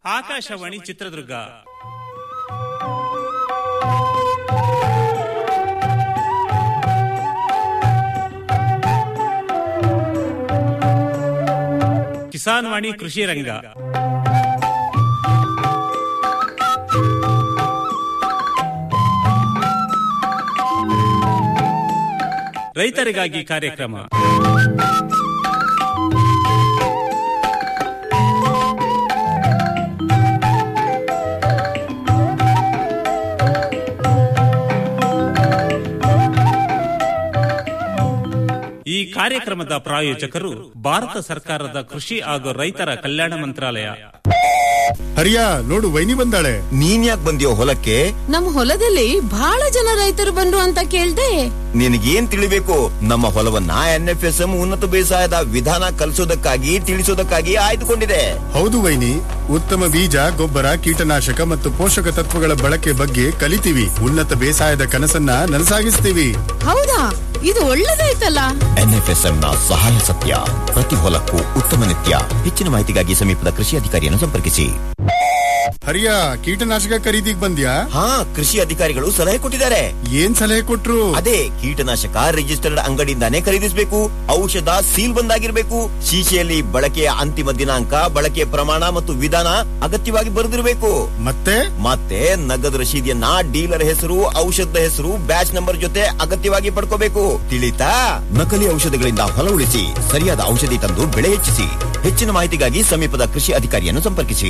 ಆಕಾಶವಾಣಿ ಚಿತ್ರದುರ್ಗ ಕಿಸಾನ್ ವಾಣಿ ಕೃಷಿ ರಂಗ ರೈತರಿಗಾಗಿ ಕಾರ್ಯಕ್ರಮ ಈ ಕಾರ್ಯಕ್ರಮದ ಪ್ರಾಯೋಜಕರು ಭಾರತ ಸರ್ಕಾರದ ಕೃಷಿ ಹಾಗೂ ರೈತರ ಕಲ್ಯಾಣ ಮಂತ್ರಾಲಯ ಹರಿಯ ನೋಡು ವೈನಿ ಬಂದಾಳೆ ನೀನ್ ಯಾಕೆ ಬಂದಿಯೋ ಹೊಲಕ್ಕೆ ನಮ್ ಹೊಲದಲ್ಲಿ ಬಹಳ ಜನ ರೈತರು ಬಂದ್ರು ಅಂತ ಕೇಳ್ದೆ ನಿನಗೇನ್ ತಿಳಿಬೇಕು ನಮ್ಮ ಹೊಲವನ್ನ ಎನ್ ಎಫ್ ಎಸ್ ಎಂ ಉನ್ನತ ಬೇಸಾಯದ ವಿಧಾನ ಕಲಿಸೋದಕ್ಕಾಗಿ ತಿಳಿಸೋದಕ್ಕಾಗಿ ಆಯ್ದುಕೊಂಡಿದೆ ಹೌದು ವೈನಿ ಉತ್ತಮ ಬೀಜ ಗೊಬ್ಬರ ಕೀಟನಾಶಕ ಮತ್ತು ಪೋಷಕ ತತ್ವಗಳ ಬಳಕೆ ಬಗ್ಗೆ ಕಲಿತೀವಿ ಉನ್ನತ ಬೇಸಾಯದ ಕನಸನ್ನ ನನಸಾಗಿಸ್ತೀವಿ ಹೌದಾ ಇದು ಒಳ್ಳೇದಾಯ್ತಲ್ಲ ಎನ್ ಎಫ್ ಎಸ್ ಎಂ ನ ಸಹಾಯ ಸತ್ಯ ಪ್ರತಿ ಹೊಲಕ್ಕೂ ಉತ್ತಮ ನಿತ್ಯ ಹೆಚ್ಚಿನ ಮಾಹಿತಿಗಾಗಿ ಸಮೀಪದ ಕೃಷಿ ಅಧಿಕಾರಿಯನ್ನು ಸಂಪರ್ಕಿಸಿ ಹರಿಯ ಕೀಟನಾಶಕ ಖರೀದಿಗ್ ಬಂದ್ಯಾ ಹಾ ಕೃಷಿ ಅಧಿಕಾರಿಗಳು ಸಲಹೆ ಕೊಟ್ಟಿದ್ದಾರೆ ಏನ್ ಸಲಹೆ ಕೊಟ್ರು ಅದೇ ಕೀಟನಾಶಕ ರಿಜಿಸ್ಟರ್ಡ್ ಅಂಗಡಿಯಿಂದಾನೇ ಖರೀದಿಸಬೇಕು ಔಷಧ ಸೀಲ್ ಬಂದಾಗಿರ್ಬೇಕು ಶೀಶೆಯಲ್ಲಿ ಬಳಕೆಯ ಅಂತಿಮ ದಿನಾಂಕ ಬಳಕೆಯ ಪ್ರಮಾಣ ಮತ್ತು ವಿಧಾನ ಅಗತ್ಯವಾಗಿ ಬರೆದಿರಬೇಕು ಮತ್ತೆ ಮತ್ತೆ ನಗದು ರಶೀದಿಯನ್ನ ಡೀಲರ್ ಹೆಸರು ಔಷಧದ ಹೆಸರು ಬ್ಯಾಚ್ ನಂಬರ್ ಜೊತೆ ಅಗತ್ಯವಾಗಿ ಪಡ್ಕೋಬೇಕು ತಿಳಿತಾ ನಕಲಿ ಔಷಧಗಳಿಂದ ಹೊಲ ಉಳಿಸಿ ಸರಿಯಾದ ಔಷಧಿ ತಂದು ಬೆಳೆ ಹೆಚ್ಚಿಸಿ ಹೆಚ್ಚಿನ ಮಾಹಿತಿಗಾಗಿ ಸಮೀಪದ ಕೃಷಿ ಅಧಿಕಾರಿಯನ್ನು ಸಂಪರ್ಕಿಸಿ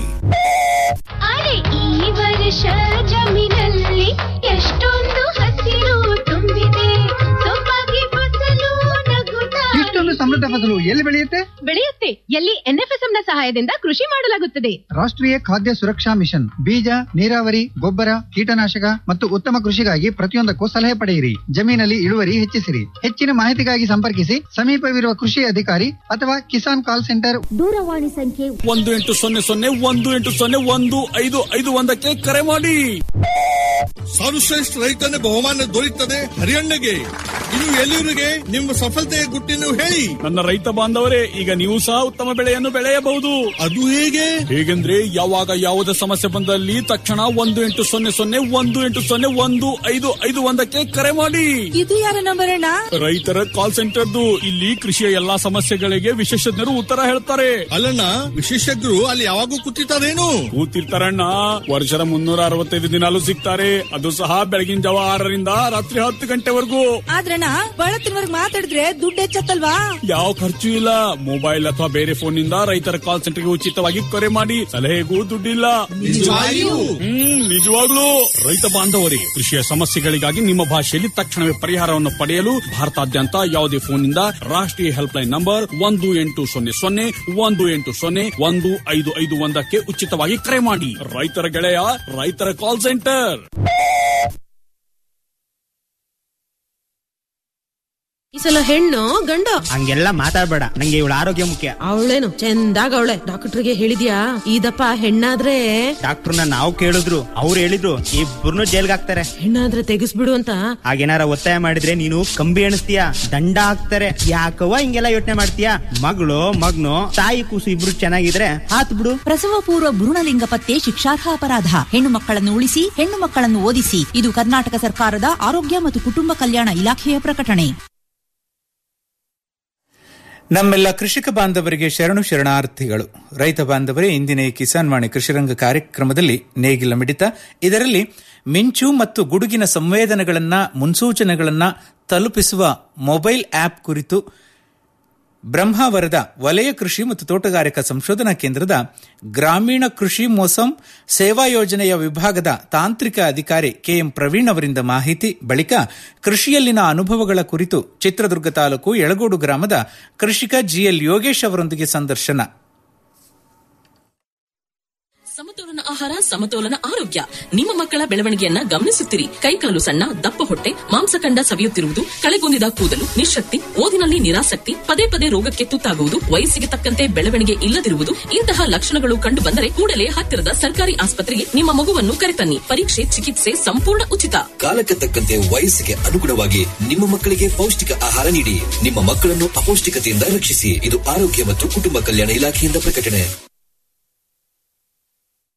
ಅರೆ ಈ ವರ್ಷ ಜಮೀನಲ್ಲಿ ಎಷ್ಟೊಂದು ಹಸಿರು ತುಂಬಿದೆ ಸೊಬಗೆ ಫಸಲು ನಗುತ್ತಾ ಇಷ್ಟೊಂದು ಸಮೃದ್ಧ ಫಸಲು ಎಲ್ಲಿ ಬೆಳೆಯುತ್ತೆ ಬೆಳೆಯುತ್ತೆ ಎಲ್ಲಿ ಎನ್ಎಫ್ಎಸ್ಎಂ ನ ಸಹಾಯದಿಂದ ಕೃಷಿ ಮಾಡಲಾಗುತ್ತದೆ ರಾಷ್ಟ್ರೀಯ ಖಾದ್ಯ ಸುರಕ್ಷಾ ಮಿಷನ್ ಬೀಜ ನೀರಾವರಿ ಗೊಬ್ಬರ ಕೀಟನಾಶಕ ಮತ್ತು ಉತ್ತಮ ಕೃಷಿಗಾಗಿ ಪ್ರತಿಯೊಂದಕ್ಕೂ ಸಲಹೆ ಪಡೆಯಿರಿ ಜಮೀನಲ್ಲಿ ಇಳುವರಿ ಹೆಚ್ಚಿಸಿರಿ ಹೆಚ್ಚಿನ ಮಾಹಿತಿಗಾಗಿ ಸಂಪರ್ಕಿಸಿ ಸಮೀಪವಿರುವ ಕೃಷಿ ಅಧಿಕಾರಿ ಅಥವಾ ಕಿಸಾನ್ ಕಾಲ್ ಸೆಂಟರ್ ದೂರವಾಣಿ ಸಂಖ್ಯೆ ಒಂದು ಎಂಟು ಸೊನ್ನೆ ಸೊನ್ನೆ ಒಂದು ಎಂಟು ಸೊನ್ನೆ ಒಂದು ಐದು ಐದು ಒಂದಕ್ಕೆ ಕರೆ ಮಾಡಿ ಸರ್ವಶ್ರೇಷ್ಠ ರೈತನ ಬಹುಮಾನ ದೊರೆಯುತ್ತದೆ ಹರಿಯಣ್ಣಗೆ ಇನ್ನು ಎಲ್ಲಿವರಿಗೆ ನಿಮ್ಮ ಸಫಲತೆಯ ಗುಟ್ಟಿನ ಹೇಳಿ ನನ್ನ ರೈತ ಬಾಂಧವರೇ ಈಗ ನೀವು ಸಹ ಉತ್ತಮ ಬೆಳೆಯನ್ನು ಬೆಳೆಯಬಹುದು ಅದು ಹೇಗೆ ಹೇಗೆಂದ್ರೆ ಯಾವಾಗ ಯಾವುದೇ ಸಮಸ್ಯೆ ಬಂದಲ್ಲಿ ತಕ್ಷಣ ಒಂದು ಎಂಟು ಸೊನ್ನೆ ಸೊನ್ನೆ ಒಂದು ಎಂಟು ಸೊನ್ನೆ ಒಂದು ಐದು ಐದು ಒಂದಕ್ಕೆ ಕರೆ ಮಾಡಿ ಇದು ಯಾರ ನಂಬರ್ ಅಣ್ಣ ರೈತರ ಕಾಲ್ ಸೆಂಟರ್ದು ಇಲ್ಲಿ ಕೃಷಿಯ ಎಲ್ಲಾ ಸಮಸ್ಯೆಗಳಿಗೆ ವಿಶೇಷಜ್ಞರು ಉತ್ತರ ಹೇಳ್ತಾರೆ ಅಲ್ಲಣ್ಣ ವಿಶೇಷಜ್ಞರು ಅಲ್ಲಿ ಯಾವಾಗೂ ಕೂತಿರ್ತಾರೇನು ಕೂತಿರ್ತಾರಣ್ಣ ವರ್ಷದ ಮುನ್ನೂರ ಅರವತ್ತೈದು ದಿನಾಲು ಸಿಗ್ತಾರೆ ಅದು ಸಹ ಬೆಳಗಿನ ಜಾವ ಆರರಿಂದ ರಾತ್ರಿ ಹತ್ತು ಗಂಟೆವರೆಗೂ ಆದ್ರಣ್ಣ ಬಳತ್ತಿನವರ್ಗ್ ಮಾತಾಡಿದ್ರೆ ದುಡ್ಡು ಹೆಚ್ಚತ್ತಲ್ವಾ ಯಾವ ಖರ್ಚು ಇಲ್ಲ ಮೊಬೈಲ್ ಅಥವಾ ಬೇರೆ ಫೋನ್ ನಿಂದ ರೈತರ ಕಾಲ್ ಸೆಂಟರ್ಗೆ ಉಚಿತವಾಗಿ ಕರೆ ಮಾಡಿ ಸಲಹೆಗೂ ದುಡ್ಡಿಲ್ಲ ನಿಜವಾಗಿಯೂ? ಹ್ಮ್ ನಿಜವಾಗ್ಲೂ ರೈತ ಬಾಂಧವರಿಗೆ ಕೃಷಿಯ ಸಮಸ್ಯೆಗಳಿಗಾಗಿ ನಿಮ್ಮ ಭಾಷೆಯಲ್ಲಿ ತಕ್ಷಣವೇ ಪರಿಹಾರವನ್ನು ಪಡೆಯಲು ಭಾರತಾದ್ಯಂತ ಯಾವುದೇ ಫೋನ್ ನಿಂದ ರಾಷ್ಟ್ರೀಯ ಹೆಲ್ಪ್ ಲೈನ್ ನಂಬರ್ ಒಂದು ಎಂಟು ಸೊನ್ನೆ ಸೊನ್ನೆ ಒಂದು ಎಂಟು ಸೊನ್ನೆ ಒಂದು ಐದು ಐದು ಒಂದಕ್ಕೆ ಉಚಿತವಾಗಿ ಕರೆ ಮಾಡಿ ರೈತರ ಗೆಳೆಯ ರೈತರ ಕಾಲ್ ಸೆಂಟರ್ ಈ ಸಲ ಹೆಣ್ಣು ಗಂಡ ಹಂಗೆಲ್ಲ ಮಾತಾಡ್ಬೇಡ ನಂಗೆ ಇವಳ ಆರೋಗ್ಯ ಮುಖ್ಯ ಅವಳೇನು ಚಂದಾಗ ಅವಳೆ ಡಾಕ್ಟರ್ಗೆ ಹೇಳಿದ್ಯಾ ಇದಪ್ಪ ಹೆಣ್ಣಾದ್ರೆ ಡಾಕ್ಟರ್ನ ನಾವು ಕೇಳಿದ್ರು ಅವ್ರು ಹೇಳಿದ್ರು ಇಬ್ಬರನ್ನು ಜೈಲ್ಗೆ ಹಾಕ್ತಾರೆ ಹೆಣ್ಣಾದ್ರೆ ತೆಗಿಸ್ಬಿಡು ಅಂತ ಹಾಗೇನಾರ ಒತ್ತಾಯ ಮಾಡಿದ್ರೆ ನೀನು ಕಂಬಿ ಎಣಿಸ್ತೀಯ ದಂಡ ಹಾಕ್ತಾರೆ ಯಾಕವ್ವ ಹಿಂಗೆಲ್ಲ ಯೋಚನೆ ಮಾಡ್ತೀಯ ಮಗಳು ಮಗ್ನು ತಾಯಿ ಕೂಸು ಇಬ್ರು ಚೆನ್ನಾಗಿದ್ರೆ ಹಾತ್ ಬಿಡು ಪ್ರಸವ ಪೂರ್ವ ಭ್ರೂಣಲಿಂಗ ಪತ್ತೆ ಶಿಕ್ಷಾರ್ಹ ಅಪರಾಧ ಹೆಣ್ಣು ಮಕ್ಕಳನ್ನು ಉಳಿಸಿ ಹೆಣ್ಣು ಮಕ್ಕಳನ್ನು ಓದಿಸಿ ಇದು ಕರ್ನಾಟಕ ಸರ್ಕಾರದ ಆರೋಗ್ಯ ಮತ್ತು ಕುಟುಂಬ ಕಲ್ಯಾಣ ಇಲಾಖೆಯ ಪ್ರಕಟಣೆ ನಮ್ಮೆಲ್ಲ ಕೃಷಿಕ ಬಾಂಧವರಿಗೆ ಶರಣು ಶರಣಾರ್ಥಿಗಳು ರೈತ ಬಾಂಧವರೇ ಇಂದಿನ ಈ ಕಿಸಾನ್ ವಾಣಿ ಕೃಷಿರಂಗ ಕಾರ್ಯಕ್ರಮದಲ್ಲಿ ನೇಗಿಲ ಮಿಡಿತ ಇದರಲ್ಲಿ ಮಿಂಚು ಮತ್ತು ಗುಡುಗಿನ ಸಂವೇದನೆಗಳನ್ನ ಮುನ್ಸೂಚನೆಗಳನ್ನ ತಲುಪಿಸುವ ಮೊಬೈಲ್ ಆಪ್ ಕುರಿತು ಬ್ರಹ್ಮಾವರದ ವಲಯ ಕೃಷಿ ಮತ್ತು ತೋಟಗಾರಿಕಾ ಸಂಶೋಧನಾ ಕೇಂದ್ರದ ಗ್ರಾಮೀಣ ಕೃಷಿ ಮೋಸಂ ಸೇವಾ ಯೋಜನೆಯ ವಿಭಾಗದ ತಾಂತ್ರಿಕ ಅಧಿಕಾರಿ ಕೆಎಂ ಪ್ರವೀಣ್ ಅವರಿಂದ ಮಾಹಿತಿ ಬಳಿಕ ಕೃಷಿಯಲ್ಲಿನ ಅನುಭವಗಳ ಕುರಿತು ಚಿತ್ರದುರ್ಗ ತಾಲೂಕು ಯಳಗೋಡು ಗ್ರಾಮದ ಕೃಷಿಕ ಜಿಎಲ್ ಯೋಗೇಶ್ ಅವರೊಂದಿಗೆ ಸಂದರ್ಶನ ಸಮತೋಲನ ಆಹಾರ ಸಮತೋಲನ ಆರೋಗ್ಯ ನಿಮ್ಮ ಮಕ್ಕಳ ಬೆಳವಣಿಗೆಯನ್ನ ಗಮನಿಸುತ್ತಿರಿ ಕೈಕಾಲು ಸಣ್ಣ ದಪ್ಪ ಹೊಟ್ಟೆ ಮಾಂಸಖಂಡ ಸವಿಯುತ್ತಿರುವುದು ಕಳೆಗುಂದಿದ ಕೂದಲು ನಿಶಕ್ತಿ ಓದಿನಲ್ಲಿ ನಿರಾಸಕ್ತಿ ಪದೇ ಪದೇ ರೋಗಕ್ಕೆ ತುತ್ತಾಗುವುದು ವಯಸ್ಸಿಗೆ ತಕ್ಕಂತೆ ಬೆಳವಣಿಗೆ ಇಲ್ಲದಿರುವುದು ಇಂತಹ ಲಕ್ಷಣಗಳು ಕಂಡು ಬಂದರೆ ಕೂಡಲೇ ಹತ್ತಿರದ ಸರ್ಕಾರಿ ಆಸ್ಪತ್ರೆಗೆ ನಿಮ್ಮ ಮಗುವನ್ನು ಕರೆತನ್ನಿ ಪರೀಕ್ಷೆ ಚಿಕಿತ್ಸೆ ಸಂಪೂರ್ಣ ಉಚಿತ ಕಾಲಕ್ಕೆ ತಕ್ಕಂತೆ ವಯಸ್ಸಿಗೆ ಅನುಗುಣವಾಗಿ ನಿಮ್ಮ ಮಕ್ಕಳಿಗೆ ಪೌಷ್ಟಿಕ ಆಹಾರ ನೀಡಿ ನಿಮ್ಮ ಮಕ್ಕಳನ್ನು ಅಪೌಷ್ಟಿಕತೆಯಿಂದ ರಕ್ಷಿಸಿ ಇದು ಆರೋಗ್ಯ ಮತ್ತು ಕುಟುಂಬ ಕಲ್ಯಾಣ ಇಲಾಖೆಯಿಂದ ಪ್ರಕಟಣೆ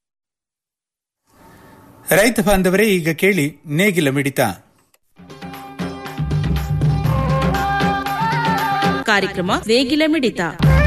ರೈತ ಬಾಂಧವರೇ ಈಗ ಕೇಳಿ ನೇಗಿಲ ಮಿಡಿತ ಕಾರ್ಯಕ್ರಮ ನೇಗಿಲ ಮಿಡಿತ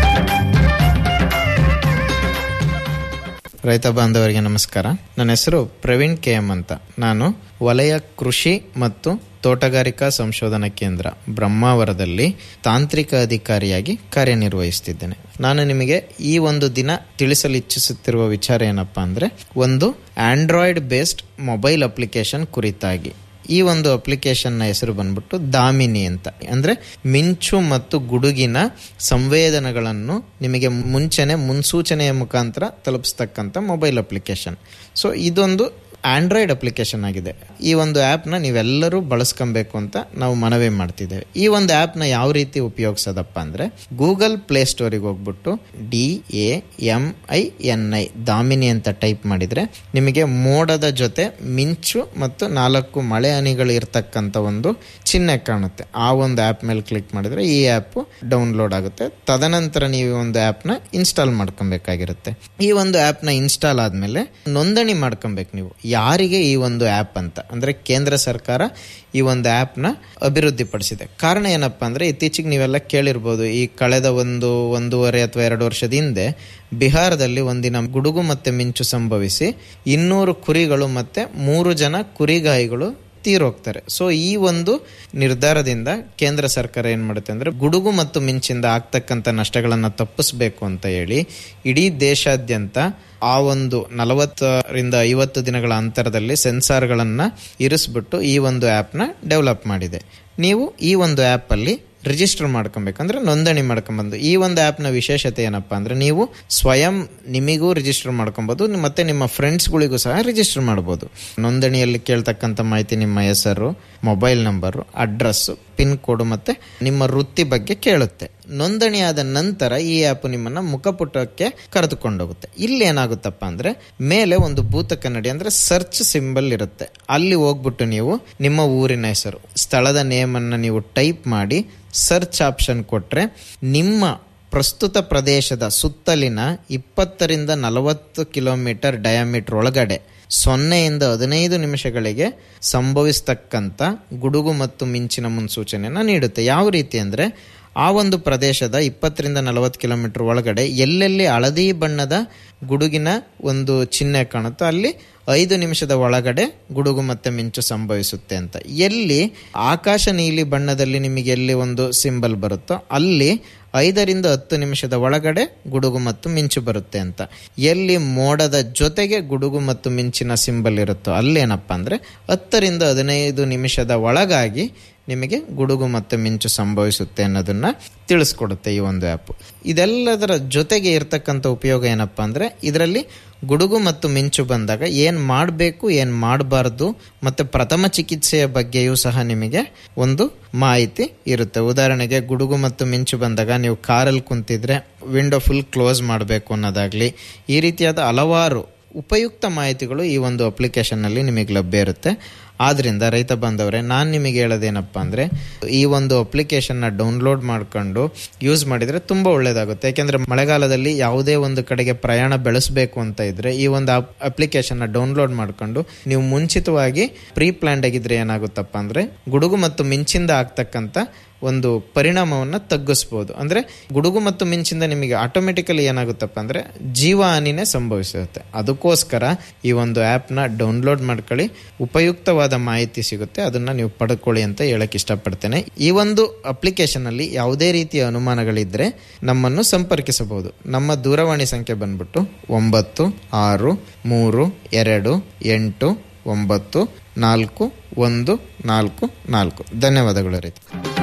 ರೈತ ಬಾಂಧವರಿಗೆ ನಮಸ್ಕಾರ ನನ್ನ ಹೆಸರು ಪ್ರವೀಣ್ ಕೆ ಎಂ ಅಂತ ನಾನು ವಲಯ ಕೃಷಿ ಮತ್ತು ತೋಟಗಾರಿಕಾ ಸಂಶೋಧನಾ ಕೇಂದ್ರ ಬ್ರಹ್ಮಾವರದಲ್ಲಿ ತಾಂತ್ರಿಕ ಅಧಿಕಾರಿಯಾಗಿ ಕಾರ್ಯನಿರ್ವಹಿಸುತ್ತಿದ್ದೇನೆ ನಾನು ನಿಮಗೆ ಈ ಒಂದು ದಿನ ತಿಳಿಸಲು ಇಚ್ಛಿಸುತ್ತಿರುವ ವಿಚಾರ ಏನಪ್ಪಾ ಅಂದ್ರೆ ಒಂದು ಆಂಡ್ರಾಯ್ಡ್ ಬೇಸ್ಡ್ ಮೊಬೈಲ್ ಅಪ್ಲಿಕೇಶನ್ ಕುರಿತಾಗಿ ಈ ಒಂದು ಅಪ್ಲಿಕೇಶನ್ನ ಹೆಸರು ಬಂದ್ಬಿಟ್ಟು ದಾಮಿನಿ ಅಂತ ಅಂದ್ರೆ ಮಿಂಚು ಮತ್ತು ಗುಡುಗಿನ ಸಂವೇದನೆಗಳನ್ನು ನಿಮಗೆ ಮುಂಚೆನೆ ಮುನ್ಸೂಚನೆಯ ಮುಖಾಂತರ ತಲುಪಿಸ್ತಕ್ಕಂಥ ಮೊಬೈಲ್ ಅಪ್ಲಿಕೇಶನ್ ಸೊ ಇದೊಂದು ಆಂಡ್ರಾಯ್ಡ್ ಅಪ್ಲಿಕೇಶನ್ ಆಗಿದೆ ಈ ಒಂದು ಆ್ಯಪ್ನ ನೀವೆಲ್ಲರೂ ಬಳಸ್ಕೊಬೇಕು ಅಂತ ನಾವು ಮನವಿ ಮಾಡ್ತಿದ್ದೇವೆ ಈ ಒಂದು ಆ್ಯಪ್ನ ಯಾವ ರೀತಿ ಉಪಯೋಗಿಸೋದಪ್ಪ ಅಂದರೆ ಗೂಗಲ್ ಪ್ಲೇಸ್ಟೋರಿಗೆ ಹೋಗ್ಬಿಟ್ಟು D A M I N I Damini ಅಂತ ಟೈಪ್ ಮಾಡಿದರೆ ನಿಮಗೆ ಮೋಡದ ಜೊತೆ ಮಿಂಚು ಮತ್ತು ನಾಲ್ಕು ಮಳೆ ಹನಿಗಳು ಇರ್ತಕ್ಕಂಥ ಒಂದು ಚಿಹ್ನೆ ಕಾಣುತ್ತೆ ಆ ಒಂದು ಆ್ಯಪ್ ಮೇಲೆ ಕ್ಲಿಕ್ ಮಾಡಿದರೆ ಈ ಆ್ಯಪ್ ಡೌನ್ಲೋಡ್ ಆಗುತ್ತೆ ತದನಂತರ ನೀವು ಒಂದು ಆ್ಯಪ್ನ ಇನ್ಸ್ಟಾಲ್ ಮಾಡ್ಕೊಬೇಕಾಗಿರುತ್ತೆ ಈ ಒಂದು ಆ್ಯಪ್ನ ಇನ್ಸ್ಟಾಲ್ ಆದಮೇಲೆ ನೋಂದಣಿ ಮಾಡ್ಕೊಬೇಕು ನೀವು ಯಾರಿಗೆ ಈ ಒಂದು ಆ್ಯಪ್ ಅಂತ ಅಂದರೆ ಕೇಂದ್ರ ಸರ್ಕಾರ ಈ ಒಂದು ಆ್ಯಪ್ನ ಅಭಿವೃದ್ಧಿಪಡಿಸಿದೆ ಕಾರಣ ಏನಪ್ಪ ಅಂದರೆ ಇತ್ತೀಚೆಗೆ ನೀವೆಲ್ಲ ಕೇಳಿರ್ಬೋದು ಈ ಕಳೆದ ಒಂದು ಒಂದೂವರೆ ಅಥವಾ ಎರಡು ವರ್ಷದ ಹಿಂದೆ ಬಿಹಾರದಲ್ಲಿ ಒಂದಿನ ಗುಡುಗು ಮತ್ತು ಮಿಂಚು ಸಂಭವಿಸಿ ಇನ್ನೂರು ಕುರಿಗಳು ಮತ್ತು ಮೂರು ಜನ ಕುರಿಗಾಯಿಗಳು ತೀರೋಗ್ತಾರೆ ಸೊ ಈ ಒಂದು ನಿರ್ಧಾರದಿಂದ ಕೇಂದ್ರ ಸರ್ಕಾರ ಏನು ಮಾಡುತ್ತೆ ಅಂದರೆ ಗುಡುಗು ಮತ್ತು ಮಿಂಚಿಂದ ಆಗ್ತಕ್ಕಂಥ ನಷ್ಟಗಳನ್ನು ತಪ್ಪಿಸ್ಬೇಕು ಅಂತ ಹೇಳಿ ಇಡೀ ದೇಶಾದ್ಯಂತ ಆ ಒಂದು ನಲವತ್ತರಿಂದ ಐವತ್ತು ದಿನಗಳ ಅಂತರದಲ್ಲಿ ಸೆನ್ಸಾರ್ಗಳನ್ನು ಇರಿಸ್ಬಿಟ್ಟು ಈ ಒಂದು ಆ್ಯಪ್ನ ಡೆವಲಪ್ ಮಾಡಿದೆ ನೀವು ಈ ಒಂದು ಆ್ಯಪಲ್ಲಿ ರಿಜಿಸ್ಟರ್ ಮಾಡ್ಕೊಬೇಕಂದ್ರೆ ನೋಂದಣಿ ಮಾಡ್ಕೊಬಂದು ಈ ಒಂದು ಆ್ಯಪ್ನ ವಿಶೇಷತೆ ಏನಪ್ಪ ಅಂದರೆ ನೀವು ಸ್ವಯಂ ನಿಮಿಗೂ ರಿಜಿಸ್ಟರ್ ಮಾಡ್ಕೊಬೋದು ಮತ್ತೆ ನಿಮ್ಮ ಫ್ರೆಂಡ್ಸ್ಗಳಿಗೂ ಸಹ ರಿಜಿಸ್ಟರ್ ಮಾಡ್ಬೋದು ನೋಂದಣಿಯಲ್ಲಿ ಕೇಳ್ತಕ್ಕಂಥ ಮಾಹಿತಿ ನಿಮ್ಮ ಹೆಸರು mobile number address pin code ಮತ್ತು ನಿಮ್ಮ ವೃತ್ತಿ ಬಗ್ಗೆ ಕೇಳುತ್ತೆ ನೋಂದಣಿ ಆದ ನಂತರ ಈ ಆ್ಯಪ್ ನಿಮ್ಮನ್ನು ಮುಖಪುಟಕ್ಕೆ ಕರೆದುಕೊಂಡೋಗುತ್ತೆ ಇಲ್ಲಿ ಏನಾಗುತ್ತಪ್ಪ ಅಂದರೆ ಮೇಲೆ ಒಂದು ಭೂತ ಕನ್ನಡಿ ಅಂದರೆ ಸರ್ಚ್ ಸಿಂಬಲ್ ಇರುತ್ತೆ ಅಲ್ಲಿ ಹೋಗ್ಬಿಟ್ಟು ನೀವು ನಿಮ್ಮ ಊರಿನ ಹೆಸರು ಸ್ಥಳದ ನೇಮನ್ನು ನೀವು ಟೈಪ್ ಮಾಡಿ ಸರ್ಚ್ ಆಪ್ಷನ್ ಕೊಟ್ಟರೆ ನಿಮ್ಮ ಪ್ರಸ್ತುತ ಪ್ರದೇಶದ ಸುತ್ತಲಿನ ಇಪ್ಪತ್ತರಿಂದ ನಲವತ್ತು ಕಿಲೋಮೀಟರ್ ಡಯಾಮೀಟರ್ ಒಳಗಡೆ ಸೊನ್ನೆಯಿಂದ ಹದಿನೈದು ನಿಮಿಷಗಳಿಗೆ ಸಂಭವಿಸ್ತಕ್ಕಂಥ ಗುಡುಗು ಮತ್ತು ಮಿಂಚಿನ ಮುನ್ಸೂಚನೆಯನ್ನು ನೀಡುತ್ತೆ ಯಾವ ರೀತಿ ಅಂದರೆ ಆ ಒಂದು ಪ್ರದೇಶದ ಇಪ್ಪತ್ತರಿಂದ ನಲವತ್ತು ಕಿಲೋಮೀಟರ್ ಒಳಗಡೆ ಎಲ್ಲೆಲ್ಲಿ ಹಳದಿ ಬಣ್ಣದ ಗುಡುಗಿನ ಒಂದು ಚಿಹ್ನೆ ಕಾಣುತ್ತೋ ಅಲ್ಲಿ ಐದು ನಿಮಿಷದ ಒಳಗಡೆ ಗುಡುಗು ಮತ್ತೆ ಮಿಂಚು ಸಂಭವಿಸುತ್ತೆ ಅಂತ ಎಲ್ಲಿ ಆಕಾಶ ನೀಲಿ ಬಣ್ಣದಲ್ಲಿ ನಿಮಗೆ ಎಲ್ಲಿ ಒಂದು ಸಿಂಬಲ್ ಬರುತ್ತೋ ಅಲ್ಲಿ ಐದರಿಂದ ಹತ್ತು ನಿಮಿಷದ ಒಳಗಡೆ ಗುಡುಗು ಮತ್ತು ಮಿಂಚು ಬರುತ್ತೆ ಅಂತ ಎಲ್ಲಿ ಮೋಡದ ಜೊತೆಗೆ ಗುಡುಗು ಮತ್ತು ಮಿಂಚಿನ ಸಿಂಬಲ್ ಇರುತ್ತೋ ಅಲ್ಲೇನಪ್ಪ ಅಂದರೆ ಹತ್ತರಿಂದ ಹದಿನೈದು ನಿಮಿಷದ ಒಳಗಾಗಿ ನಿಮಗೆ ಗುಡುಗು ಮತ್ತು ಮಿಂಚು ಸಂಭವಿಸುತ್ತೆ ಅನ್ನೋದನ್ನ ತಿಳಿಸ್ಕೊಡುತ್ತೆ ಈ ಒಂದು ಆ್ಯಪ್ ಇದೆಲ್ಲದರ ಜೊತೆಗೆ ಇರ್ತಕ್ಕಂಥ ಉಪಯೋಗ ಏನಪ್ಪ ಅಂದರೆ ಇದರಲ್ಲಿ ಗುಡುಗು ಮತ್ತು ಮಿಂಚು ಬಂದಾಗ ಏನು ಮಾಡಬೇಕು ಏನು ಮಾಡಬಾರ್ದು ಮತ್ತು ಪ್ರಥಮ ಚಿಕಿತ್ಸೆಯ ಬಗ್ಗೆಯೂ ಸಹ ನಿಮಗೆ ಒಂದು ಮಾಹಿತಿ ಇರುತ್ತೆ ಉದಾಹರಣೆಗೆ ಗುಡುಗು ಮತ್ತು ಮಿಂಚು ಬಂದಾಗ ನೀವು ಕಾರಲ್ಲಿ ಕುಂತಿದ್ರೆ ವಿಂಡೋ ಫುಲ್ ಕ್ಲೋಸ್ ಮಾಡಬೇಕು ಅನ್ನೋದಾಗಲಿ ಈ ರೀತಿಯಾದ ಹಲವಾರು ಉಪಯುಕ್ತ ಮಾಹಿತಿಗಳು ಈ ಒಂದು ಅಪ್ಲಿಕೇಶನ್ನಲ್ಲಿ ನಿಮಗೆ ಲಭ್ಯ ಇರುತ್ತೆ ಆದ್ದರಿಂದ ರೈತ ಬಾಂಧವರೇ ನಾನು ನಿಮಗೆ ಹೇಳೋದೇನಪ್ಪ ಅಂದರೆ ಈ ಒಂದು ಅಪ್ಲಿಕೇಶನ್ನ ಡೌನ್ಲೋಡ್ ಮಾಡ್ಕೊಂಡು ಯೂಸ್ ಮಾಡಿದರೆ ತುಂಬ ಒಳ್ಳೆಯದಾಗುತ್ತೆ ಯಾಕೆಂದರೆ ಮಳೆಗಾಲದಲ್ಲಿ ಯಾವುದೇ ಒಂದು ಕಡೆಗೆ ಪ್ರಯಾಣ ಬೆಳೆಸಬೇಕು ಅಂತ ಇದ್ದರೆ ಈ ಒಂದು ಅಪ್ಲಿಕೇಶನ್ನ ಡೌನ್ಲೋಡ್ ಮಾಡ್ಕೊಂಡು ನೀವು ಮುಂಚಿತವಾಗಿ ಪ್ರೀ ಪ್ಲ್ಯಾಂಡ್ ಆಗಿದ್ರೆ ಏನಾಗುತ್ತಪ್ಪ ಅಂದರೆ ಗುಡುಗು ಮತ್ತು ಮಿಂಚಿಂದ ಆಗ್ತಕ್ಕಂಥ ಒಂದು ಪರಿಣಾಮವನ್ನು ತಗ್ಗಿಸ್ಬೋದು ಅಂದರೆ ಗುಡುಗು ಮತ್ತು ಮಿಂಚಿಂದ ನಿಮಗೆ ಆಟೋಮೆಟಿಕಲಿ ಏನಾಗುತ್ತಪ್ಪ ಅಂದರೆ ಜೀವ ಹಾನಿನೇ ಸಂಭವಿಸುತ್ತೆ ಅದಕ್ಕೋಸ್ಕರ ಈ ಒಂದು ಆ್ಯಪ್ನ ಡೌನ್ಲೋಡ್ ಮಾಡ್ಕೊಳ್ಳಿ ಉಪಯುಕ್ತವಾದ ಮಾಹಿತಿ ಸಿಗುತ್ತೆ ಅದನ್ನು ನೀವು ಪಡ್ಕೊಳ್ಳಿ ಅಂತ ಹೇಳಕ್ಕೆ ಇಷ್ಟಪಡ್ತೇನೆ ಈ ಒಂದು ಅಪ್ಲಿಕೇಶನಲ್ಲಿ ಯಾವುದೇ ರೀತಿಯ ಅನುಮಾನಗಳಿದ್ದರೆ ನಮ್ಮನ್ನು ಸಂಪರ್ಕಿಸಬಹುದು ನಮ್ಮ ದೂರವಾಣಿ ಸಂಖ್ಯೆ ಬಂದ್ಬಿಟ್ಟು ಒಂಬತ್ತು ಆರು ಮೂರು ಎರಡು ಎಂಟು ಒಂಬತ್ತು ನಾಲ್ಕು ಒಂದು ನಾಲ್ಕು ನಾಲ್ಕು ಧನ್ಯವಾದಗಳು ರೈತ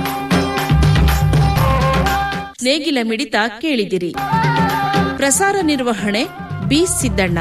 ನೇಗಿಲ ಮಿಡಿತ ಕೇಳಿದಿರಿ ಪ್ರಸಾರ ನಿರ್ವಹಣೆ ಬಿ ಸಿದ್ದಣ್ಣ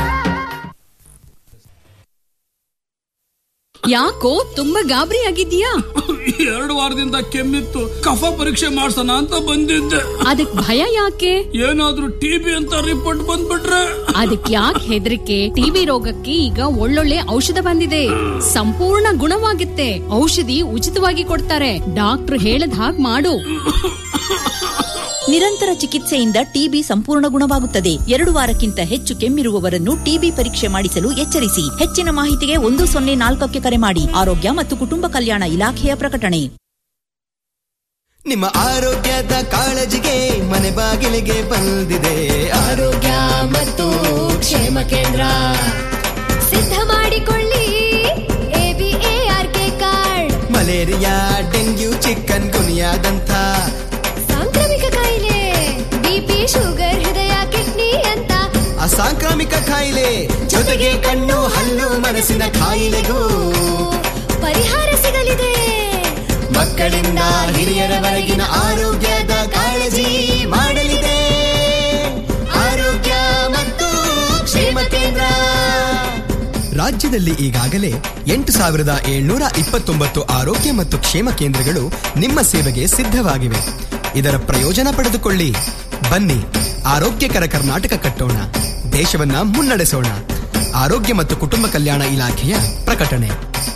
ಯಾಕೋ ತುಂಬಾ ಗಾಬರಿ ಆಗಿದ್ಯಾ ಎರಡು ವಾರದಿಂದ ಕೆಮ್ಮಿತ್ತು ಕಫ ಪರೀಕ್ಷೆ ಮಾಡ್ಸೋಣ ಅಂತ ಬಂದಿದ್ದೆ ಅದಕ್ ಭಯ ಯಾಕೆ ಏನಾದ್ರೂ ಟಿಬಿ ಅಂತ ರಿಪೋರ್ಟ್ ಬಂದ್ಬಿಟ್ರೆ ಅದಕ್ ಯಾಕೆ ಹೆದರಿಕೆ ಟಿಬಿ ರೋಗಕ್ಕೆ ಈಗ ಒಳ್ಳೊಳ್ಳೆ ಔಷಧ ಬಂದಿದೆ ಸಂಪೂರ್ಣ ಗುಣವಾಗುತ್ತೆ ಔಷಧಿ ಉಚಿತವಾಗಿ ಕೊಡ್ತಾರೆ ಡಾಕ್ಟರ್ ಹೇಳದ್ ಹಾಗ್ ಮಾಡು ನಿರಂತರ ಚಿಕಿತ್ಸೆಯಿಂದ ಟಿಬಿ ಸಂಪೂರ್ಣ ಗುಣವಾಗುತ್ತದೆ ಎರಡು ವಾರಕ್ಕಿಂತ ಹೆಚ್ಚು ಕೆಮ್ಮಿರುವವರನ್ನು ಟಿಬಿ ಪರೀಕ್ಷೆ ಮಾಡಿಸಲು ಎಚ್ಚರಿಸಿ ಹೆಚ್ಚಿನ ಮಾಹಿತಿಗೆ ಒಂದು ಸೊನ್ನೆ ನಾಲ್ಕಕ್ಕೆ ಕರೆ ಮಾಡಿ ಆರೋಗ್ಯ ಮತ್ತು ಕುಟುಂಬ ಕಲ್ಯಾಣ ಇಲಾಖೆಯ ಪ್ರಕಟಣೆ ನಿಮ್ಮ ಆರೋಗ್ಯದ ಕಾಳಜಿಗೆ ಮನೆ ಬಾಗಿಲಿಗೆ ಬಂದಿದೆ ಆರೋಗ್ಯ ಮತ್ತು ಕ್ಷೇಮ ಕೇಂದ್ರ ಸಿದ್ಧ ಮಾಡಿಕೊಳ್ಳಿ ಎಬಿಎಆರ್ಕೆ ಕಾರ್ಡ್ ಮಲೇರಿಯಾ ಡೆಂಗ್ಯೂ ಚಿಕನ್ ಗುನಿಯಾದಂಥ ಸಾಂಕ್ರಾಮಿಕ ಕಾಯಿಲೆ ಬಿಪಿ ಶುಗರ್ ಹೃದಯ ಕಿಡ್ನಿ ಅಂತ ಅಸಾಂಕ್ರಾಮಿಕ ಕಾಯಿಲೆ ಜೊತೆಗೆ ಕಣ್ಣು ಹಲ್ಲು ಮನಸ್ಸಿನ ಕಾಯಿಲೆಗೂ ಪರಿಹಾರ ಸಿಗಲಿದೆ ಮಕ್ಕಳಿಂದ ಹಿರಿಯರವರೆಗಿನ ಆರೋಗ್ಯದ ಕಾಳಜಿ ಮಾಡಲಿದೆ ಆರೋಗ್ಯ ಮತ್ತು ಕ್ಷೇಮ ಕೇಂದ್ರ ರಾಜ್ಯದಲ್ಲಿ ಈಗಾಗಲೇ ಎಂಟು ಸಾವಿರದ ಏಳ್ನೂರ ಇಪ್ಪತ್ತೊಂಬತ್ತು ಆರೋಗ್ಯ ಮತ್ತು ಕ್ಷೇಮ ಕೇಂದ್ರಗಳು ನಿಮ್ಮ ಸೇವೆಗೆ ಸಿದ್ಧವಾಗಿವೆ ಇದರ ಪ್ರಯೋಜನ ಪಡೆದುಕೊಳ್ಳಿ ಬನ್ನಿ ಆರೋಗ್ಯಕರ ಕರ್ನಾಟಕ ಕಟ್ಟೋಣ ದೇಶವನ್ನ ಮುನ್ನಡೆಸೋಣ ಆರೋಗ್ಯ ಮತ್ತು ಕುಟುಂಬ ಕಲ್ಯಾಣ ಇಲಾಖೆಯ ಪ್ರಕಟಣೆ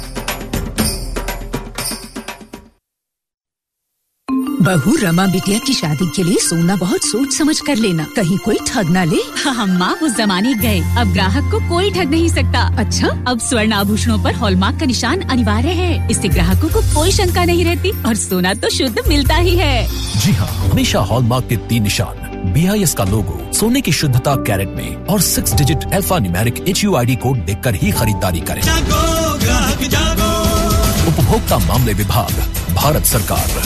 बहू रमा बिटिया की शादी के लिए सोना बहुत सोच समझ कर लेना कहीं कोई ठग ना ले हम माँ उस जमाने गए अब ग्राहक को कोई ठग नहीं सकता अच्छा अब स्वर्ण आभूषणों पर हॉलमार्क का निशान अनिवार्य है इससे ग्राहकों को कोई शंका नहीं रहती और सोना तो शुद्ध मिलता ही है जी हाँ हमेशा हॉलमार्क के तीन निशान बी आई एस का लोगो सोने की शुद्धता कैरेट में और six digit alphanumeric H U I D code देखकर ही खरीदारी करें उपभोक्ता मामले विभाग भारत सरकार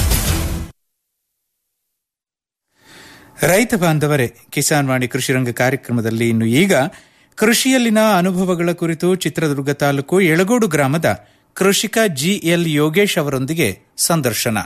ರೈತ ಬಾಂಧವರೇ ಕಿಸಾನ್ ವಾಣಿ ಕೃಷಿರಂಗ ಕಾರ್ಯಕ್ರಮದಲ್ಲಿ ಇನ್ನು ಈಗ ಕೃಷಿಯಲ್ಲಿನ ಅನುಭವಗಳ ಕುರಿತು ಚಿತ್ರದುರ್ಗ ತಾಲೂಕು ಯಳಗೋಡು ಗ್ರಾಮದ ಕೃಷಿಕ ಜಿಎಲ್ ಯೋಗೇಶ್ ಅವರೊಂದಿಗೆ ಸಂದರ್ಶನ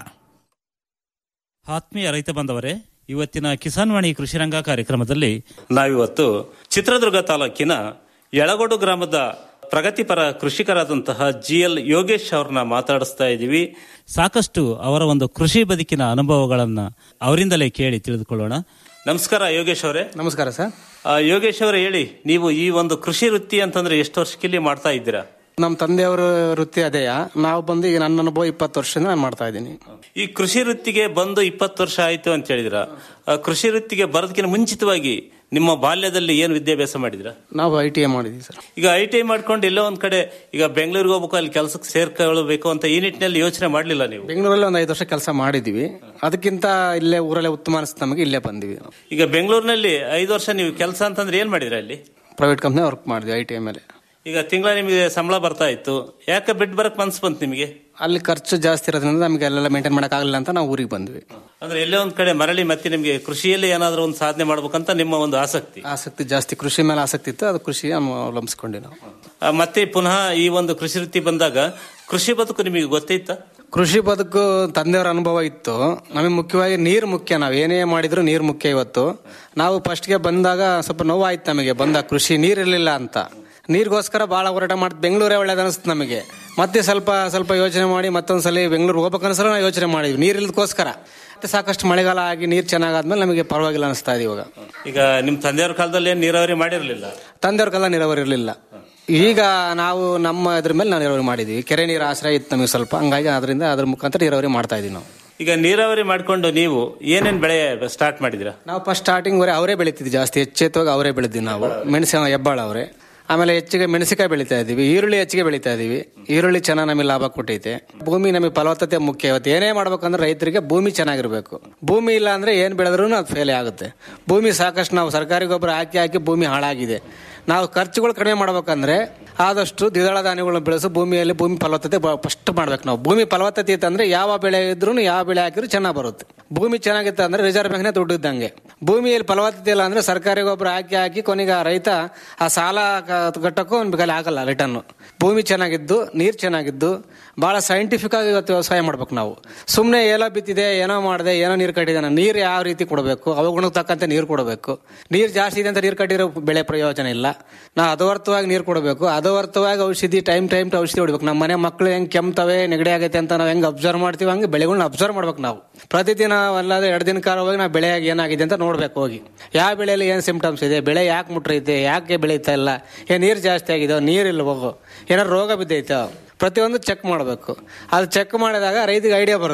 ಆತ್ಮೀಯ ರೈತ ಬಾಂಧವರೇ ಇವತ್ತಿನ ಕಿಸಾನ್ ವಾಣಿ ಕೃಷಿರಂಗ ಕಾರ್ಯಕ್ರಮದಲ್ಲಿ ನಾವಿವತ್ತು ಚಿತ್ರದುರ್ಗ ತಾಲೂಕಿನ ಯಳಗೋಡು ಗ್ರಾಮದ ಪ್ರಗತಿಪರ ಕೃಷಿಕರಾದಂತಹ ಜಿ ಎಲ್ ಯೋಗೇಶ್ ಅವ್ರನ್ನ ಮಾತಾಡಿಸ್ತಾ ಇದ್ದೀವಿ ಸಾಕಷ್ಟು ಅವರ ಒಂದು ಕೃಷಿ ಬದುಕಿನ ಅನುಭವಗಳನ್ನ ಅವರಿಂದಲೇ ಕೇಳಿ ತಿಳಿದುಕೊಳ್ಳೋಣ ನಮಸ್ಕಾರ ಯೋಗೇಶ್ ಅವರೇ ನಮಸ್ಕಾರ ಸರ್ ಯೋಗೇಶ್ ಅವರೇ ಹೇಳಿ ನೀವು ಈ ಒಂದು ಕೃಷಿ ವೃತ್ತಿ ಅಂತಂದ್ರೆ ಎಷ್ಟು ವರ್ಷಕ್ಕಿಲ್ಲಿ ಮಾಡ್ತಾ ಇದ್ದೀರಾ ನಮ್ಮ ತಂದೆಯವರ ವೃತ್ತಿ ಅದೇಯ ನಾವು ಬಂದು ಈಗ ನನ್ನ ಅನುಭವ ಇಪ್ಪತ್ತು ವರ್ಷದಿಂದ ನಾನು ಮಾಡ್ತಾ ಇದ್ದೀನಿ ಈ ಕೃಷಿ ವೃತ್ತಿಗೆ ಬಂದು ಇಪ್ಪತ್ತು ವರ್ಷ ಆಯ್ತು ಅಂತ ಹೇಳಿದ್ರ ಕೃಷಿ ವೃತ್ತಿಗೆ ಬರೋದಕ್ಕಿಂತ ಮುಂಚಿತವಾಗಿ ನಿಮ್ಮ ಬಾಲ್ಯದಲ್ಲಿ ಏನು ವಿದ್ಯಾಭ್ಯಾಸ ಮಾಡಿದ್ರ ನಾವು ಐ ಟಿ ಐ ಮಾಡಿದ್ವಿ ಸರ್ ಈಗ ಐ ಟಿ ಐ ಮಾಡ್ಕೊಂಡು ಎಲ್ಲೋ ಒಂದ್ ಕಡೆ ಈಗ ಬೆಂಗಳೂರಿಗೆ ಹೋಗ್ಬೇಕು ಅಲ್ಲಿ ಕೆಲಸಕ್ಕೆ ಸೇರ್ಕೊಳ್ಬೇಕು ಅಂತ ಈ ನಿಟ್ಟಿನಲ್ಲಿ ಯೋಚನೆ ಮಾಡ್ಲಿಲ್ಲ ನೀವು ಬೆಂಗಳೂರಲ್ಲಿ ಒಂದು ಐದು ವರ್ಷ ಕೆಲಸ ಮಾಡಿದ್ವಿ ಅದಕ್ಕಿಂತ ಇಲ್ಲೇ ಊರಲ್ಲೇ ಉತ್ತಮ ಅನಿಸ್ತು ನಮಗೆ ಇಲ್ಲೇ ಬಂದಿವಿ ಈಗ ಬೆಂಗಳೂರಿನಲ್ಲಿ ಐದು ವರ್ಷ ನೀವು ಕೆಲಸ ಅಂತಂದ್ರೆ ಏನ್ ಮಾಡಿದ್ರ ಅಲ್ಲಿ ಪ್ರೈವೇಟ್ ಕಂಪ್ನಿ ವರ್ಕ್ ಮಾಡಿದ್ವಿ ಐ ಟಿ ಐ ಮೇಲೆ ಈಗ ತಿಂಗಳ ನಿಮಗೆ ಸಂಬಳ ಬರ್ತಾ ಇತ್ತು ಯಾಕೆ ಬಿಟ್ಟು ಬರಕ್ ಮನ್ಸು ಬಂತು ನಿಮಗೆ ಅಲ್ಲಿ ಖರ್ಚು ಜಾಸ್ತಿ ಇರೋದ್ರಿಂದ ನಮಗೆ ಅಲ್ಲೆಲ್ಲ ಮೇಂಟೈನ್ ಆಗಲಿಲ್ಲ ಅಂತ ನಾವು ಊರಿಗೆ ಬಂದ್ವಿ ಅಂದ್ರೆ ಎಲ್ಲೇ ಒಂದ್ ಕಡೆ ಮರಳಿ ಮತ್ತೆ ನಿಮಗೆ ಕೃಷಿಯಲ್ಲಿ ಏನಾದ್ರೂ ಒಂದು ಸಾಧನೆ ಮಾಡ್ಬೇಕಂತ ನಿಮ್ಮ ಒಂದು ಆಸಕ್ತಿ ಆಸಕ್ತಿ ಜಾಸ್ತಿ ಕೃಷಿ ಮೇಲೆ ಆಸಕ್ತಿ ಇತ್ತು ಅದು ಕೃಷಿ ಅವಲಂಬಿಸ್ಕೊಂಡಿ ನಾವು ಆ, ಮತ್ತೆ ಪುನಃ ಈ ಒಂದು ಕೃಷಿ ವೃತ್ತಿ ಬಂದಾಗ ಕೃಷಿ ಬದುಕು ನಿಮಗೆ ಗೊತ್ತಿತ್ತ ಕೃಷಿ ಬದುಕು ತಂದೆಯವರ ಅನುಭವ ಇತ್ತು ನಮಗೆ ಮುಖ್ಯವಾಗಿ ನೀರು ಮುಖ್ಯ ನಾವು ಏನೇ ಮಾಡಿದ್ರು ನೀರು ಮುಖ್ಯ ಇವತ್ತು ನಾವು ಫಸ್ಟ್ಗೆ ಬಂದಾಗ ಸ್ವಲ್ಪ ನೋವಾಯ್ತು ನಮಗೆ ಬಂದಾಗ ಕೃಷಿ ನೀರಿರಲಿಲ್ಲ ಅಂತ ನೀರಿಗೋಸ್ಕರ ಭಾಳ ಹೋರಾಟ ಮಾಡ್ತು ಬೆಂಗಳೂರೇ ಒಳ್ಳೇದು ಅನಿಸ್ತು ನಮಗೆ ಮತ್ತೆ ಸ್ವಲ್ಪ ಸ್ವಲ್ಪ ಯೋಚನೆ ಮಾಡಿ ಮತ್ತೊಂದ್ಸಲಿ ಬೆಂಗಳೂರು ಹೋಗ್ಬೇಕನ್ಸಲ ನಾವು ಯೋಚನೆ ಮಾಡಿದ್ವಿ ನೀರಿಲ್ಲದಕ್ಕೋಸ್ಕರ ಮತ್ತೆ ಸಾಕಷ್ಟು ಮಳೆಗಾಲ ಆಗಿ ನೀರು ಚೆನ್ನಾಗಾದ್ಮೇಲೆ ನಮಗೆ ಪರವಾಗಿಲ್ಲ ಅನಿಸ್ತಾ ಇದೆ ಇವಾಗ ಈಗ ನಿಮ್ ತಂದೆಯವ್ರ ಕಾಲದಲ್ಲಿ ಏನ್ ನೀರಾವರಿ ಮಾಡಿರ್ಲಿಲ್ಲ ತಂದೆಯವ್ರ ಕಾಲ ನೀರಾವರಿ ಇರಲಿಲ್ಲ ಈಗ ನಾವು ನಮ್ಮ ಇದ್ರ ಮೇಲೆ ನಾವು ನೀರಾವರಿ ಮಾಡಿದ್ವಿ ಕೆರೆ ನೀರು ಆಶ್ರಯ ಇತ್ತು ನಮಗೆ ಸ್ವಲ್ಪ ಹಂಗಾಗಿ ಅದರಿಂದ ಅದ್ರ ಮುಖಾಂತರ ನೀರಾವರಿ ಮಾಡ್ತಾ ಇದೀವಿ ನಾವು ಈಗ ನೀರಾವರಿ ಮಾಡ್ಕೊಂಡು ನೀವು ಏನೇನ್ ಬೆಳೆ ಸ್ಟಾರ್ಟ್ ಮಾಡಿದಿರಾ ನಾವು ಫಸ್ಟ್ ಸ್ಟಾರ್ಟಿಂಗ್ ವರೆ ಅವರೇ ಬೆಳಿತಿದ್ವಿ ಜಾಸ್ತಿ ಹೆಚ್ಚೆತ್ತವಾಗಿ ಅವರೇ ಬೆಳೆದ್ವಿ ನಾವು ಮೆಣಸಿನ ಹೆಬ್ಬಾಳ ಅವರೇ ಆಮೇಲೆ ಹೆಚ್ಚಿಗೆ ಮೆಣಸಿಕಾಯಿ ಬೆಳಿತಾ ಇದೀವಿ ಈರುಳ್ಳಿ ಹೆಚ್ಚಿಗೆ ಬೆಳಿತಾ ಇದೀವಿ ಈರುಳ್ಳಿ ಚೆನ್ನಾಗಿ ನಮಗೆ ಲಾಭ ಕೊಟ್ಟೈತೆ ಭೂಮಿ ನಮಗೆ ಫಲವತ್ತತೆ ಮುಖ್ಯ ಇವತ್ತು ಏನೇ ಮಾಡ್ಬೇಕಂದ್ರೆ ರೈತರಿಗೆ ಭೂಮಿ ಚೆನ್ನಾಗಿರ್ಬೇಕು ಭೂಮಿ ಇಲ್ಲ ಅಂದ್ರೆ ಏನ್ ಬೆಳೆದ್ರೂ ಅದು ಫೇಲ್ ಆಗುತ್ತೆ ಭೂಮಿ ಸಾಕಷ್ಟು ನಾವು ಸರ್ಕಾರಿ ಗೊಬ್ಬರ ಹಾಕಿ ಹಾಕಿ ಭೂಮಿ ಹಾಳಾಗಿದೆ ನಾವು ಖರ್ಚುಗಳು ಕಡಿಮೆ ಮಾಡ್ಬೇಕಂದ್ರೆ ಆದಷ್ಟು ದ್ವಿದಳ ಧಾನ್ಯಗಳನ್ನ ಬೆಳೆಸು ಭೂಮಿಯಲ್ಲಿ ಭೂಮಿ ಫಲವತ್ತತೆ ಫಸ್ಟ್ ಮಾಡ್ಬೇಕು ನಾವು ಭೂಮಿ ಫಲವತ್ತತೆ ಇತ್ತಂದ್ರೆ ಯಾವ ಬೆಳೆ ಇದ್ರೂ ಯಾವ ಬೆಳೆ ಹಾಕಿದ್ರು ಚೆನ್ನಾಗಿ ಬರುತ್ತೆ ಭೂಮಿ ಚೆನ್ನಾಗಿತ್ತು ಅಂದ್ರೆ ರಿಸರ್ವ್ ಬ್ಯಾಂಕ್ನೇ ದುಡ್ಡು ಇದ್ದಂಗೆ ಭೂಮಿಯಲ್ಲಿ ಫಲವತ್ತತೆ ಇಲ್ಲ ಅಂದ್ರೆ ಸರ್ಕಾರಿ ಗೊಬ್ಬರ ಹಾಕಿ ಹಾಕಿ ಕೊನೆಗೆ ಆ ರೈತ ಆ ಸಾಲ ಕ- ಕಟ್ಟಕ್ಕೂ ಅವ್ನ ಕೈಲಿ ಆಗಲ್ಲ ರಿಟರ್ನ್ ಭೂಮಿ ಚೆನ್ನಾಗಿದ್ದು ನೀರು ಚೆನ್ನಾಗಿದ್ದು ಬಹಳ ಸೈಂಟಿಫಿಕ್ ಆಗಿ ಇವತ್ತು ವ್ಯವಸಾಯ ಮಾಡ್ಬೇಕು ನಾವು ಸುಮ್ಮನೆ ಏನೋ ಬಿತ್ತಿದೆ ಏನೋ ಮಾಡಿದೆ ಏನೋ ನೀರು ಕಟ್ಟಿದಾನೆ ನೀರು ಯಾವ ರೀತಿ ಕೊಡಬೇಕು ಅವುಗಳಿಗೆ ತಕ್ಕಂತೆ ನೀರು ಕೊಡಬೇಕು ನೀರು ಜಾಸ್ತಿ ಇದೆ ಅಂತ ನೀರು ಕಟ್ಟಿರೋ ಬೆಳೆ ಪ್ರಯೋಜನ ಇಲ್ಲ ನಾವು ಅದವರ್ತವಾಗಿ ನೀರು ಕೊಡಬೇಕು ಅದವರ್ತವಾಗಿ ಔಷಧಿ ಟೈಮ್ ಟೈಮ್ ಟು ಔಷಧಿ ಹೊಡಿಬೇಕು ನಮ್ಮ ಮನೆ ಮಕ್ಕಳು ಹೆಂಗೆ ಕೆಮ್ತವೆ ನೆಗಡಿ ಆಗೈತೆ ಅಂತ ನಾವು ಹೆಂಗೆ ಅಬ್ಸರ್ವ್ ಮಾಡ್ತೀವಿ ಹಂಗೆ ಬೆಳೆಗಳನ್ನ ಅಬ್ಸರ್ವ್ ಮಾಡ್ಬೇಕು ನಾವು ಪ್ರತಿದಿನ ಅಲ್ಲದೆ ಎರಡು ದಿನ ಕಾಲ ಹೋಗಿ ನಾವು ಬೆಳೆ ಏನಾಗಿದೆ ಅಂತ ನೋಡ್ಬೇಕು ಹೋಗಿ ಯಾವ ಬೆಳೆಯಲ್ಲಿ ಏನು ಸಿಂಪ್ಟಮ್ಸ್ ಇದೆ ಬೆಳೆ ಯಾಕೆ ಮುಟ್ರೈತೆ ಯಾಕೆ ಬೆಳೀತಾ ಇಲ್ಲ ಏನು ನೀರು ಜಾಸ್ತಿ ಆಗಿದೆ ನೀರಿಲ್ಲ ಹೋಗು ಏನಾರು ರೋಗ ಬಿದ್ದೈತೆ ಪ್ರತಿಯೊಂದು ಚೆಕ್ ಮಾಡಬೇಕು ಅದು ಚೆಕ್ ಮಾಡಿದಾಗ ರೈತಿಗೆ ಐಡಿಯಾ ಬರುತ್ತೆ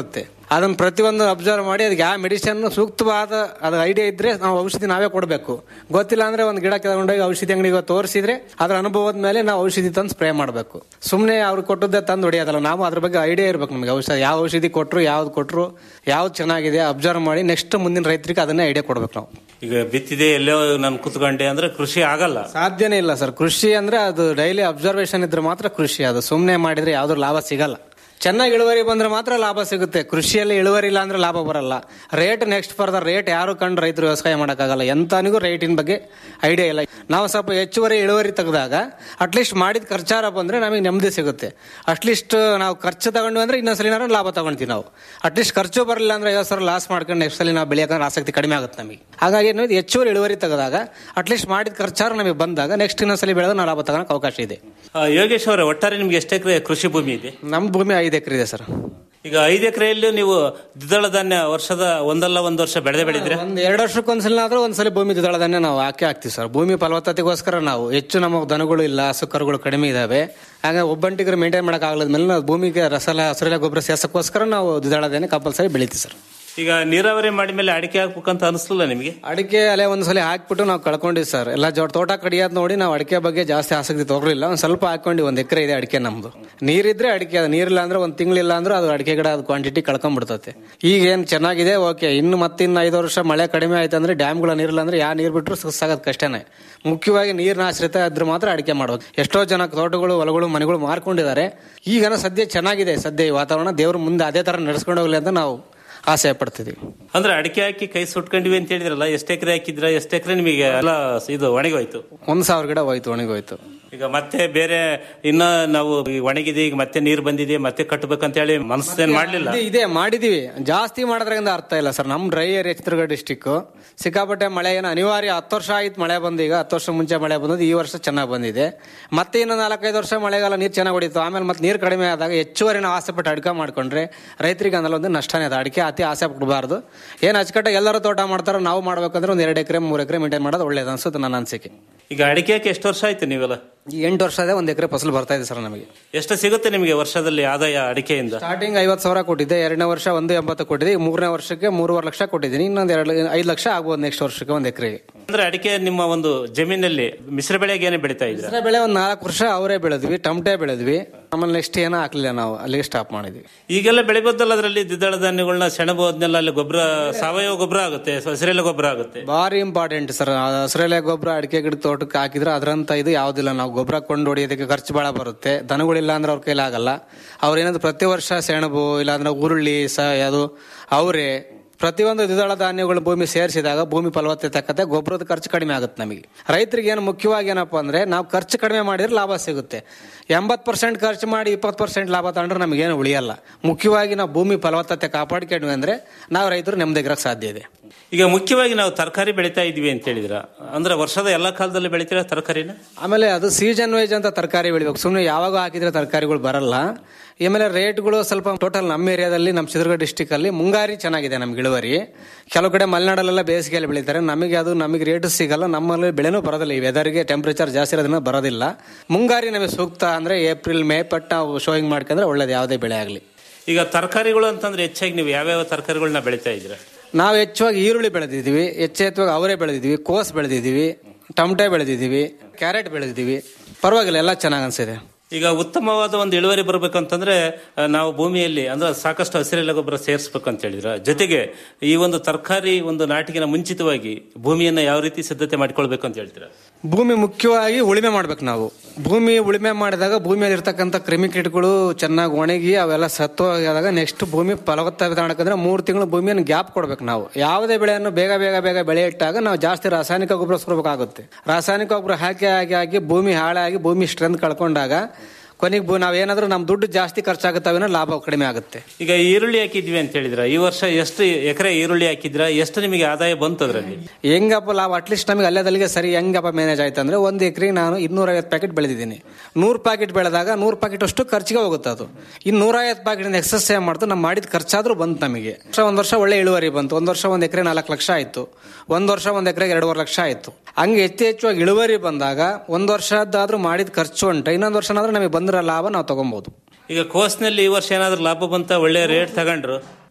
ಅದನ್ನ ಪ್ರತಿಯೊಂದು ಅಬ್ಸರ್ವ್ ಮಾಡಿ ಅದಕ್ಕೆ ಯಾವ ಮೆಡಿಸಿನ್ ಸೂಕ್ತವಾದ ಅದು ಐಡಿಯಾ ಇದ್ರೆ ನಾವು ಔಷಧಿ ನಾವೇ ಕೊಡಬೇಕು ಗೊತ್ತಿಲ್ಲ ಅಂದ್ರೆ ಒಂದು ಗಿಡ ತಗೊಂಡೋಗಿ ಔಷಧಿ ಅಂಗಡಿಗೆ ತೋರಿಸಿದ್ರೆ ಅದ್ರ ಅನುಭವದ ಮೇಲೆ ನಾವು ಔಷಧಿ ತಂದು ಸ್ಪ್ರೇ ಮಾಡಬೇಕು ಸುಮ್ಮನೆ ಅವ್ರು ಕೊಟ್ಟದ್ದೇ ತಂದು ಹೊಡಿಯೋದಲ್ಲ ನಾವು ಅದ್ರ ಬಗ್ಗೆ ಐಡಿಯಾ ಇರ್ಬೇಕು ನಮಗೆ ಔಷಧ ಯಾವ ಔಷಧಿ ಕೊಟ್ಟರು ಯಾವ್ದು ಕೊಟ್ಟರು ಯಾವ್ದು ಚೆನ್ನಾಗಿದೆ ಅಬ್ಸರ್ವ್ ಮಾಡಿ ನೆಕ್ಸ್ಟ್ ಮುಂದಿನ ರೈತರಿಗೆ ಅದನ್ನೇ ಐಡಿಯಾ ಕೊಡ್ಬೇಕು ನಾವು ಈಗ ಬಿತ್ತಿದೆ ಎಲ್ಲೋ ನಾನು ಕುತ್ಕೊಂಡೆ ಅಂದ್ರೆ ಕೃಷಿ ಆಗಲ್ಲ ಸಾಧ್ಯನೇ ಇಲ್ಲ ಸರ್ ಕೃಷಿ ಅಂದ್ರೆ ಅದು ಡೈಲಿ ಅಬ್ಸರ್ವೇಷನ್ ಇದ್ರೆ ಮಾತ್ರ ಕೃಷಿ ಅದು ಸುಮ್ಮನೆ ಮಾಡಿದ್ರೆ ಯಾವ್ದು ಲಾಭ ಸಿಗಲ್ಲ ಚೆನ್ನಾಗಿ ಇಳುವರಿ ಬಂದ್ರೆ ಮಾತ್ರ ಲಾಭ ಸಿಗುತ್ತೆ ಕೃಷಿಯಲ್ಲಿ ಇಳುವರಿ ಇಲ್ಲ ಅಂದ್ರೆ ಲಾಭ ಬರಲ್ಲ ರೇಟ್ ನೆಕ್ಸ್ಟ್ ಫರ್ದರ್ ರೇಟ್ ಯಾರು ಕಂಡು ರೈತರು ವ್ಯವಸಾಯ ಮಾಡೋಕ್ಕಾಗಲ್ಲ ಎಂತನಿಗೂ ರೇಟಿನ ಬಗ್ಗೆ ಐಡಿಯಾ ಇಲ್ಲ ನಾವು ಸ್ವಲ್ಪ ಹೆಚ್ಚುವರಿ ಇಳುವರಿ ತೆಗೆದಾಗ ಅಟ್ಲೀಸ್ಟ್ ಮಾಡಿದ ಖರ್ಚಾರ ಬಂದ್ರೆ ನಮಗೆ ನೆಮ್ಮದಿ ಸಿಗುತ್ತೆ ಅಟ್ಲೀಸ್ಟ್ ನಾವು ಖರ್ಚು ತಗೊಂಡ್ವಿ ಅಂದ್ರೆ ಇನ್ನೊಂದ್ಸಲಿನಾರು ಲಾಭ ತಗೊಂತೀವಿ ನಾವು ಅಟ್ಲೀಸ್ಟ್ ಖರ್ಚು ಬರಲಿಲ್ಲ ಅಂದ್ರೆ ಐವತ್ತು ಸಾವಿರ ಲಾಸ್ ಮಾಡ್ಕೊಂಡು ನೆಕ್ಸ್ಟ್ ಸಲ ನಾವು ಬೆಳೆಯೋಕೆ ಆಸಕ್ತಿ ಕಡಿಮೆ ಆಗುತ್ತೆ ನಮಗೆ ಹಾಗಾಗಿ ಏನು ಇದು ಹೆಚ್ಚುವರಿ ಇಳುವರಿ ತೆಗೆದಾಗ ಅಟ್ಲೀಸ್ಟ್ ಮಾಡಿದ ಖರ್ಚಾರ ನಮಗೆ ಬಂದಾಗ ನೆಕ್ಸ್ಟ್ ಇನ್ನೊಂದ್ಸಲಿ ಬೆಳೆದು ನಾವು ಲಾಭ ತಗೊಳಕ್ಕೆ ಅವಕಾಶ ಇದೆ ಆ, ಯೋಗೇಶ್ ಅವರೇ ಒಟ್ಟಾರೆ ನಿಮ್ಗೆ ಎಷ್ಟು ಎಕರೆ ಕೃಷಿ ಭೂಮಿ ಇದೆ ನಮ್ಮ ಭೂಮಿ ಐದು ಎಕರೆ ಇದೆ ಸರ್ ಈಗ ಐದು ಎಕರೆಯಲ್ಲಿ ನೀವು ದ್ವಿದಳ ಧಾನ್ಯ ವರ್ಷದ ಒಂದಲ್ಲ ಒಂದು ವರ್ಷ ಬೆಳೆದೇ ಬೆಳೆದ್ರೆ ಒಂದ್ ಎರಡು ವರ್ಷಕ್ಕೆ ಒಂದ್ಸಲ ಆದ್ರೂ ಒಂದ್ಸಲ ಭೂಮಿ ದ್ವಿದಳದನ್ನೇ ನಾವು ಹಾಕಿ ಹಾಕ್ತಿವಿ ಸರ್ ಭೂಮಿ ಫಲವತ್ತತೆಗೋಸ್ಕರ ನಾವು ಹೆಚ್ಚು ನಮ್ಮ ದನಗಳು ಇಲ್ಲ ಹಸು ಕರುಗಳು ಕಡಿಮೆ ಇದಾವೆ ಹಾಗಾಗಿ ಒಬ್ಬಂಟಿಗರು ಮೇಂಟೈನ್ ಮಾಡಕ್ ಆಗಲದ್ಮೇಲೆ ನಾವು ಭೂಮಿಗೆ ರಸಲ ಹಸಿರೆಲೆ ಗೊಬ್ಬರ ಸೇರ್ಸಕ್ಕೋಸ್ಕರ ನಾವು ದ್ವಿದಳದನ್ನೇ ಕಂಪಲ್ಸರಿ ಬೆಳಿತೀವಿ ಸರ್ ಈಗ ನೀರಾವರಿ ಮಾಡಿ ಮೇಲೆ ಅಡಿಕೆ ಹಾಕ್ಬೇಕಂತ ಅನಿಸ್ಲಿಲ್ಲ ನಿಮಗೆ ಅಡಿಕೆ ಅಲೆ ಒಂದ್ಸಲ ಹಾಕ್ಬಿಟ್ಟು ನಾವು ಕಳ್ಕೊಂಡಿವಿ ಸರ್ ಎಲ್ಲ ಜೋಡ್ ತೋಟ ಕಡಿಯೋದ್ ನೋಡಿ ನಾವು ಅಡಿಕೆ ಬಗ್ಗೆ ಜಾಸ್ತಿ ಆಸಕ್ತಿ ತಗೊಳ್ಳಿಲ್ಲ ಒಂದ್ ಸ್ವಲ್ಪ ಹಾಕೊಂಡು ಒಂದ್ ಎಕರೆ ಇದೆ ಅಡಿಕೆ ನಮ್ದು ನೀರಿದ್ರೆ ಅಡಿಕೆ ಅದು ನೀರಿಲ್ಲ ಅಂದ್ರೆ ಒಂದ್ ತಿಂಗಳಿಲ್ಲ ಅಂದ್ರೆ ಅದು ಅಡಿಕೆ ಗಿಡ ಅದು ಕ್ವಾಂಟಿಟಿ ಕಳ್ಕೊಂಡ್ಬಿಡ್ತತೆ ಈಗ ಏನ್ ಚೆನ್ನಾಗಿದೆ ಓಕೆ ಇನ್ನು ಮತ್ತಿನ್ನು ಐದು ವರ್ಷ ಮಳೆ ಕಡಿಮೆ ಆಯ್ತು ಅಂದ್ರೆ ಡ್ಯಾಮ್ಗಳ ನೀರಿಲ್ಲ ಅಂದ್ರೆ ಯಾ ನೀರ್ ಬಿಟ್ಟರು ಸಾಗೋದು ಕಷ್ಟನೇ ಮುಖ್ಯವಾಗಿ ನೀರಿನ ಆಶ್ರಿತ ಇದ್ರೆ ಮಾತ್ರ ಅಡಿಕೆ ಮಾಡ್ಬೇಕು ಎಷ್ಟೋ ಜನ ತೋಟಗಳು ಹೊಲಗಳು ಮನೆಗಳು ಮಾರ್ಕೊಂಡಿದ್ದಾರೆ ಈಗನ ಸದ್ಯ ಚೆನ್ನಾಗಿದೆ ಸದ್ಯ ಈ ವಾತಾವರಣ ದೇವ್ರ ಮುಂದೆ ಅದೇ ತರ ನಡೆಸ್ಕೊಂಡು ಹೋಗ್ಲಿ ಅಂತ ನಾವು ಆಸೆ ಪಡ್ತಿದ್ದೀವಿ ಅಂದ್ರೆ ಅಡಿಕೆ ಹಾಕಿ ಕೈ ಸುಟ್ಕೊಂಡಿವಿ ಅಂತ ಹೇಳಿದ್ರಲ್ಲ ಎಷ್ಟು ಎಕರೆ ಹಾಕಿದ್ರ ಎಷ್ಟು ಎಕರೆ ನಿಮಗೆ ಎಲ್ಲ ಇದು ಒಣಗೋಯ್ತು ಒಂದ್ ಸಾವಿರ ಗಿಡ ಹೋಯ್ತು ಒಣಗೋಯ್ತು ಈಗ ಮತ್ತೆ ಬೇರೆ ಇನ್ನ ನಾವು ಈ ಒಣಗಿದೆ ಈಗ ಮತ್ತೆ ನೀರು ಬಂದಿದೆ ಮತ್ತೆ ಕಟ್ಟಬೇಕಂತ ಹೇಳಿ ಮನಸ್ಸೇನ್ ಮಾಡ್ಲಿಲ್ಲ ಇದೆ- ಇದೆ ಮಾಡಿದೀವಿ ಜಾಸ್ತಿ ಮಾಡೋದ್ರಿಂದ ಅರ್ಥ ಇಲ್ಲ ಸರ್ ನಮ್ ಡ್ರೈ ಏರಿಯಾ ಚಿತ್ರದುರ್ಗ ಡಿಸ್ಟಿಕ್ ಸಿಕ್ಕಾಪಟ್ಟೆ ಮಳೆ ಏನು ಅನಿವಾರ್ಯ ಹತ್ತು ವರ್ಷ ಆಯ್ತು ಮಳೆ ಬಂದು ಈಗ ಹತ್ತು ವರ್ಷ ಮುಂಚೆ ಮಳೆ ಬಂದದ್ದು ಈ ವರ್ಷ ಚೆನ್ನಾಗಿ ಬಂದಿದೆ ಮತ್ತೆ ಇನ್ನು ನಾಲ್ಕೈದು ವರ್ಷ ಮಳೆಗಾಲ ನೀರು ಚೆನ್ನಾಗಿ ಹೊಡಿತು ಆಮೇಲೆ ಮತ್ತೆ ನೀರು ಕಡಿಮೆ ಆದಾಗ ಹೆಚ್ಚುವರಿ ನಾವು ಆಸೆ ಪಟ್ಟು ಅಡಿಕೆ ಮಾಡ್ಕೊಂಡ್ರೆ ರೈತರಿಗೆ ಅನ್ನಲ್ಲ ಒಂದು ನಷ್ಟನೇ ಅದು ಅಡಿಕೆ ಅತಿ ಆಸೆ ಪಡಬಾರ್ದು ಏನು ಅಚ್ಚುಕಟ್ಟಾಗಿ ಎಲ್ಲರೂ ತೋಟ ಮಾಡ್ತಾರೋ ನಾವು ಮಾಡ್ಬೇಕಂದ್ರೆ ಒಂದು ಎರಡು ಎಕರೆ ಮೂರು ಎಕರೆ ಮೇಂಟೈನ್ ಮಾಡೋದು ಒಳ್ಳೇದು ಅನ್ಸುತ್ತೆ ನನ್ನ ಅನಿಸಿಕೆ ಈಗ ಅಡಿಕೆ ಹಾಕಿ ಎಷ್ಟು ವರ್ಷ ಆಯ್ತು ನೀವೆಲ್ಲ ಈ ಎಂಟು ವರ್ಷ ಇದೆ ಒಂದು ಎಕರೆ ಫಸಲು ಬರ್ತಾ ಇದೆ ಸರ್ ನಮಗೆ ಎಷ್ಟು ಸಿಗುತ್ತೆ ನಿಮಗೆ ವರ್ಷದಲ್ಲಿ ಆದಾಯ ಅಡಿಕೆಯಿಂದ ಸ್ಟಾರ್ಟಿಂಗ್ ಐವತ್ತು ಸಾವಿರ ಕೊಟ್ಟಿದ್ದೆ ಎರಡನೇ ವರ್ಷ ಒಂದು ಎಂಬತ್ತು ಕೊಟ್ಟಿದ್ದೆ ಈಗ ಮೂರನೇ ವರ್ಷಕ್ಕೆ ಮೂರುವರೆ ಲಕ್ಷ ಕೊಟ್ಟಿದ್ದೀನಿ ಇನ್ನೊಂದು ಎರಡು ಐದು ಲಕ್ಷ ಆಗ್ಬೋದು ನೆಕ್ಸ್ಟ್ ವರ್ಷಕ್ಕೆ ಒಂದು ಎಕರೆಗೆ ಅಂದ್ರೆ ಅಡಿಕೆ ನಿಮ್ಮ ಒಂದು ಜಮೀನಲ್ಲಿ ಮಿಶ್ರ ಬೆಳೆಗೆ ಏನೇ ಬೆಳಿತಾ ಇದ್ರ ಹೆಸರ ಬೆಳೆ ಒಂದು ನಾಲ್ಕು ವರ್ಷ ಅವರೇ ಬೆಳೆದ್ವಿ ಟಮಟೆ ಬೆಳೆದ್ವಿ ಆಮೇಲೆ ನೆಕ್ಸ್ಟ್ ಏನೋ ಹಾಕ್ಲಿಲ್ಲ ನಾವು ಅಲ್ಲಿಗೆ ಸ್ಟಾಪ್ ಮಾಡಿದ್ವಿ ಈಗೆಲ್ಲ ಬೆಳಿಬೋದಲ್ಲ ಅದರಲ್ಲಿ ದ್ವಿದಳ ಧಾನ್ಯಗಳನ್ನ ಸೆಣಬು ಅದನ್ನೆಲ್ಲ ಅಲ್ಲಿ ಗೊಬ್ಬರ ಸಾವಯವ ಗೊಬ್ಬರ ಆಗುತ್ತೆ ಹಸಿರೆಲೆ ಗೊಬ್ಬರ ಆಗುತ್ತೆ ಭಾರಿ ಇಂಪಾರ್ಟೆಂಟ್ ಸರ್ ಹಸಿರೆಲೆ ಗೊಬ್ಬರ ಅಡಿಕೆ ಗಿಡ ತೋಟಕ್ಕೆ ಹಾಕಿದ್ರೆ ಅದರಂತ ಇದು ಯಾವುದಿಲ್ಲ ನಾವು ಗೊಬ್ಬರ ಕೊಂಡು ಹೊಡಿಯೋದಕ್ಕೆ ಖರ್ಚು ಭಾಳ ಬರುತ್ತೆ ದನಗಳಿಲ್ಲ ಅಂದ್ರೆ ಅವ್ರ ಕೈಲಿ ಆಗಲ್ಲ ಅವ್ರೇನಾದ್ರು ಪ್ರತಿ ವರ್ಷ ಸೆಣಬು ಇಲ್ಲಾಂದ್ರೆ ಉರುಳಿ ಸ ಅದು ಅವರೇ ಪ್ರತಿಯೊಂದು ದ್ವಿದಳ ಧಾನ್ಯಗಳು ಭೂಮಿ ಸೇರಿಸಿದಾಗ ಭೂಮಿ ಫಲವತ್ತತೆ ತಕ್ಕಂತೆ ಗೊಬ್ಬರದ ಖರ್ಚು ಕಡಿಮೆ ಆಗುತ್ತೆ ನಮಗೆ ರೈತರಿಗೆ ಏನು ಮುಖ್ಯವಾಗಿ ಏನಪ್ಪಾ ಅಂದ್ರೆ ನಾವು ಖರ್ಚು ಕಡಿಮೆ ಮಾಡಿದ್ರೆ ಲಾಭ ಸಿಗುತ್ತೆ ಎಂಬತ್ತು ಪರ್ಸೆಂಟ್ ಖರ್ಚು ಮಾಡಿ ಇಪ್ಪತ್ತು ಪರ್ಸೆಂಟ್ ಲಾಭ ತಗೊಂಡ್ರೆ ನಮಗೇನು ಉಳಿಯಲ್ಲ ಮುಖ್ಯವಾಗಿ ನಾವು ಭೂಮಿ ಫಲವತ್ತತೆ ಕಾಪಾಡ್ಕೊಂಡ್ವಿ ಅಂದ್ರೆ ನಾವು ರೈತರು ನೆಮ್ಮದಿಗಿರಕ್ಕೆ ಸಾಧ್ಯ ಇದೆ ಈಗ ಮುಖ್ಯವಾಗಿ ನಾವು ತರಕಾರಿ ಬೆಳಿತಾ ಇದ್ವಿ ಅಂತ ಹೇಳಿದ್ರ ಅಂದ್ರೆ ವರ್ಷದ ಎಲ್ಲಾ ಕಾಲದಲ್ಲಿ ಬೆಳಿತೀರಾ ತರಕಾರಿನ ಆಮೇಲೆ ಅದು ಸೀಸನ್ ವೈಸ್ ಅಂತ ತರಕಾರಿ ಬೆಳಿಬೇಕು ಸುಮ್ಮನೆ ಯಾವಾಗ ಹಾಕಿದ್ರೆ ತರಕಾರಿಗಳು ಬರಲ್ಲ ಆಮೇಲೆ ರೇಟ್ಗಳು ಸ್ವಲ್ಪ ಟೋಟಲ್ ನಮ್ಮ ಏರಿಯಾದಲ್ಲಿ ನಮ್ಮ ಚಿತ್ರದುರ್ಗ ಡಿಸ್ಟಿಕ್ ಅಲ್ಲಿ ಮುಂಗಾರಿ ಚೆನ್ನಾಗಿದೆ ನಮ್ಗೆ ಇಳುವರಿ ಕೆಲವು ಕಡೆ ಮಲೆನಾಡಲ್ಲೆಲ್ಲ ಬೇಸಿಗೆಯಲ್ಲಿ ಬೆಳಿತಾರೆ ನಮಗೆ ಅದು ನಮಗೆ ರೇಟ್ ಸಿಗಲ್ಲ ನಮ್ಮಲ್ಲಿ ಬೆಳೆನೂ ಬರೋದಿಲ್ಲ ಈ ವೆದರ್ಗೆ ಟೆಂಪರೇಚರ್ ಜಾಸ್ತಿ ಇರೋದ್ರಿಂದ ಬರೋದಿಲ್ಲ ಮುಂಗಾರಿ ನಮಗೆ ಸೂಕ್ತ ಅಂದ್ರೆ ಏಪ್ರಿಲ್ ಮೇ ಪಟ್ ನಾವು ಶೋಯಿಂಗ್ ಮಾಡ್ಕೊಂಡ್ರೆ ಒಳ್ಳೇದು ಯಾವುದೇ ಬೆಳೆ ಆಗಲಿ ಈಗ ತರಕಾರಿಗಳು ಅಂತಂದ್ರೆ ಹೆಚ್ಚಾಗಿ ನೀವು ಯಾವ್ಯಾವ ತರಕಾರಿಗಳನ್ನ ಬೆಳಿತಾ ಇದ್ದೀರಾ ನಾವು ಹೆಚ್ಚಾಗಿ ಈರುಳ್ಳಿ ಬೆಳೆದಿದ್ದೀವಿ ಹೆಚ್ಚೆತ್ತವಾಗಿ ಅವರೇ ಬೆಳೆದಿದ್ದೀವಿ ಕೋಸ್ ಬೆಳೆದಿದ್ದೀವಿ ಟಮಟೆ ಬೆಳೆದಿದ್ದೀವಿ ಕ್ಯಾರೆಟ್ ಬೆಳೆದಿದ್ದೀವಿ ಪರವಾಗಿಲ್ಲ ಎಲ್ಲ ಚೆನ್ನಾಗಿ ಅನ್ಸಿದೆ ಈಗ ಉತ್ತಮವಾದ ಒಂದು ಇಳುವರಿ ಬರ್ಬೇಕಂತಂದ್ರೆ ಆ, ನಾವು ಭೂಮಿಯಲ್ಲಿ ಅಂದ್ರೆ ಸಾಕಷ್ಟು ಹಸಿರೆಲೆ ಗೊಬ್ಬರ ಸೇರಿಸ್ಬೇಕು ಅಂತ ಹೇಳಿದ್ರ ಜೊತೆಗೆ ಈ ಒಂದು ತರಕಾರಿ ಒಂದು ನಾಟಿಗಿನ ಮುಂಚಿತವಾಗಿ ಭೂಮಿಯನ್ನ ಯಾವ ರೀತಿ ಸಿದ್ಧತೆ ಮಾಡ್ಕೊಳ್ಬೇಕು ಅಂತ ಹೇಳ್ತೀರಾ ಭೂಮಿ ಮುಖ್ಯವಾಗಿ ಉಳುಮೆ ಮಾಡ್ಬೇಕು ನಾವು ಭೂಮಿ ಉಳುಮೆ ಮಾಡಿದಾಗ ಭೂಮಿಯಲ್ಲಿ ಇರ್ತಕ್ಕಂಥ ಕ್ರಿಮಿಕೀಟಗಳು ಚೆನ್ನಾಗಿ ಒಣಗಿ ಅವೆಲ್ಲ ಸತ್ವಾದಾಗ ನೆಕ್ಸ್ಟ್ ಭೂಮಿ ಫಲವತ್ತತೆ ಮಾಡಬೇಕಂದ್ರೆ ಮೂರು ತಿಂಗಳು ಭೂಮಿಯನ್ನು ಗ್ಯಾಪ್ ಕೊಡ್ಬೇಕು ನಾವು ಯಾವುದೇ ಬೆಳೆಯನ್ನು ಬೇಗ ಬೇಗ ಬೇಗ ಬೆಳೆ ಇಟ್ಟಾಗ ನಾವು ಜಾಸ್ತಿ ರಾಸಾಯನಿಕ ಗೊಬ್ಬರ ಸುರಬೇಕಾಗುತ್ತೆ ರಾಸಾಯನಿಕ ಗೊಬ್ಬರ ಹಾಕಿ ಹಾಕಿ ಹಾಕಿ ಭೂಮಿ ಹಾಳಾಗಿ ಭೂಮಿ ಸ್ಟ್ರೆಂತ್ ಕಳ್ಕೊಂಡಾಗ ಕೊನೆಗೆ ಭೂ ನಾವೇನಾದ್ರೂ ನಮ್ಮ ದುಡ್ಡು ಜಾಸ್ತಿ ಖರ್ಚಾಗುತ್ತವೇನೋ ಲಾಭ ಕಡಿಮೆ ಆಗುತ್ತೆ ಈಗ ಈರುಳ್ಳಿ ಹಾಕಿದ್ವಿ ಅಂತ ಹೇಳಿದ್ರ ಈ ವರ್ಷ ಎಷ್ಟು ಎಕರೆ ಈರುಳ್ಳಿ ಹಾಕಿದ್ರ ಎಷ್ಟು ನಿಮಗೆ ಆದಾಯ ಬಂತು ಅದರಲ್ಲಿ ಹೆಂಗಪ್ಪ ಲಾಭ ಅಟ್ಲೀಸ್ಟ್ ನಮಗೆ ಅಲ್ಲೇದಲ್ಲಿಗೆ ಸರಿ ಹೆಂಗಪ್ಪ ಮ್ಯಾನೇಜ್ ಆಯ್ತು ಅಂದ್ರೆ ಒಂದು ಎಕರೆಗೆ ನಾನು ಇನ್ನೂರೈವತ್ತು ಪ್ಯಾಕೆಟ್ ಬೆಳೆದಿದ್ದೀನಿ ನೂರು ಪ್ಯಾಕೆಟ್ ಬೆಳೆದಾಗ ನೂರು ಪ್ಯಾಕೆಟ್ ಅಷ್ಟು ಖರ್ಚಿಗೆ ಹೋಗುತ್ತೆ ಅದು ಇನ್ನು ನೂರೈವತ್ತು ಪ್ಯಾಕೆಟ್ ಎಕ್ಸಸ್ ಸೇವ್ ಮಾಡ್ತು ನಾವು ಮಾಡಿದ ಖರ್ಚಾದ್ರೂ ಬಂತು ನಮಗೆ ವರ್ಷ ಒಂದು ವರ್ಷ ಒಳ್ಳೆ ಇಳುವರಿ ಬಂತು ಒಂದು ವರ್ಷ ಒಂದು ಎಕರೆ ನಾಲ್ಕು ಲಕ್ಷ ಆಯ್ತು ಒಂದು ವರ್ಷ ಒಂದು ಎಕರೆಗೆ ಎರಡೂವರೆ ಲಕ್ಷ ಆಯ್ತು ಹಂಗೆ ಹೆಚ್ಚು ಹೆಚ್ಚು ಇಳುವರಿ ಬಂದಾಗ ಒಂದು ವರ್ಷದ್ದಾದ್ರೂ ಮಾಡಿದ ಖರ್ಚು ಉಂಟು ಇನ್ನೊಂದು ವರ್ಷನಾದ್ರೂ ನಮಗೆ ಬಂದಿರೋ ಲಾಭ ನಾವು ತಗೊಬಹುದು ಈಗ ಕೋಸ್ನಲ್ಲಿ ಈ ವರ್ಷ ಏನಾದ್ರೂ ಲಾಭ ಬಂತ ಒಳ್ಳೆ ರೇಟ್ ತಗೊಂಡ್ರು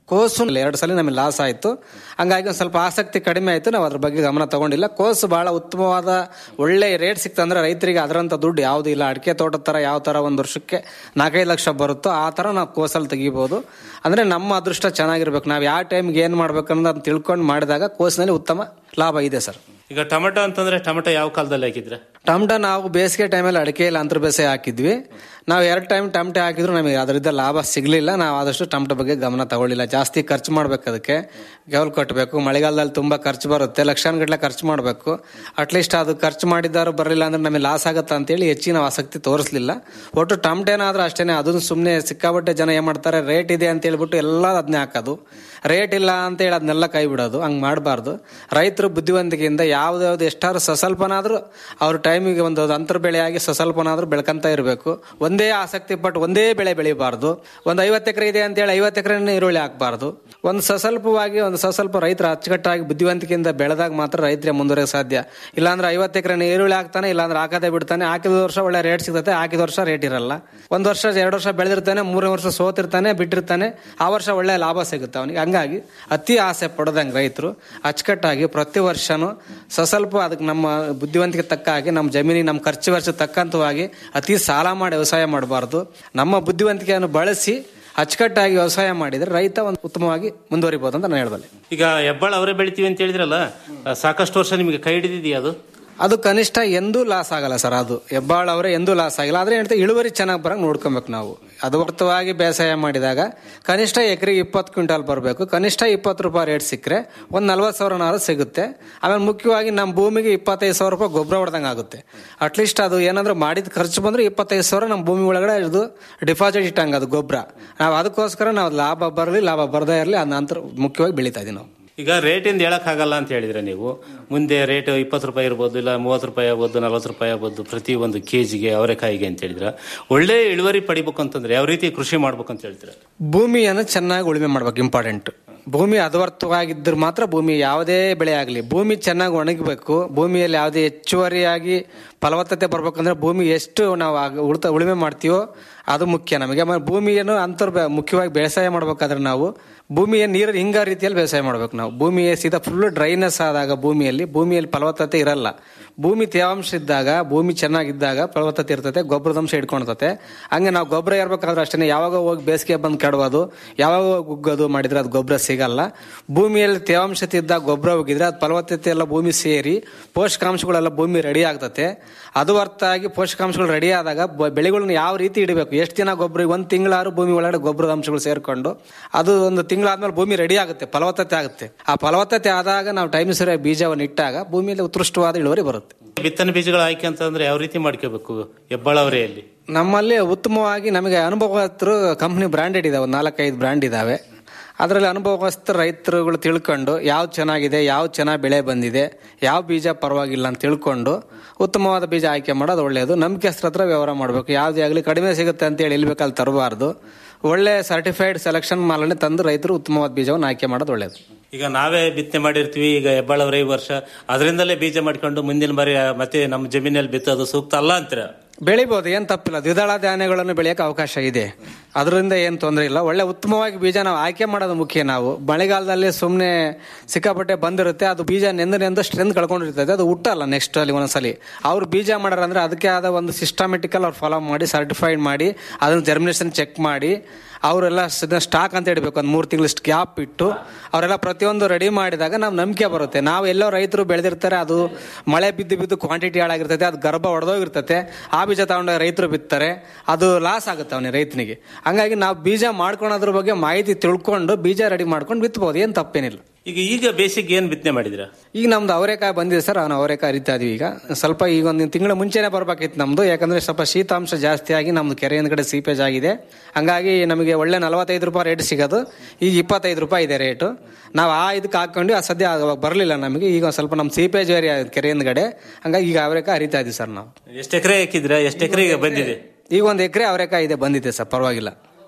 ಕೋಸು ಎರಡು ಸಲ ನಮಗೆ ಲಾಸ್ ಆಯಿತು ಹಂಗಾಗಿ ಒಂದು ಸ್ವಲ್ಪ ಆಸಕ್ತಿ ಕಡಿಮೆ ಆಯಿತು ನಾವು ಅದ್ರ ಬಗ್ಗೆ ಗಮನ ತಗೊಂಡಿಲ್ಲ ಕೋಸು ಬಹಳ ಉತ್ತಮವಾದ ಒಳ್ಳೆ ರೇಟ್ ಸಿಕ್ತಂದ್ರೆ ರೈತರಿಗೆ ಅದರಂಥ ದುಡ್ಡು ಯಾವುದು ಇಲ್ಲ ಅಡಿಕೆ ತೋಟದ ಥರ ಯಾವ ಥರ ಒಂದು ವರ್ಷಕ್ಕೆ ನಾಲ್ಕೈದು ಲಕ್ಷ ಬರುತ್ತೋ ಆ ಥರ ನಾವು ಕೋಸಲ್ಲಿ ತೆಗಿಬೋದು ಅಂದರೆ ನಮ್ಮ ಅದೃಷ್ಟ ಚೆನ್ನಾಗಿರ್ಬೇಕು ನಾವು ಯಾವ ಟೈಮ್ಗೆ ಏನು ಮಾಡ್ಬೇಕು ಅನ್ನೋದನ್ನ ತಿಳ್ಕೊಂಡು ಮಾಡಿದಾಗ ಕೋಸಿನಲ್ಲಿ ಉತ್ತಮ ಲಾಭ ಇದೆ ಸರ್ ಈಗ ಟೊಮೆಟೊ ಅಂತಂದ್ರೆ ಟೊಮೆಟೊ ಯಾವ ಕಾಲದಲ್ಲಿ ಹಾಕಿದ್ರೆ ಟಮಟ ನಾವು ಬೇಸಿಗೆ ಟೈಮಲ್ಲಿ ಅಡಿಕೆಯಲ್ಲಿ ಅಂತರ ಬೇಸಾಯ ಹಾಕಿದ್ವಿ ನಾವು ಎರಡು ಟೈಮ್ ಟಮಟೆ ಹಾಕಿದ್ರು ನಮಗೆ ಅದರಿಂದ ಲಾಭ ಸಿಗಲಿಲ್ಲ ನಾವು ಆದಷ್ಟು ಟಮಟೆ ಬಗ್ಗೆ ಗಮನ ತಗೊಳ್ಳಿಲ್ಲ ಜಾಸ್ತಿ ಖರ್ಚು ಮಾಡ್ಬೇಕು ಅದಕ್ಕೆ ಗೆವಲ್ ಕಟ್ಟಬೇಕು ಮಳೆಗಾಲದಲ್ಲಿ ತುಂಬ ಖರ್ಚು ಬರುತ್ತೆ ಲಕ್ಷಾನುಗಟ್ಟಲೆ ಖರ್ಚು ಮಾಡಬೇಕು ಅಟ್ಲೀಸ್ಟ್ ಅದು ಖರ್ಚು ಮಾಡಿದ್ದಾರು ಬರಲಿಲ್ಲ ಅಂದ್ರೆ ನಮಗೆ ಲಾಸ್ ಆಗುತ್ತೆ ಅಂತೇಳಿ ಹೆಚ್ಚಿನ ಆಸಕ್ತಿ ತೋರಿಸ್ಲಿಲ್ಲ ಒಟ್ಟು ಟಮಟೆನಾದ್ರೂ ಅಷ್ಟೇ ಅದನ್ನು ಸುಮ್ಮನೆ ಸಿಕ್ಕಾಪಟ್ಟೆ ಜನ ಏನು ಮಾಡ್ತಾರೆ ರೇಟ್ ಇದೆ ಅಂತ ಹೇಳ್ಬಿಟ್ಟು ಎಲ್ಲ ಅದನ್ನೇ ಹಾಕೋದು ರೇಟ್ ಇಲ್ಲ ಅಂತೇಳಿ ಅದನ್ನೆಲ್ಲ ಕೈ ಬಿಡೋದು ಹಂಗೆ ಮಾಡಬಾರ್ದು ರೈತರು ಬುದ್ಧಿವಂತಿಕೆಯಿಂದ ಯಾವ್ದಾವ್ದು ಎಷ್ಟಾದ್ರು ಸಸ್ವಲ್ಪನಾದ್ರೂ ಅವ್ರ ಟೈಮಿಗೆ ಒಂದು ಅಂತರ ಬೆಳೆಯಾಗಿ ಸಸ್ವಲ್ಪನಾದ್ರೂ ಬೆಳ್ಕೊಂತ ಇರಬೇಕು ಒಂದೇ ಆಸಕ್ತಿ ಪಟ್ಟು ಒಂದೇ ಬೆಳೆ ಬೆಳಿಬಾರ್ದು ಒಂದು ಐವತ್ತು ಎಕರೆ ಇದೆ ಅಂತೇಳಿ ಐವತ್ತು ಎಕರೆ ಈರುಳ್ಳಿ ಹಾಕಬಾರ್ದು ಒಂದು ಸಸ್ವಲ್ಪವಾಗಿ ಒಂದು ಸಸ್ವಲ್ಪ ರೈತರ ಅಚ್ಚುಕಟ್ಟಾಗಿ ಬುದ್ಧಿವಂತಿಕೆಯಿಂದ ಬೆಳೆದಾಗ ಮಾತ್ರ ರೈತರಿಗೆ ಮುಂದುವರೆಯಕ್ಕೆ ಸಾಧ್ಯ ಇಲ್ಲಾಂದ್ರೆ ಐವತ್ತು ಎಕರೆ ಈರುಳ್ಳಿ ಹಾಕ್ತಾನೆ ಇಲ್ಲಾಂದ್ರೆ ಹಾಕದೇ ಬಿಡ್ತಾನೆ ಹಾಕಿದ ವರ್ಷ ಒಳ್ಳೆ ರೇಟ್ ಸಿಗುತ್ತೆ ಹಾಕಿದ ವರ್ಷ ರೇಟ್ ಇರಲ್ಲ ಒಂದು ವರ್ಷ ಎರಡು ವರ್ಷ ಬೆಳೆದಿರ್ತಾನೆ ಮೂರನೇ ವರ್ಷ ಸೋತಿರ್ತಾನೆ ಬಿಟ್ಟಿರ್ತಾನೆ ಆ ವರ್ಷ ಒಳ್ಳೆ ಲಾಭ ಸಿಗುತ್ತೆ ಅವನಿಗೆ ಹಂಗಾಗಿ ಅತಿ ಆಸೆ ಪಡೋದಂಗೆ ರೈತರು ಅಚ್ಚುಕಟ್ಟಾಗಿ ಪ್ರತಿ ವರ್ಷನೂ ಸಸ್ವಲ್ಪ ಅದಕ್ಕೆ ನಮ್ಮ ಬುದ್ಧಿವಂತಿಕೆ ತಕ್ಕ ಹಾಗೆ ನಮ್ಮ ಜಮೀನಿಗೆ ನಮ್ಮ ಖರ್ಚು ವೆಚ್ಚ ತಕ್ಕಂತವಾಗಿ ಅತಿ ಸಾಲ ಮಾಡಿ ವ್ಯವಸಾಯ ಮಾಡಬಾರ್ದು ನಮ್ಮ ಬುದ್ಧಿವಂತಿಕೆಯನ್ನು ಬಳಸಿ ಅಚ್ಚುಕಟ್ಟಾಗಿ ವ್ಯವಸಾಯ ಮಾಡಿದರೆ ರೈತ ಒಂದು ಉತ್ತಮವಾಗಿ ಮುಂದುವರಿಬಹುದು ಅಂತ ನಾನು ಹೇಳ್ಬಲ್ಲೆ ಈಗ ಹೆಬ್ಬಾಳ ಅವರೇ ಬೆಳಿತೀವಿ ಅಂತ ಹೇಳಿದ್ರಲ್ಲ ಆ, ಸಾಕಷ್ಟು ವರ್ಷ ನಿಮಗೆ ಕೈ ಹಿಡಿದಿದೆಯಾ ಅದು ಅದು ಕನಿಷ್ಠ ಎಂದೂ ಲಾಸ್ ಆಗಲ್ಲ ಸರ್ ಅದು ಹೆಬ್ಬಾಳ ಅವರೇ ಎಂದೂ ಲಾಸ್ ಆಗಿಲ್ಲ ಆದ್ರೆ ಹೇಳ್ತಾ ಇಳುವರಿ ಚೆನ್ನಾಗಿ ಬರಂಗ್ ನೋಡ್ಕೊಬೇಕು ನಾವು ಅದು ವರ್ತವಾಗಿ ಬೇಸಾಯ ಮಾಡಿದಾಗ ಕನಿಷ್ಠ ಎಕರೆಗೆ ಇಪ್ಪತ್ತು ಕ್ವಿಂಟಾಲ್ ಬರಬೇಕು ಕನಿಷ್ಠ ಇಪ್ಪತ್ತು ರೂಪಾಯಿ ರೇಟ್ ಸಿಕ್ಕರೆ ಒಂದು ನಲ್ವತ್ತು ಸಾವಿರನಾರು ಸಿಗುತ್ತೆ ಆಮೇಲೆ ಮುಖ್ಯವಾಗಿ ನಮ್ಮ ಭೂಮಿಗೆ ಇಪ್ಪತ್ತೈದು ಸಾವಿರ ರೂಪಾಯಿ ಗೊಬ್ಬರ ಹೊಡೆದಂಗೆ ಆಗುತ್ತೆ ಅಟ್ಲೀಸ್ಟ್ ಅದು ಏನಾದ್ರೂ ಮಾಡಿದ ಖರ್ಚು ಬಂದ್ರೆ ಇಪ್ಪತ್ತೈದು ಸಾವಿರ ನಮ್ಮ ಭೂಮಿ ಒಳಗಡೆ ಇದು ಡಿಪಾಸಿಟ್ ಇಟ್ಟಂಗೆ ಅದು ಗೊಬ್ಬರ ನಾವು ಅದಕ್ಕೋಸ್ಕರ ನಾವು ಲಾಭ ಬರಲಿ ಲಾಭ ಬರದೇ ಇರಲಿ ಅದ ನಂತರ ಮುಖ್ಯವಾಗಿ ಬೆಳೀತಾ ಇದೀವಿ ನಾವು ಈಗ ರೇಟಿಂದ ಹೇಳಕ್ಕಾಗಲ್ಲ ಅಂತ ಹೇಳಿದ್ರೆ ನೀವು ಮುಂದೆ ರೇಟ್ ಇಪ್ಪತ್ತು ರೂಪಾಯಿ ಇರ್ಬೋದು ಇಲ್ಲ ಮೂವತ್ತು ರೂಪಾಯಿ ಆಗ್ಬೋದು ನಲ್ವತ್ತು ರೂಪಾಯಿ ಆಗ್ಬೋದು ಪ್ರತಿ ಒಂದು ಕೆಜಿಗೆ ಅವರೆಕಾಯಿಗೆ ಅಂತ ಹೇಳಿದ್ರೆ ಒಳ್ಳೆ ಇಳುವರಿ ಪಡಿಬೇಕು ಅಂತಂದ್ರೆ ಯಾವ ರೀತಿ ಕೃಷಿ ಮಾಡ್ಬೇಕು ಅಂತ ಹೇಳ್ತೀರಾ ಭೂಮಿಯನ್ನು ಚೆನ್ನಾಗಿ ಉಳುಮೆ ಮಾಡ್ಬೇಕು ಇಂಪಾರ್ಟೆಂಟ್ ಭೂಮಿ ಹದವರ್ತವಾಗಿದ್ದರೆ ಮಾತ್ರ ಭೂಮಿ ಯಾವುದೇ ಬೆಳೆ ಆಗಲಿ ಭೂಮಿ ಚೆನ್ನಾಗಿ ಒಣಗಬೇಕು ಭೂಮಿಯಲ್ಲಿ ಯಾವುದೇ ಹೆಚ್ಚುವರಿಯಾಗಿ ಫಲವತ್ತತೆ ಬರ್ಬೇಕಂದ್ರೆ ಭೂಮಿ ಎಷ್ಟು ನಾವು ಆಗ- ಉಳ್ತ ಉಳುಮೆ ಮಾಡ್ತೀವೋ ಅದು ಮುಖ್ಯ ನಮಗೆ ಆಮೇಲೆ ಭೂಮಿಯನ್ನು ಅಂತರ್ ಮುಖ್ಯವಾಗಿ ಬೇಸಾಯ ಮಾಡ್ಬೇಕಾದ್ರೆ ನಾವು ಭೂಮಿಯ ನೀರು ಹಿಂಗ ರೀತಿಯಲ್ಲಿ ಬೇಸಾಯ ಮಾಡ್ಬೇಕು ನಾವು ಭೂಮಿ ಸೀದಾ ಫುಲ್ ಡ್ರೈನೆಸ್ ಆದಾಗ ಭೂಮಿಯಲ್ಲಿ ಭೂಮಿಯಲ್ಲಿ ಫಲವತ್ತತೆ ಇರಲ್ಲ ಭೂಮಿ ತೇವಾಂಶ ಇದ್ದಾಗ ಭೂಮಿ ಚೆನ್ನಾಗಿದ್ದಾಗ ಫಲವತ್ತತೆ ಇರ್ತದೆ ಗೊಬ್ಬರದ ಅಂಶ ಇಟ್ಕೊಳ್ತತೆ ಹಂಗೆ ನಾವು ಗೊಬ್ಬರ ಇರ್ಬೇಕಾದ್ರೆ ಅಷ್ಟೇ ಯಾವಾಗ ಹೋಗಿ ಬೇಸಿಗೆ ಬಂದು ಕೆಡಬೋದು ಯಾವಾಗ ಹೋಗಿ ಉಗ್ಗೋದು ಮಾಡಿದ್ರೆ ಅದು ಗೊಬ್ಬರ ಸಿಗಲ್ಲ ಭೂಮಿಯಲ್ಲಿ ತೇವಾಂಶತೆ ಇದ್ದಾಗ ಗೊಬ್ಬರ ಹೋಗಿದ್ರೆ ಅದು ಫಲವತ್ತತೆ ಎಲ್ಲ ಭೂಮಿ ಸೇರಿ ಪೋಷಕಾಂಶಗಳೆಲ್ಲ ಭೂಮಿ ರೆಡಿ ಆಗ್ತತೆ ಅದು ಅರ್ಥ ಆಗಿ ಪೋಷಕಾಂಶಗಳು ರೆಡಿ ಆದಾಗ ಬ- ಬೆಳೆಗಳನ್ನ ಯಾವ ರೀತಿ ಇಡಬೇಕು ಎಷ್ಟು ದಿನ ಗೊಬ್ಬರ ಒಂದು ತಿಂಗಳಾರು ಭೂಮಿ ಒಳಗಡೆ ಗೊಬ್ಬರದ ಅಂಶಗಳು ಸೇರ್ಕೊಂಡು ಅದು ಒಂದು ತಿಂಗಳಾದ್ಮೇಲೆ ಭೂಮಿ ರೆಡಿ ಆಗುತ್ತೆ ಫಲವತ್ತತೆ ಆಗುತ್ತೆ ಆ ಫಲವತ್ತತೆ ಆದಾಗ ನಾವು ಟೈಮ್ ಸರಿಯಾಗಿ ಬೀಜವನ್ನು ಇಟ್ಟಾಗ ಭೂಮಿಯಲ್ಲಿ ಉತ್ಕೃಷ್ಟವಾದ ಇಳುವರಿ ಬರುತ್ತೆ ಬಿತ್ತನೆ ಬೀಜಗಳ ಆಯ್ಕೆ ಅಂತಂದ್ರೆ ಯಾವ ರೀತಿ ಮಾಡ್ಕೋಬೇಕು ಹೆಬ್ಬಾಳ ಅವರೆಯಲ್ಲಿ ನಮ್ಮಲ್ಲಿ ಉತ್ತಮವಾಗಿ ನಮಗೆ ಅನುಭವಸ್ಥರು ಕಂಪ್ನಿ ಬ್ರಾಂಡೆಡ್ ಇದಾವೆ ಒಂದು ನಾಲ್ಕೈದು ಬ್ರ್ಯಾಂಡ್ ಇದಾವೆ ಅದರಲ್ಲಿ ಅನುಭವಸ್ಥ ರೈತರುಗಳು ತಿಳ್ಕೊಂಡು ಯಾವ್ದು ಚೆನ್ನಾಗಿದೆ ಯಾವ್ದು ಚೆನ್ನಾಗಿ ಬೆಳೆ ಬಂದಿದೆ ಯಾವ ಬೀಜ ಪರವಾಗಿಲ್ಲ ಅಂತ ತಿಳ್ಕೊಂಡು ಉತ್ತಮವಾದ ಬೀಜ ಆಯ್ಕೆ ಮಾಡೋದು ಒಳ್ಳೆಯದು ನಂಬಿಕೆಸ್ತ್ರ ಹತ್ರ ವ್ಯವಹಾರ ಮಾಡಬೇಕು ಯಾವುದೇ ಆಗಲಿ ಕಡಿಮೆ ಸಿಗುತ್ತೆ ಅಂತೇಳಿ ಎಲ್ಲಿ ಬೇಕಲ್ಲಿ ತರಬಾರ್ದು ಒಳ್ಳೆ ಸರ್ಟಿಫೈಡ್ ಸೆಲೆಕ್ಷನ್ ಮಾಲನ್ನೇ ತಂದು ರೈತರು ಉತ್ತಮವಾದ ಬೀಜವನ್ನು ಆಯ್ಕೆ ಮಾಡೋದು ಒಳ್ಳೆಯದು ಈಗ ನಾವೇ ಬಿತ್ತನೆ ಮಾಡಿರ್ತೀವಿ ಈಗ ಹೆಬ್ಬಾಳ ಅವರೇ ಈ ವರ್ಷ ಅದರಿಂದಲೇ ಬೀಜ ಮಾಡ್ಕೊಂಡು ಮುಂದಿನ ಬಾರಿ ಮತ್ತೆ ನಮ್ಮ ಜಮೀನಲ್ಲಿ ಬಿತ್ತೋದು ಸೂಕ್ತ ಅಲ್ಲ ಅಂತೀರ ಬೆಳಿಬೋದು ಏನು ತಪ್ಪಿಲ್ಲ ದ್ವಿದಳ ಧಾನ್ಯಗಳನ್ನು ಬೆಳೆಯೋಕೆ ಅವಕಾಶ ಇದೆ ಅದರಿಂದ ಏನು ತೊಂದರೆ ಇಲ್ಲ ಒಳ್ಳೆ ಉತ್ತಮವಾಗಿ ಬೀಜ ನಾವು ಆಯ್ಕೆ ಮಾಡೋದು ಮುಖ್ಯ ನಾವು ಮಳೆಗಾಲದಲ್ಲಿ ಸುಮ್ಮನೆ ಸಿಕ್ಕಾಪಟ್ಟೆ ಬಂದಿರುತ್ತೆ ಅದು ಬೀಜ ನೆಂದು ನೆಂದು ಸ್ಟ್ರೆಂತ್ ಕಳ್ಕೊಂಡಿರ್ತದೆ ಅದು ಹುಟ್ಟಲ್ಲ ನೆಕ್ಸ್ಟ್ ಅಲ್ಲಿ ಒಂದೊಂದ್ಸಲಿ ಅವ್ರು ಬೀಜ ಮಾಡಾರ ಅಂದ್ರೆ ಅದಕ್ಕೆ ಆದ ಒಂದು ಸಿಸ್ಟಮೆಟಿಕಲ್ ಅವ್ರು ಫಾಲೋ ಮಾಡಿ ಸರ್ಟಿಫೈಡ್ ಮಾಡಿ ಅದನ್ನ ಜರ್ಮಿನೇಷನ್ ಚೆಕ್ ಮಾಡಿ ಅವರೆಲ್ಲ ಸ್ಟಾಕ್ ಅಂತ ಇಡಬೇಕು ಒಂದು ಮೂರು ತಿಂಗಳಷ್ಟು ಗ್ಯಾಪ್ ಇಟ್ಟು ಅವರೆಲ್ಲ ಪ್ರತಿಯೊಂದು ರೆಡಿ ಮಾಡಿದಾಗ ನಾವು ನಂಬಿಕೆ ಬರುತ್ತೆ ನಾವು ಎಲ್ಲೋ ರೈತರು ಬೆಳೆದಿರ್ತಾರೆ ಅದು ಮಳೆ ಬಿದ್ದು ಬಿದ್ದು ಕ್ವಾಂಟಿಟಿ ಹಾಳಾಗಿರ್ತೈತೆ ಅದು ಗರ್ಭ ಒಡೆದೋಗಿರ್ತೈತೆ ಆ ಬೀಜ ತಗೊಂಡೋಗಿ ರೈತರು ಬಿತ್ತಾರೆ ಅದು ಲಾಸ್ ಆಗುತ್ತೆ ಅವನಿಗೆ ರೈತನಿಗೆ ಹಂಗಾಗಿ ನಾವು ಬೀಜ ಮಾಡ್ಕೊಳೋದ್ರ ಬಗ್ಗೆ ಮಾಹಿತಿ ತಿಳ್ಕೊಂಡು ಬೀಜ ರೆಡಿ ಮಾಡ್ಕೊಂಡು ಬಿತ್ಬೋದು ಏನು ತಪ್ಪೇನಿಲ್ಲ ಈಗ ಈಗ ಬೇಸಿಗೆ ಏನ್ ಬಿತ್ತನೆ ಮಾಡಿದ್ರ ಈಗ ನಮ್ದು ಅವರೆಕಾಯಿ ಬಂದಿದೆ ಸರ್ ನಾವು ಅವರೆಕಾಯಿ ಅರಿತಾ ಇದೀವಿ ಈಗ ಸ್ವಲ್ಪ ಈಗ ಒಂದು ತಿಂಗಳ ಮುಂಚೆನೆ ಬರ್ಬೇಕಿತ್ತು ನಮ್ದು ಯಾಕಂದ್ರೆ ಸ್ವಲ್ಪ ಶೀತಾಂಶ ಜಾಸ್ತಿ ಆಗಿ ನಮ್ದು ಕೆರೆ ಹಿಂದ್ಗಡೆ ಸೀಪೇಜ್ ಆಗಿದೆ ಹಂಗಾಗಿ ನಮಗೆ ಒಳ್ಳೆ ನಲವತ್ತೈದು ರೂಪಾಯಿ ರೇಟ್ ಸಿಗೋದು ಈಗ ಇಪ್ಪತ್ತೈದು ರೂಪಾಯಿ ಇದೆ ರೇಟು ನಾವು ಆ ಇದಕ್ಕೆ ಹಾಕೊಂಡು ಆ ಸದ್ಯ ಅವಾಗ ಬರಲಿಲ್ಲ ನಮಗೆ ಈಗ ಒಂದ್ ಸ್ವಲ್ಪ ನಮ್ಮ ಸೀಪೇಜ್ ಏರಿಯಾ ಕೆರೆ ಹಿಂದ್ಗಡೆ ಹಂಗಾಗಿ ಈಗ ಅವರೆಕಾಯಿ ಅರಿತಾ ಇದೀವಿ ಸರ್ ನಾವು ಎಷ್ಟು ಎಕರೆ ಹಾಕಿದ್ರ ಎಷ್ಟು ಎಕರೆ ಈಗ ಬಂದಿದೆ ಈಗ ಒಂದು ಎಕರೆ ಅವರೆಕಾಯಿ ಇದೆ ಬಂದಿದೆ ಸರ್ ಪರವಾಗಿಲ್ಲ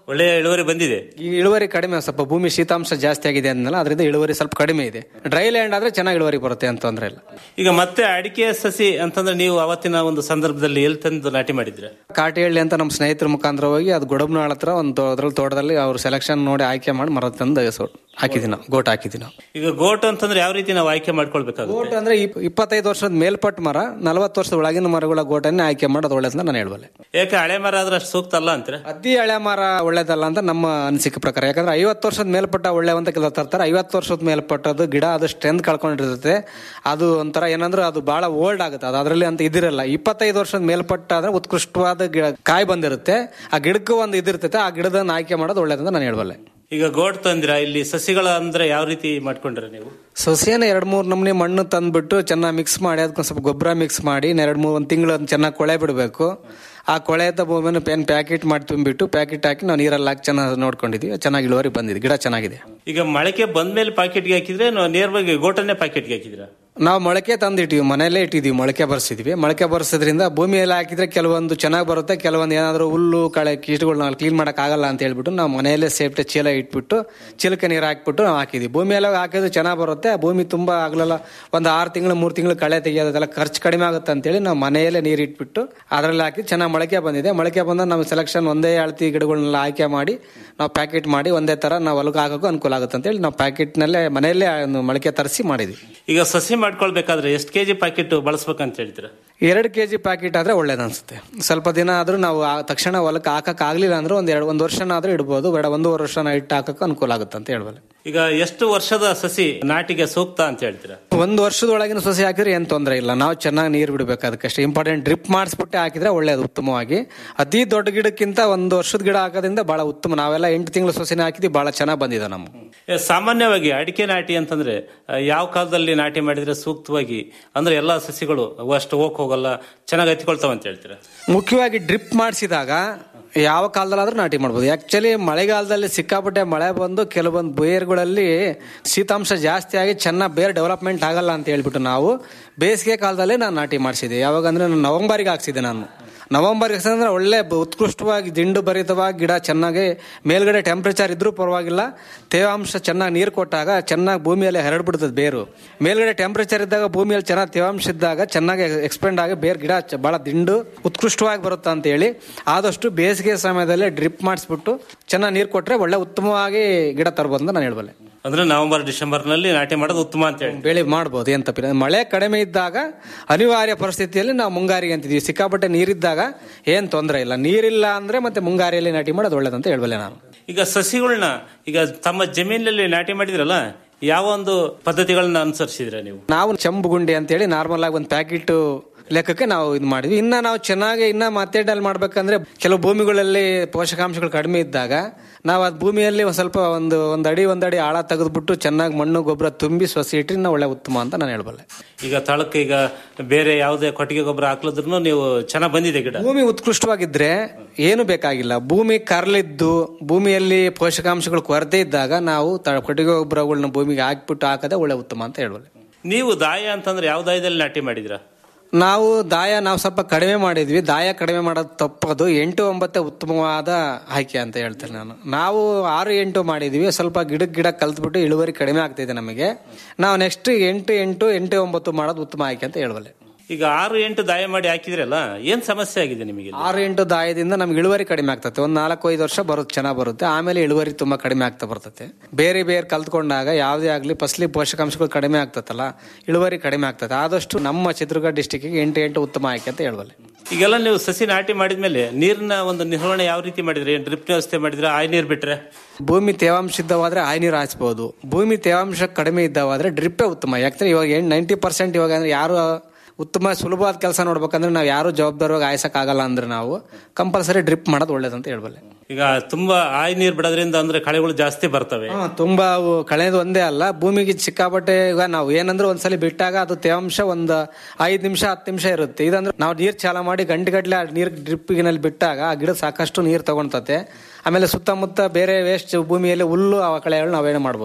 ಒಳ್ಳೆಯ ಇಳುವರಿ ಬಂದಿದೆ ಈ ಇಳುವರಿ ಕಡಿಮೆ ಸ್ವಲ್ಪ ಭೂಮಿ ಶೀತಾಂಶ ಜಾಸ್ತಿ ಆಗಿದೆ ಅಂದಲ್ಲ ಅದರಿಂದ ಇಳುವರಿ ಸ್ವಲ್ಪ ಕಡಿಮೆ ಇದೆ ಡ್ರೈ ಲ್ಯಾಂಡ್ ಆದ್ರೆ ಚೆನ್ನಾಗಿ ಇಳುವರಿ ಬರುತ್ತೆ ಅಂತ ತೊಂದ್ರೆ ಇಲ್ಲ ಈಗ ಮತ್ತೆ ಅಡಿಕೆ ಸಸಿ ಅಂತಂದ್ರೆ ನೀವು ಅವತ್ತಿನ ಒಂದು ಸಂದರ್ಭದಲ್ಲಿ ಎಲ್ಲಿ ತಂದು ನಾಟಿ ಮಾಡಿದ್ರೆ ಕಾಟಿಹಳ್ಳಿ ಅಂತ ನಮ್ಮ ಸ್ನೇಹಿತರ ಮುಖಾಂತರ ಹೋಗಿ ಅದು ಗೊಡಬ್ನಾಳ ಹತ್ರ ಒಂದು ಅದ್ರಲ್ಲಿ ತೋಟದಲ್ಲಿ ಅವ್ರು ಸೆಲೆಕ್ಷನ್ ನೋಡಿ ಆಯ್ಕೆ ಮಾಡಿ ಮರ ತಂದು ಸೊ- ಹಾಕಿದ್ವಿ ನಾವು ಗೋಟ್ ಹಾಕಿದ್ವಿ ನಾವು ಈಗ ಗೋಟ್ ಅಂತಂದ್ರೆ ಯಾವ ರೀತಿ ನಾವು ಆಯ್ಕೆ ಮಾಡ್ಕೊಳ್ಬೇಕಾಗುತ್ತೆ ಗೋಟ್ ಅಂದ್ರೆ ಇಪ್- ಇಪ್ಪತ್ತೈದು ವರ್ಷದ ಮೇಲ್ಪಟ್ಟ ಮರ ನಲವತ್ತು ವರ್ಷದ ಒಳಗಿನ ಮರಗಳ ಗೋಟನ್ನೇ ಆಯ್ಕೆ ಮಾಡೋದು ಒಳ್ಳೇದಂತ ನಾನು ಹೇಳ್ಬಲ್ಲೆ ಯಾಕೆ ಹಳೆ ಮರ ಆದ್ರೆ ಅಷ್ಟು ಸೂಕ್ತ ಅಲ್ಲ ಅಂತೀರ ಅತಿ ಹಳೆ ಮರ ಒಳ್ಳೇದಲ್ಲ ಅಂತ ನಮ್ಮ ಅನಿಸಿಕೆ ಪ್ರಕಾರ ಯಾಕಂದ್ರೆ ಐವತ್ತು ವರ್ಷದ ಮೇಲ್ಪಟ್ಟ ಒಳ್ಳೆ ಅಂತ ಕೆಲವು ತರ್ತಾರೆ ಐವತ್ತು ವರ್ಷದ ಮೇಲ್ಪಟ್ಟದ್ದು ಗಿಡ ಅದು ಸ್ಟ್ರೆಂತ್ ಕಳ್ಕೊಂಡಿರ್ತದೆ ಅದು ಒಂಥರ ಏನಂದ್ರೆ ಅದು ಬಹಳ ಓಲ್ಡ್ ಆಗುತ್ತೆ ಅದು ಅದರಲ್ಲಿ ಅಂತ ಇದಿರಲ್ಲ ಇಪ್ಪತ್ತೈದು ವರ್ಷದ ಮೇಲ್ಪಟ್ಟ ಆದ್ರೆ ಉತ್ಕೃಷ್ಟವಾದ ಗಿಡ ಕಾಯಿ ಬಂದಿರುತ್ತೆ ಆ ಗಿಡಕ್ಕೂ ಒಂದು ಇದಿರ್ತೈತೆ ಆ ಗಿಡದನ್ನ ಆಯ್ಕೆ ಮಾಡೋದು ಒಳ್ಳೇದಂತ ನಾನು ಹೇಳ್ಬಲ್ಲೆ ಈಗ ಗೋಟ್ ತಂದಿರ ಇಲ್ಲಿ ಸಸಿಗಳ ಅಂದ್ರೆ ಯಾವ ರೀತಿ ಮಾಡ್ಕೊಂಡ್ರೆ ನೀವು ಸೊಸೆನ ಎರಡು ಮೂರು ನಮೂನಿ ಮಣ್ಣು ತಂದ್ಬಿಟ್ಟು ಚೆನ್ನಾಗಿ ಮಿಕ್ಸ್ ಮಾಡಿ ಅದಕ್ಕೆ ಸ್ವಲ್ಪ ಗೊಬ್ಬರ ಮಿಕ್ಸ್ ಮಾಡಿ ಎರಡು ಮೂರು ಒಂದು ತಿಂಗಳು ಅದನ್ನ ಚೆನ್ನಾಗಿ ಕೊಳೆ ಬಿಡಬೇಕು ಆ ಕೊಳೆತ ಭೂಮಿಯನ್ನು ಪೇನ್ ಪ್ಯಾಕೆಟ್ ಮಾಡಿ ತುಂಬಿಟ್ಟು ಪ್ಯಾಕೆಟ್ ಹಾಕಿ ನಾವು ನೀರಲ್ಲಿ ಹಾಕಿ ಚೆನ್ನಾಗಿ ನೋಡ್ಕೊಂಡಿದ್ದೀವಿ ಚೆನ್ನಾಗಿ ಇಳುವರಿ ಬಂದಿದೆ ಗಿಡ ಚೆನ್ನಾಗಿದೆ ಈಗ ಮೊಳಕೆ ಬಂದ್ಮೇಲೆ ಪ್ಯಾಕೆಟ್ಗೆ ಹಾಕಿದ್ರೆ ನಾವು ನೇರವಾಗಿ ಗೋಟನ್ನೇ ಪ್ಯಾಕೆಟ್ಗೆ ಹಾಕಿದ್ರ ನಾವು ಮೊಳಕೆ ತಂದಿಟ್ಟಿವಿ ಮನೆಯಲ್ಲೇ ಇಟ್ಟಿದ್ದೀವಿ ಮೊಳಕೆ ಬರ್ಸಿದ್ವಿ ಮೊಳಕೆ ಬರ್ಸೋದ್ರಿಂದ ಭೂಮಿಯಲ್ಲಿ ಹಾಕಿದ್ರೆ ಕೆಲವೊಂದು ಚೆನ್ನಾಗಿ ಬರುತ್ತೆ ಕೆಲವೊಂದು ಏನಾದರೂ ಹುಲ್ಲು ಕಳೆ ಕೀಟಗಳನ್ನ ಕ್ಲೀನ್ ಮಾಡಕ್ ಆಗಲ್ಲ ಅಂತ ಹೇಳ್ಬಿಟ್ಟು ನಾವು ಮನೆಯಲ್ಲೇ ಸೇಫ್ಟಿ ಚೀಲ ಇಟ್ಬಿಟ್ಟು ಚೀಲಕ್ಕೆ ನೀರು ಹಾಕ್ಬಿಟ್ಟು ನಾವು ಹಾಕಿದ್ವಿ ಭೂಮಿಯೆಲ್ಲ ಹಾಕಿದ್ರೆ ಚೆನ್ನಾಗಿ ಬರುತ್ತೆ ಭೂಮಿ ತುಂಬಾ ಆಗಲ್ಲ ಒಂದು ಆರು ತಿಂಗಳು ಮೂರು ತಿಂಗಳು ಕಳೆ ತೆಗಿಯೋದೆಲ್ಲ ಖರ್ಚು ಕಡಿಮೆ ಆಗುತ್ತೆ ಅಂತೇಳಿ ನಾವು ಮನೆಯಲ್ಲೇ ನೀರು ಇಟ್ಬಿಟ್ಟು ಅದರಲ್ಲಿ ಹಾಕಿ ಚೆನ್ನಾಗಿ ಮೊಳಕೆ ಬಂದಿದೆ ಮೊಳಕೆ ಬಂದ ನಾವು ಸೆಲೆಕ್ಷನ್ ಒಂದೇ ಅಳತಿ ಗಿಡಗಳನ್ನೆಲ್ಲ ಆಯ್ಕೆ ಮಾಡಿ ನಾವು ಪ್ಯಾಕೆಟ್ ಮಾಡಿ ಒಂದೇ ತರ ನಾವು ಹೊಲಕ್ಕೆ ಹಾಕೋಕ್ಕೂ ಅನುಕೂಲ ಆಗುತ್ತೆ ಅಂತೇಳಿ ನಾವು ಪ್ಯಾಕೆಟ್ನಲ್ಲೇ ಮನೆಯಲ್ಲೇ ಒಂದು ಮೊಳಕೆ ತರಿಸಿ ಮಾಡಿದ್ವಿ ಈಗ ಸಸಿ ಮಾಡ್ಕೊಳ್ಬೇಕಾದ್ರೆ ಎಷ್ಟು ಕೆಜಿ ಪ್ಯಾಕೆಟ್ ಬಳಸ್ಬೇಕಂತ ಹೇಳ್ತೀರಾ ಎರಡು ಕೆ ಜಿ ಪ್ಯಾಕೆಟ್ ಆದ್ರೆ ಒಳ್ಳೇದು ಅನ್ಸುತ್ತೆ ಸ್ವಲ್ಪ ದಿನ ಆದ್ರೂ ನಾವು ಆ ತಕ್ಷಣ ಹೊಲಕ್ಕೆ ಹಾಕಕ್ ಆಗ್ಲಿಲ್ಲ ಅಂದ್ರೆ ಒಂದ್ ಎರಡು ಒಂದು ವರ್ಷನಾದ್ರೂ ಇಡ್ಬೋದು ಬೇಡ ಒಂದೂವರೆ ವರ್ಷನ ಇಟ್ಟು ಹಾಕಕ್ಕೆ ಅನುಕೂಲ ಆಗುತ್ತೆ ಅಂತ ಹೇಳ್ಬಲ್ಲ ಈಗ ಎಷ್ಟು ವರ್ಷದ ಸಸಿ ನಾಟಿಗೆ ಸೂಕ್ತ ಅಂತ ಹೇಳ್ತೀರಾ ಒಂದು ವರ್ಷದೊಳಗಿನ ಸೊಸೆ ಹಾಕಿದ್ರೆ ಏನ್ ತೊಂದರೆ ಇಲ್ಲ ನಾವು ಚೆನ್ನಾಗಿ ನೀರು ಬಿಡಬೇಕು ಅದಕ್ಕಷ್ಟೇ ಇಂಪಾರ್ಟೆಂಟ್ ಡ್ರಿಪ್ ಮಾಡಿಸ್ಬಿಟ್ಟೆ ಹಾಕಿದ್ರೆ ಒಳ್ಳೇದು ಉತ್ತಮವಾಗಿ ಅತಿ ದೊಡ್ಡ ಗಿಡಕ್ಕಿಂತ ಒಂದು ವರ್ಷದ ಗಿಡ ಹಾಕೋದ್ರಿಂದ ಬಹಳ ಉತ್ತಮ ನಾವೆಲ್ಲ ಎಂಟು ತಿಂಗಳು ಸೊಸೆನ ಹಾಕಿದ್ವಿ ಬಹಳ ಚೆನ್ನಾಗಿ ಬಂದಿದೆ ನಮ್ಮ ಏ, ಸಾಮಾನ್ಯವಾಗಿ ಅಡಿಕೆ ನಾಟಿ ಅಂತಂದ್ರೆ ಆ, ಯಾವ ಕಾಲದಲ್ಲಿ ನಾಟಿ ಮಾಡಿದ್ರೆ ಸೂಕ್ತವಾಗಿ ಅಂದ್ರೆ ಎಲ್ಲಾ ಸಸಿಗಳು ಅಷ್ಟು ಹೋಗಕ್ ಹೋಗಲ್ಲ ಚೆನ್ನಾಗಿ ಹತ್ಕೊಳ್ತಾವ ಅಂತ ಹೇಳ್ತೀರಾ ಮುಖ್ಯವಾಗಿ ಡ್ರಿಪ್ ಮಾಡಿಸಿದಾಗ ಯಾವ ಕಾಲದಲ್ಲಾದ್ರೂ ನಾಟಿ ಮಾಡ್ಬೋದು ಆಕ್ಚುಲಿ ಮಳೆಗಾಲದಲ್ಲಿ ಸಿಕ್ಕಾಪಟ್ಟೆ ಮಳೆ ಬಂದು ಕೆಲವೊಂದು ಬೇರ್ಗಳಲ್ಲಿ ಶೀತಾಂಶ ಜಾಸ್ತಿ ಆಗಿ ಚೆನ್ನಾಗಿ ಬೇರೆ ಡೆವಲಪ್ಮೆಂಟ್ ಆಗಲ್ಲ ಅಂತ ಹೇಳ್ಬಿಟ್ಟು ನಾವು ಬೇಸಿಗೆ ಕಾಲದಲ್ಲೇ ನಾನು ನಾಟಿ ಮಾಡಿಸಿದೆ ಯಾವಾಗ ಅಂದ್ರೆ ನಾನು ನವೆಂಬರ್ಗೆ ಹಾಕ್ಸಿದೆ ನಾನು ನವೆಂಬರ್ಗೆ ಹಾಕ್ಸಿದ್ರೆ ಒಳ್ಳೆ ಬ- ಉತ್ಕೃಷ್ಟವಾಗಿ ದಿಂಡು ಭರಿತವಾಗಿ ಗಿಡ ಚೆನ್ನಾಗಿ ಮೇಲ್ಗಡೆ ಟೆಂಪ್ರೇಚರ್ ಇದ್ರೂ ಪರವಾಗಿಲ್ಲ ತೇವಾಂಶ ಚೆನ್ನಾಗಿ ನೀರು ಕೊಟ್ಟಾಗ ಚೆನ್ನಾಗಿ ಭೂಮಿಯಲ್ಲಿ ಹರಡ್ಬಿಡ್ತದೆ ಬೇರು ಮೇಲ್ಗಡೆ ಟೆಂಪ್ರೇಚರ್ ಇದ್ದಾಗ ಭೂಮಿಯಲ್ಲಿ ಚೆನ್ನಾಗಿ ತೇವಾಂಶ ಇದ್ದಾಗ ಚೆನ್ನಾಗಿ ಎಕ್ಸ್ಪೆಂಡ್ ಆಗಿ ಬೇರೆ ಗಿಡ ಚ- ಬಹಳ ದಿಂಡು ಉತ್ಕೃಷ್ಟವಾಗಿ ಬರುತ್ತೆ ಅಂತ ಹೇಳಿ ಆದಷ್ಟು ಬೇಸಿಗೆ ಸಮಯದಲ್ಲಿ ಡ್ರಿಪ್ ಮಾಡಿಸ್ಬಿಟ್ಟು ಚೆನ್ನಾಗಿ ನೀರು ಕೊಟ್ರೆ ಒಳ್ಳೆ ಉತ್ತಮವಾಗಿ ಗಿಡ ತರ್ಬೋದು ಅಂತ ನಾನು ಹೇಳ್ಬಲ್ಲೆ ಅಂದ್ರೆ ನವೆಂಬರ್ ಡಿಸೆಂಬರ್ ನಲ್ಲಿ ನಾಟಿ ಮಾಡೋದು ಉತ್ತಮ ಅಂತ ಹೇಳಿ ಬೆಳೆ ಮಾಡ್ಬೋದು ಏನ್ ತಪ್ಪಿಲ್ಲ ಮಳೆ ಕಡಿಮೆ ಇದ್ದಾಗ ಅನಿವಾರ್ಯ ಪರಿಸ್ಥಿತಿಯಲ್ಲಿ ನಾವು ಮುಂಗಾರಿಗೆ ಅಂತಿದ್ವಿ ಸಿಕ್ಕಾಪಟ್ಟೆ ನೀರಿದ್ದಾಗ ಏನ್ ತೊಂದರೆ ಇಲ್ಲ ನೀರಿಲ್ಲ ಅಂದ್ರೆ ಮತ್ತೆ ಮುಂಗಾರಿಯಲ್ಲಿ ನಾಟಿ ಮಾಡೋದು ಒಳ್ಳೇದಂತ ಹೇಳ್ಬಲ್ಲೆ ನಾನು ಈಗ ಸಸಿಗಳನ್ನ ಈಗ ತಮ್ಮ ಜಮೀನಲ್ಲಿ ನಾಟಿ ಮಾಡಿದ್ರಲ್ಲ ಯಾವ ಒಂದು ಪದ್ಧತಿಗಳನ್ನ ಅನುಸರಿಸಿದ್ರ ನೀವು ನಾವು ಚೆಂಬು ಗುಂಡಿ ಅಂತೇಳಿ ನಾರ್ಮಲ್ ಆಗಿ ಒಂದು ಪ್ಯಾಕೆಟ್ ಲೆಕ್ಕಕ್ಕೆ ನಾವು ಇದು ಮಾಡಿದ್ವಿ ಇನ್ನ ನಾವು ಚೆನ್ನಾಗಿ ಇನ್ನ ಮಾತೇಡಲ್ ಮಾಡ್ಬೇಕಂದ್ರೆ ಕೆಲವು ಭೂಮಿಗಳಲ್ಲಿ ಪೋಷಕಾಂಶಗಳು ಕಡಿಮೆ ಇದ್ದಾಗ ನಾವು ಅದು ಭೂಮಿಯಲ್ಲಿ ಒಂದ್ ಸ್ವಲ್ಪ ಒಂದು ಒಂದ್ ಅಡಿ ಒಂದ್ ಅಡಿ ಆಳ ತೆಗೆದ್ಬಿಟ್ಟು ಚೆನ್ನಾಗಿ ಮಣ್ಣು ಗೊಬ್ಬರ ತುಂಬಿ ಸೊಸಿ ಇಟ್ರೆ ನಾವು ಒಳ್ಳೆ ಉತ್ತಮ ಅಂತ ನಾನು ಹೇಳ್ಬಲ್ಲೆ ಈಗ ತಳಕ್ಕೆ ಈಗ ಬೇರೆ ಯಾವುದೇ ಕೊಟ್ಟಿಗೆ ಗೊಬ್ಬರ ಹಾಕ್ಲದ್ರು ನೀವು ಚೆನ್ನಾಗಿ ಬಂದಿದೆ ಗಿಡ ಭೂಮಿ ಉತ್ಕೃಷ್ಟವಾಗಿದ್ರೆ ಏನು ಬೇಕಾಗಿಲ್ಲ ಭೂಮಿ ಕರ್ಲಿದ್ದು ಭೂಮಿಯಲ್ಲಿ ಪೋಷಕಾಂಶಗಳು ಕೊರತೆ ಇದ್ದಾಗ ನಾವು ತ- ಕೊಟ್ಟಿಗೆ ಗೊಬ್ಬರಗಳನ್ನ ಭೂಮಿಗೆ ಹಾಕ್ಬಿಟ್ಟು ಹಾಕದೆ ಒಳ್ಳೆ ಉತ್ತಮ ಅಂತ ಹೇಳ್ಬಲ್ಲೆ ನೀವು ದಾಯ ಅಂತಂದ್ರೆ ಯಾವ ದಾಯದಲ್ಲಿ ನಾಟಿ ಮಾಡಿದ್ರ ನಾವು ದಾಯ ನಾವು ಸ್ವಲ್ಪ ಕಡಿಮೆ ಮಾಡಿದ್ವಿ ದಾಯ ಕಡಿಮೆ ಮಾಡೋದು ತಪ್ಪದು ಎಂಟು ಒಂಬತ್ತೆ ಉತ್ತಮವಾದ ಆಯ್ಕೆ ಅಂತ ಹೇಳ್ತೇನೆ ನಾನು ನಾವು ಆರು ಎಂಟು ಮಾಡಿದ್ವಿ ಸ್ವಲ್ಪ ಗಿಡಕ್ಕೆ ಗಿಡ ಕಲ್ತ್ಬಿಟ್ಟು ಇಳುವರಿ ಕಡಿಮೆ ಆಗ್ತಿದೆ ನಮಗೆ ನಾವು ನೆಕ್ಸ್ಟ್ ಎಂಟು ಎಂಟು ಎಂಟು ಒಂಬತ್ತು ಮಾಡೋದು ಉತ್ತಮ ಆಯ್ಕೆ ಅಂತ ಹೇಳ್ಬಲ್ಲೆ ಈಗ ಆರು ಎಂಟು ದಾಯ ಮಾಡಿ ಹಾಕಿದ್ರಲ್ಲ ಏನ್ ಸಮಸ್ಯೆ ಆಗಿದೆ ನಿಮಗೆ ಇಲ್ಲಿ? ಆರು ಎಂಟು ದಾಯದಿಂದ ನಮ್ಗೆ ಇಳುವರಿ ಕಡಿಮೆ ಆಗ್ತದೆ ಒಂದು ನಾಲ್ಕು ಐದು ವರ್ಷ ಬರುತ್ತೆ ಚೆನ್ನಾಗಿ ಬರುತ್ತೆ ಆಮೇಲೆ ಇಳುವರಿ ತುಂಬಾ ಕಡಿಮೆ ಆಗ್ತಾ ಬರ್ತದೆ ಬೇರೆ ಬೇರೆ ಕಲ್ತ್ಕೊಂಡಾಗ ಯಾವುದೇ ಆಗಲಿ ಫಸಲಿ ಪೋಷಕಾಂಶಗಳು ಕಡಿಮೆ ಆಗ್ತದಲ್ಲ ಇಳುವರಿ ಕಡಿಮೆ ಆಗ್ತದೆ ಆದಷ್ಟು ನಮ್ಮ ಚಿತ್ರದುರ್ಗ ಡಿಸ್ಟಿಕ್ಗೆ ಎಂಟು ಎಂಟು ಉತ್ತಮ ಆಯ್ಕೆ ಅಂತ ಹೇಳ್ಬಲ್ಲೆ ಈಗೆಲ್ಲ ನೀವು ಸಸಿ ನಾಟಿ ಮಾಡಿದ್ಮೇಲೆ ನೀರಿನ ಒಂದು ನಿರ್ವಹಣೆ ಯಾವ ರೀತಿ ಮಾಡಿದ್ರಿ ಡ್ರಿಪ್ ವ್ಯವಸ್ಥೆ ಮಾಡಿದ್ರೆ ಆಯ್ ನೀರ್ ಬಿಟ್ರೆ ಭೂಮಿ ತೇವಾಂಶ ಇದ್ದವಾದ್ರೆ ಆಯ್ ನೀರು ಹಾಯಿಸ್ಬೋದು ಭೂಮಿ ತೇವಾಂಶ ಕಡಿಮೆ ಇದ್ದವಾದ್ರೆ ಡ್ರಿಪ್ಪೇ ಉತ್ತಮ ಯಾಕಂದ್ರೆ ಇವಾಗ ನೈಂಟಿ ಪರ್ಸೆಂಟ್ ಇವಾಗ ಅಂದ್ರೆ ಯಾರು ಉತ್ತಮ ಸುಲಭವಾದ ಕೆಲಸ ನೋಡ್ಬೇಕಂದ್ರೆ ನಾವು ಯಾರು ಜವಾಬ್ದಾರವಾಗಿ ಆಯ್ಸಕ್ ಆಗಲ್ಲ ಅಂದ್ರೆ ನಾವು ಕಂಪಲ್ಸರಿ ಡ್ರಿಪ್ ಮಾಡೋದು ಒಳ್ಳೇದಂತ ಹೇಳ್ಬಲ್ಲೆ ಈಗ ತುಂಬಾ ಆಯ್ ನೀರ್ ಬಿಡೋದ್ರಿಂದ ಅಂದ್ರೆ ಕಳೆಗಳು ಜಾಸ್ತಿ ಬರ್ತವೆ ಹಾ, ತುಂಬಾ ಅವು ಕಳೆದು ಒಂದೇ ಅಲ್ಲ ಭೂಮಿಗೆ ಸಿಕ್ಕಾಪಟ್ಟೆ ಈಗ ನಾವು ಏನಂದ್ರೆ ಒಂದ್ಸಲಿ ಬಿಟ್ಟಾಗ ಅದು ತೇವಾಂಶ ಒಂದು ಐದ್ ನಿಮಿಷ ಹತ್ತು ನಿಮಿಷ ಇರುತ್ತೆ ಇದಂದ್ರೆ ನಾವು ನೀರ್ ಚಾಲ ಮಾಡಿ ಗಂಟೆಗಟ್ಲೆ ಆ ನೀರ್ ಡ್ರಿಪ್ಪಿನಲ್ಲಿ ಬಿಟ್ಟಾಗ ಆ ಗಿಡ ಸಾಕಷ್ಟು ನೀರು ತಗೊಳ್ತತೆ ಆಮೇಲೆ ಸುತ್ತಮುತ್ತ ಬೇರೆ ವೇಸ್ಟ್ ಭೂಮಿಯಲ್ಲಿ ಹುಲ್ಲು ಆ ಕಳೆಗಳು ನಾವೇನು ಮಾಡ್ಬೋದು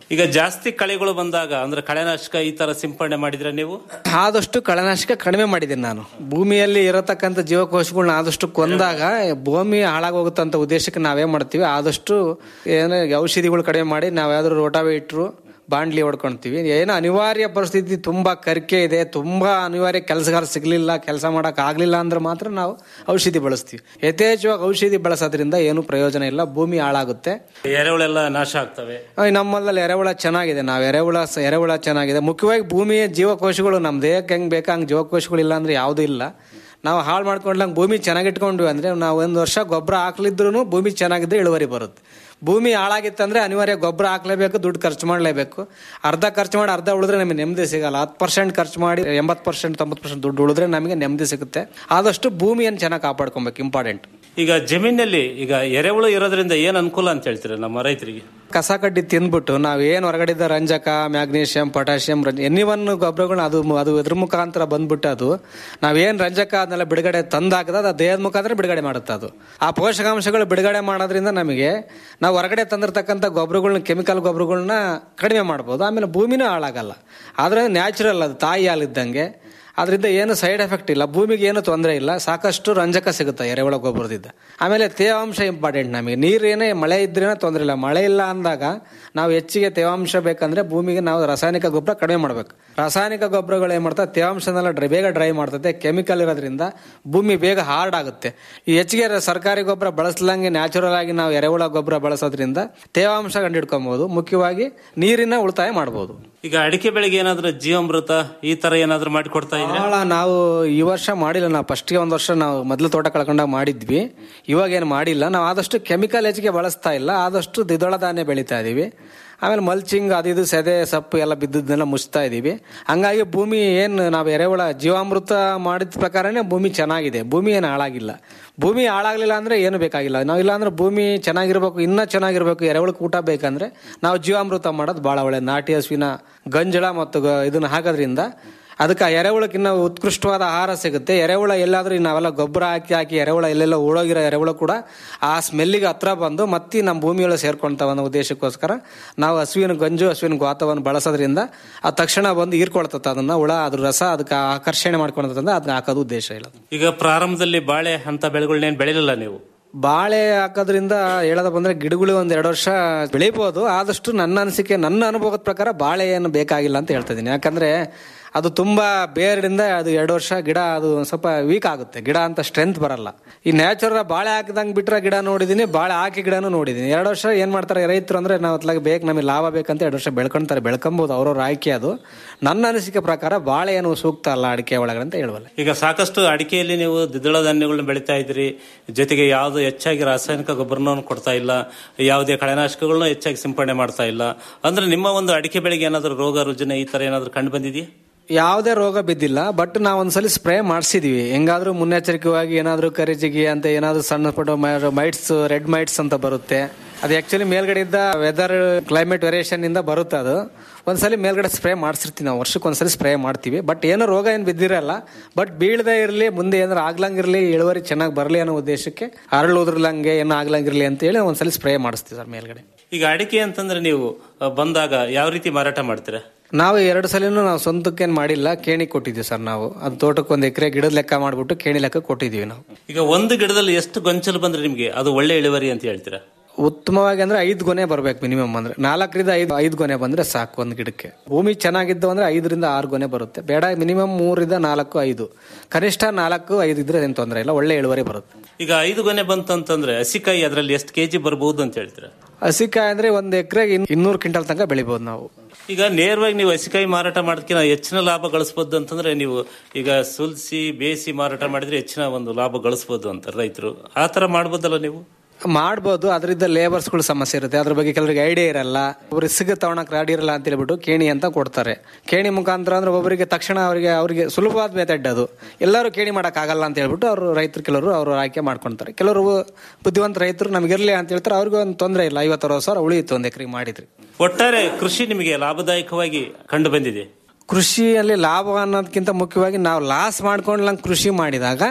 ಈಗ ಜಾಸ್ತಿ ಕಳೆಗಳು ಬಂದಾಗ ಅಂದ್ರೆ ಕಳೆನಾಶಕ ಈ ತರ ಸಿಂಪಡಣೆ ಮಾಡಿದ್ರೆ ನೀವು ಆದಷ್ಟು ಕಳೆನಾಶಕ ಕಡಿಮೆ ಮಾಡಿದ್ದೀನಿ ನಾನು ಭೂಮಿಯಲ್ಲಿ ಇರತಕ್ಕಂಥ ಜೀವಕೋಶಗಳನ್ನ ಆದಷ್ಟು ಕೊಂದಾಗ ಭೂಮಿ ಹಾಳಾಗೋಗುತ್ತಂತ ಉದ್ದೇಶಕ್ಕೆ ನಾವೇ ಮಾಡ್ತೀವಿ ಆದಷ್ಟು ಏನೋ ಔಷಧಿಗಳು ಕಡಿಮೆ ಮಾಡಿ ನಾವು ಯಾವ್ದಾದ್ರು ರೋಟಾವೇಟ್ರು ಬಾಂಡ್ಲಿ ಹೊಡ್ಕೊಳ್ತೀವಿ ಏನೋ ಅನಿವಾರ್ಯ ಪರಿಸ್ಥಿತಿ ತುಂಬಾ ಕರಿಕೆ ಇದೆ ತುಂಬಾ ಅನಿವಾರ್ಯ ಕೆಲಸಗಾರ ಸಿಗ್ಲಿಲ್ಲ ಕೆಲಸ ಮಾಡಕ್ ಆಗ್ಲಿಲ್ಲ ಅಂದ್ರೆ ಮಾತ್ರ ನಾವು ಔಷಧಿ ಬಳಸ್ತೀವಿ ಯಥೇಚ್ಛವಾಗಿ ಔಷಧಿ ಬಳಸೋದ್ರಿಂದ ಏನು ಪ್ರಯೋಜನ ಇಲ್ಲ ಭೂಮಿ ಹಾಳಾಗುತ್ತೆ ಎರೆಹುಳೆಲ್ಲ ನಾಶ ಆಗ್ತವೆ ಆ, ನಮ್ಮಲ್ಲಿ ಎರೆಹುಳ ಚೆನ್ನಾಗಿದೆ ನಾವು ಎರೆಹುಳ ಸ- ಎರೆಹುಳ ಚೆನ್ನಾಗಿದೆ ಮುಖ್ಯವಾಗಿ ಭೂಮಿಯ ಜೀವಕೋಶಗಳು ನಮ್ಮ ದೇಹಕ್ಕೆ ಹೆಂಗ್ ಬೇಕಾ ಹಂಗೆ ಜೀವಕೋಶಗಳು ಇಲ್ಲ ಅಂದ್ರೆ ಯಾವುದೂ ಇಲ್ಲ ನಾವು ಹಾಳು ಮಾಡ್ಕೊಂಡ್ಲಂಗೆ ಭೂಮಿ ಚೆನ್ನಾಗಿಟ್ಕೊಂಡ್ವಿ ಅಂದ್ರೆ ನಾವು ಒಂದು ವರ್ಷ ಗೊಬ್ಬರ ಹಾಕ್ಲಿದ್ರು ಭೂಮಿ ಚೆನ್ನಾಗಿದ್ರೆ ಇಳುವರಿ ಬರುತ್ತೆ ಭೂಮಿ ಹಾಳಾಗಿತ್ತಂದ್ರೆ ಅನಿವಾರ್ಯ ಗೊಬ್ಬರ ಹಾಕ್ಲೇಬೇಕು ದುಡ್ಡು ಖರ್ಚು ಮಾಡಲೇಬೇಕು ಅರ್ಧ ಖರ್ಚು ಮಾಡಿ ಅರ್ಧ ಉಳಿದ್ರೆ ನಮಗೆ ನೆಮ್ಮದಿ ಸಿಗಲ್ಲ ಹತ್ತು ಪರ್ಸೆಂಟ್ ಖರ್ಚು ಮಾಡಿ ಎಂಬತ್ತು ಪರ್ಸೆಂಟ್ ತೊಂಬತ್ತು ಪರ್ಸೆಂಟ್ ದುಡ್ಡು ಉಳಿದ್ರೆ ನಮಗೆ ನೆಮ್ಮದಿ ಸಿಗುತ್ತೆ ಆದಷ್ಟು ಭೂಮಿಯನ್ನು ಚೆನ್ನಾಗಿ ಕಾಪಾಡ್ಕೊಬೇಕು ಇಂಪಾರ್ಟೆಂಟ್ ಈಗ ಜಮೀನಲ್ಲಿ ಈಗ ಎರೆಹುಳು ಇರೋದ್ರಿಂದ ಏನ್ ಅನುಕೂಲ ಅಂತ ಹೇಳ್ತೀರಾ ನಮ್ಮ ರೈತರಿಗೆ ಕಸ ಕಡ್ಡಿ ತಿಂದ್ಬಿಟ್ಟು ನಾವು ಏನು ಹೊರಗಡೆದ ರಂಜಕ ಮ್ಯಾಗ್ನೀಷಿಯಂ ಪೊಟ್ಯಾಷಿಯಂ ಎನಿ ಒನ್ ಗೊಬ್ಬರಗಳನ್ನ ಅದು ಅದು ಇದ್ರ ಮುಖಾಂತರ ಬಂದ್ಬಿಟ್ಟು ಅದು ನಾವೇನು ರಂಜಕ ಅದನ್ನೆಲ್ಲ ಬಿಡುಗಡೆ ತಂದಾಕದ ಅದು ದೇಹದ ಮುಖಾಂತರ ಬಿಡುಗಡೆ ಮಾಡುತ್ತೆ ಅದು ಆ ಪೋಷಕಾಂಶಗಳು ಬಿಡುಗಡೆ ಮಾಡೋದ್ರಿಂದ ನಮಗೆ ನಾವು ಹೊರಗಡೆ ತಂದಿರ್ತಕ್ಕಂಥ ಗೊಬ್ಬರಗಳನ್ನ ಕೆಮಿಕಲ್ ಗೊಬ್ಬರಗಳನ್ನ ಕಡಿಮೆ ಮಾಡ್ಬೋದು ಆಮೇಲೆ ಭೂಮಿನೂ ಹಾಳಾಗಲ್ಲ ಆದರೆ ನ್ಯಾಚುರಲ್ ಅದು ತಾಯಿ ಹಾಲಿದ್ದಂಗೆ ಅದರಿಂದ ಏನು ಸೈಡ್ ಎಫೆಕ್ಟ್ ಇಲ್ಲ ಭೂಮಿಗೆ ಏನು ತೊಂದರೆ ಇಲ್ಲ ಸಾಕಷ್ಟು ರಂಜಕ ಸಿಗುತ್ತೆ ಎರೆಹುಳ ಗೊಬ್ಬರದಿಂದ ಆಮೇಲೆ ತೇವಾಂಶ ಇಂಪಾರ್ಟೆಂಟ್ ನಮಗೆ ನೀರೇನೇ ಮಳೆ ಇದ್ರೇನೆ ತೊಂದರೆ ಇಲ್ಲ ಮಳೆ ಇಲ್ಲ ಅಂದಾಗ ನಾವು ಹೆಚ್ಚಿಗೆ ತೇವಾಂಶ ಬೇಕಂದ್ರೆ ಭೂಮಿಗೆ ನಾವು ರಾಸಾಯನಿಕ ಗೊಬ್ಬರ ಕಡಿಮೆ ಮಾಡಬೇಕು ರಾಸಾಯನಿಕ ಗೊಬ್ಬರಗಳು ಏನು ಮಾಡ್ತಾರೆ ತೇವಾಂಶನೆಲ್ಲ ಡ್ರೈ ಬೇಗ ಡ್ರೈ ಮಾಡ್ತದೆ ಕೆಮಿಕಲ್ ಇರೋದ್ರಿಂದ ಭೂಮಿ ಬೇಗ ಹಾರ್ಡ್ ಆಗುತ್ತೆ ಈ ಹೆಚ್ಚಿಗೆ ಸರ್ಕಾರಿ ಗೊಬ್ಬರ ಬಳಸ್ಲಂಗೆ ನ್ಯಾಚುರಲ್ ಆಗಿ ನಾವು ಎರೆಹುಳ ಗೊಬ್ಬರ ಬಳಸೋದ್ರಿಂದ ತೇವಾಂಶ ಕಂಡಿಡ್ಕೊಬಹುದು ಮುಖ್ಯವಾಗಿ ನೀರಿನ ಉಳಿತಾಯ ಮಾಡಬಹುದು ಈಗ ಅಡಿಕೆ ಬೆಳೆಗೆ ಏನಾದ್ರೂ ಜೀವಾಮೃತ ಈ ತರ ಏನಾದ್ರೂ ಮಾಡಿ ಕೊಡ್ತಾ ಇದ್ರೆ ಬಹಳ ನಾವು ಈ ವರ್ಷ ಮಾಡಿಲ್ಲ ನಾವು ಫಸ್ಟ್ಗೆ ಒಂದು ವರ್ಷ ನಾವು ಮೊದಲು ತೋಟ ಕಳ್ಕೊಂಡಾಗ ಮಾಡಿದ್ವಿ ಇವಾಗ ಏನು ಮಾಡಿಲ್ಲ ನಾವು ಆದಷ್ಟು ಕೆಮಿಕಲ್ ಹೆಚ್ಚಿಗೆ ಬಳಸ್ತಾ ಇಲ್ಲ ಆದಷ್ಟು ದ್ವಿದಳ ಧಾನ್ಯ ಬೆಳೀತಾ ಇದೀವಿ ಆಮೇಲೆ ಮಲ್ಚಿಂಗ್ ಅದು ಇದು ಸೆದೆ ಸೊಪ್ಪು ಎಲ್ಲ ಬಿದ್ದದನ್ನೆಲ್ಲ ಮುಚ್ತಾ ಇದೀವಿ ಹಂಗಾಗಿ ಭೂಮಿ ಏನು ನಾವು ಎರೆಹುಳ ಜೀವಾಮೃತ ಮಾಡಿದ ಪ್ರಕಾರನೇ ಭೂಮಿ ಚೆನ್ನಾಗಿದೆ ಭೂಮಿ ಏನು ಹಾಳಾಗಿಲ್ಲ ಭೂಮಿ ಹಾಳಾಗ್ಲಿಲ್ಲ ಅಂದ್ರೆ ಏನು ಬೇಕಾಗಿಲ್ಲ ನಾವು ಇಲ್ಲ ಅಂದ್ರೆ ಭೂಮಿ ಚೆನ್ನಾಗಿರ್ಬೇಕು ಇನ್ನೂ ಚೆನ್ನಾಗಿರ್ಬೇಕು ಎರೆಹುಳಕ್ಕೆ ಊಟ ಬೇಕಂದ್ರೆ ನಾವು ಜೀವಾಮೃತ ಮಾಡೋದು ಭಾಳ ಒಳ್ಳೆ ನಾಟಿ ಹಸುವಿನ ಗಂಜಳ ಮತ್ತು ಗ- ಇದನ್ನ ಹಾಕೋದ್ರಿಂದ ಅದಕ್ಕೆ ಆ ಎರೆಹುಳಕ್ಕೆ ಇನ್ನೂ ಉತ್ಕೃಷ್ಟವಾದ ಆಹಾರ ಸಿಗುತ್ತೆ ಎರೆಹುಳ ಎಲ್ಲಾದ್ರೂ ಈ ನಾವೆಲ್ಲ ಗೊಬ್ಬರ ಹಾಕಿ ಹಾಕಿ ಎರೆಹುಳ ಎಲ್ಲೆಲ್ಲ ಉಳೋಗಿರೋ ಎರೆಹುಳ ಕೂಡ ಆ ಸ್ಮೆಲ್ಲಿಗೆ ಹತ್ರ ಬಂದು ಮತ್ತೆ ನಮ್ಮ ಭೂಮಿಯೊಳಗೆ ಸೇರ್ಕೊಳ್ತಾವ ಅನ್ನೋ ಉದ್ದೇಶಕ್ಕೋಸ್ಕರ ನಾವು ಹಸುವಿನ ಗಂಜು ಹಸುವಿನ ಗೋತವನ್ನು ಬಳಸೋದ್ರಿಂದ ಆ ತಕ್ಷಣ ಬಂದು ಹೀರ್ಕೊಳ್ತತ್ತ ಅದನ್ನ ಹುಳ ಅದ್ರ ರಸ ಅದಕ್ಕೆ ಆಕರ್ಷಣೆ ಮಾಡ್ಕೊಳ್ತಂದ್ರೆ ಅದನ್ನ ಹಾಕೋದು ಉದ್ದೇಶ ಇಲ್ಲ ಈಗ ಪ್ರಾರಂಭದಲ್ಲಿ ಬಾಳೆ ಅಂತ ಬೆಳೆಗಳನ್ನೇನು ಬೆಳಿಲಿಲ್ಲ ನೀವು ಬಾಳೆ ಹಾಕೋದ್ರಿಂದ ಹೇಳೋದ ಬಂದ್ರೆ ಗಿಡಗಳು ಒಂದ್ ಎರಡು ವರ್ಷ ಬೆಳಿಬಹುದು ಆದಷ್ಟು ನನ್ನ ಅನಿಸಿಕೆ ನನ್ನ ಅನುಭವದ ಪ್ರಕಾರ ಬಾಳೆ ಏನು ಬೇಕಾಗಿಲ್ಲ ಅಂತ ಹೇಳ್ತಾ ಇದೀನಿ ಯಾಕಂದ್ರೆ ಅದು ತುಂಬಾ ಬೇರಿಂದ ಅದು ಎರಡು ವರ್ಷ ಗಿಡ ಅದು ಒಂದ್ ಸ್ವಲ್ಪ ವೀಕ್ ಆಗುತ್ತೆ ಗಿಡ ಅಂತ ಸ್ಟ್ರೆಂತ್ ಬರಲ್ಲ ಈ ನ್ಯಾಚುರಲ್ ಬಾಳೆ ಹಾಕಿದಂಗೆ ಬಿಟ್ರೆ ಗಿಡ ನೋಡಿದೀನಿ ಬಾಳೆ ಹಾಕಿ ಗಿಡನೂ ನೋಡಿದೀನಿ ಎರಡು ವರ್ಷ ಏನ್ ಮಾಡ್ತಾರೆ ರೈತರು ಅಂದ್ರೆ ನಾವು ಅತ್ಲಾಗ ಬೇಕು ನಮಗೆ ಲಾಭ ಬೇಕಂತ ಎರಡು ವರ್ಷ ಬೆಳ್ಕೊಂತಾರೆ ಬೆಳ್ಕೊಂಬೋದು ಅವ್ರವ್ರ ಆಯ್ಕೆ ಅದು ನನ್ನ ಅನಿಸಿಕೆ ಪ್ರಕಾರ ಬಾಳೆ ಏನು ಸೂಕ್ತ ಅಲ್ಲ ಅಡಿಕೆ ಒಳಗಡೆ ಅಂತ ಹೇಳುವಲ್ಲ ಈಗ ಸಾಕಷ್ಟು ಅಡಿಕೆಯಲ್ಲಿ ನೀವು ದ್ವಿದಳ ಧಾನ್ಯಗಳನ್ನ ಬೆಳಿತಾ ಇದ್ರಿ ಜೊತೆಗೆ ಯಾವುದು ಹೆಚ್ಚಾಗಿ ರಾಸಾಯನಿಕ ಗೊಬ್ಬರನೂ ಕೊಡ್ತಾ ಇಲ್ಲ ಯಾವುದೇ ಕಳೆನಾಶಕಗಳನ್ನ ಹೆಚ್ಚಾಗಿ ಸಿಂಪಡಣೆ ಮಾಡ್ತಾ ಇಲ್ಲ ಅಂದ್ರೆ ನಿಮ್ಮ ಒಂದು ಅಡಿಕೆ ಬೆಳೆಗೆ ಏನಾದರೂ ರೋಗ ರುಜಿನ ಈ ತರ ಏನಾದರೂ ಕಂಡು ಬಂದಿದೆಯಾ ಯಾವುದೇ ರೋಗ ಬಿದ್ದಿಲ್ಲ ಬಟ್ ನಾವು ಒಂದ್ಸಲಿ ಸ್ಪ್ರೇ ಮಾಡಿಸಿದೀವಿ ಹೆಂಗಾದ್ರೂ ಮುನ್ನೆಚ್ಚರಿಕೆಯಾಗಿ ಏನಾದ್ರೂ ಕರಿಜಿಗಿ ಅಂತ ಏನಾದ್ರೂ ಸಣ್ಣ ಪುಟ್ಟ ಮೈಟ್ಸ್ ರೆಡ್ ಮೈಟ್ಸ್ ಅಂತ ಬರುತ್ತೆ ಅದು ಆಕ್ಚುಲಿ ಮೇಲ್ಗಡೆ ಇದ್ದ ವೆದರ್ ಕ್ಲೈಮೇಟ್ ವೇರಿಯೇಷನ್ ಇಂದ ಬರುತ್ತೆ ಅದು ಒಂದ್ಸಲಿ ಮೇಲ್ಗಡೆ ಸ್ಪ್ರೇ ಮಾಡಿಸಿರ್ತೀವಿ ನಾವು ವರ್ಷಕ್ಕೆ ಒಂದ್ಸಲಿ ಸ್ಪ್ರೇ ಮಾಡ್ತೀವಿ ಬಟ್ ಏನೋ ರೋಗ ಏನು ಬಿದ್ದಿರಲ್ಲ ಬಟ್ ಬೀಳದೇ ಇರಲಿ ಮುಂದೆ ಏನಾರು ಆಗ್ಲಂಗಿರ್ಲಿ ಇಳುವರಿ ಚೆನ್ನಾಗಿ ಬರಲಿ ಅನ್ನೋ ಉದ್ದೇಶಕ್ಕೆ ಅರಳು ಉದ್ರಲಂಗೆ ಏನೋ ಆಗ್ಲಂಗಿರ್ಲಿ ಅಂತ ಹೇಳಿ ಒಂದ್ಸಲಿ ಸ್ಪ್ರೇ ಮಾಡಿಸ್ತೀವಿ ಸರ್ ಮೇಲ್ಗಡೆ ಈಗ ಅಡಿಕೆ ಅಂತಂದ್ರೆ ನೀವು ಅಹ್, ಬಂದಾಗ ಯಾವ ರೀತಿ ಮಾರಾಟ ಮಾಡ್ತೀರಾ ನಾವು ಎರಡು ಸಲಿನೂ ನಾವು ಸ್ವಂತಕ್ಕೇನು ಮಾಡಿಲ್ಲ ಕೇಣಿ ಕೊಟ್ಟಿದ್ದೀವಿ ಸರ್ ನಾವು ಅದು ತೋಟಕ್ಕೆ ಒಂದು ಎಕರೆ ಗಿಡದ ಲೆಕ್ಕ ಮಾಡಿಬಿಟ್ಟು ಕೇಣಿ ಲೆಕ್ಕ ಕೊಟ್ಟಿದ್ದೀವಿ ನಾವು ಈಗ ಒಂದು ಗಿಡದಲ್ಲಿ ಎಷ್ಟು ಗೊಂಚಲು ಬಂದ್ರೆ ನಿಮ್ಗೆ ಅದು ಒಳ್ಳೆ ಇಳುವರಿ ಅಂತ ಹೇಳ್ತೀರಾ ಉತ್ತಮವಾಗಿ ಅಂದ್ರೆ ಐದು ಗೊನೆ ಬರ್ಬೇಕು ಮಿನಿಮಮ್ ಅಂದ್ರೆ ನಾಲ್ಕರಿಂದ ಐದು ಐದು ಗೊನೆ ಬಂದ್ರೆ ಸಾಕು ಒಂದು ಗಿಡಕ್ಕೆ ಭೂಮಿ ಚೆನ್ನಾಗಿದ್ದು ಅಂದ್ರೆ ಐದರಿಂದ ಆರು ಗೊನೆ ಬರುತ್ತೆ ಬೇಡ ಮಿನಿಮಮ್ ಮೂರಿಂದ ನಾಲ್ಕು ಐದು ಕನಿಷ್ಠ ನಾಲ್ಕು ಐದು ಇದ್ರೆ ಏನು ತೊಂದರೆ ಇಲ್ಲ ಒಳ್ಳೆ ಇಳುವರಿ ಬರುತ್ತೆ ಈಗ ಐದು ಗೊನೆ ಬಂತಂತಂದ್ರೆ ಹಸಿಕಾಯಿ ಅದರಲ್ಲಿ ಎಷ್ಟು ಕೆಜಿ ಬರ್ಬೋದು ಅಂತ ಹೇಳ್ತೀರಾ ಹಸಿಕಾಯಿ ಅಂದ್ರೆ ಒಂದು ಎಕರೆಗೆ ಇನ್ನೂರು ಕ್ವಿಂಟಲ್ ತನಕ ಬೆಳಿಬೋದು ನಾವು ಈಗ ನೇರವಾಗಿ ನೀವು ಹಸಿಕಾಯಿ ಮಾರಾಟ ಮಾಡೋದಕ್ಕಿಂತ ಹೆಚ್ಚಿನ ಲಾಭ ಗಳಿಸಬಹುದು ಅಂತಂದ್ರೆ ನೀವು ಈಗ ಸುಲ್ಸಿ ಬೇಯಿಸಿ ಮಾರಾಟ ಮಾಡಿದ್ರೆ ಹೆಚ್ಚಿನ ಒಂದು ಲಾಭ ಗಳಿಸಬಹುದು ಅಂತ ರೈತರು ಆ ತರ ಮಾಡ್ಬೋದಲ್ಲ ನೀವು ಮಾಡ್ಬೋದು ಅದರಿಂದ ಲೇಬರ್ಸ್ಗಳು ಸಮಸ್ಯೆ ಇರುತ್ತೆ ಅದ್ರ ಬಗ್ಗೆ ಕೆಲವರಿಗೆ ಐಡಿಯಾ ಇರಲ್ಲ ಒಬ್ರು ಸಿಗ ತಗೊಳಕ್ ರೆಡಿ ಇರಲ್ಲ ಅಂತ ಹೇಳ್ಬಿಟ್ಟು ಕೇಣಿ ಅಂತ ಕೊಡ್ತಾರೆ ಕೇಣಿ ಮುಖಾಂತರ ಅಂದ್ರೆ ಒಬ್ಬರಿಗೆ ತಕ್ಷಣ ಅವರಿಗೆ ಅವರಿಗೆ ಸುಲಭವಾದ ಮೆಥಡ್ ಅದು ಎಲ್ಲರೂ ಕೇಣಿ ಮಾಡಕ್ ಆಗಲ್ಲ ಅಂತ ಹೇಳ್ಬಿಟ್ಟು ಅವರು ರೈತರು ಕೆಲವರು ಅವರು ಆಯ್ಕೆ ಮಾಡ್ಕೊಂತಾರೆ ಕೆಲವರು ಬುದ್ಧಿವಂತ ರೈತರು ನಮಗಿರ್ಲಿ ಅಂತ ಹೇಳ್ತಾರೆ ಅವ್ರಿಗೆ ಒಂದು ತೊಂದರೆ ಇಲ್ಲ ಐವತ್ತು ಅರವತ್ತು ಸಾವಿರ ಉಳಿಯಿತು ಒಂದು ಎಕರೆಗೆ ಮಾಡಿದ್ರಿ ಒಟ್ಟಾರೆ ಕೃಷಿ ನಿಮಗೆ ಲಾಭದಾಯಕವಾಗಿ ಕಂಡು ಬಂದಿದೆ ಕೃಷಿಯಲ್ಲಿ ಲಾಭ ಅನ್ನೋದಕ್ಕಿಂತ ಮುಖ್ಯವಾಗಿ ನಾವು ಲಾಸ್ ಮಾಡ್ಕೊಂಡ್ಲಂಗೆ ಕೃಷಿ ಮಾಡಿದಾಗ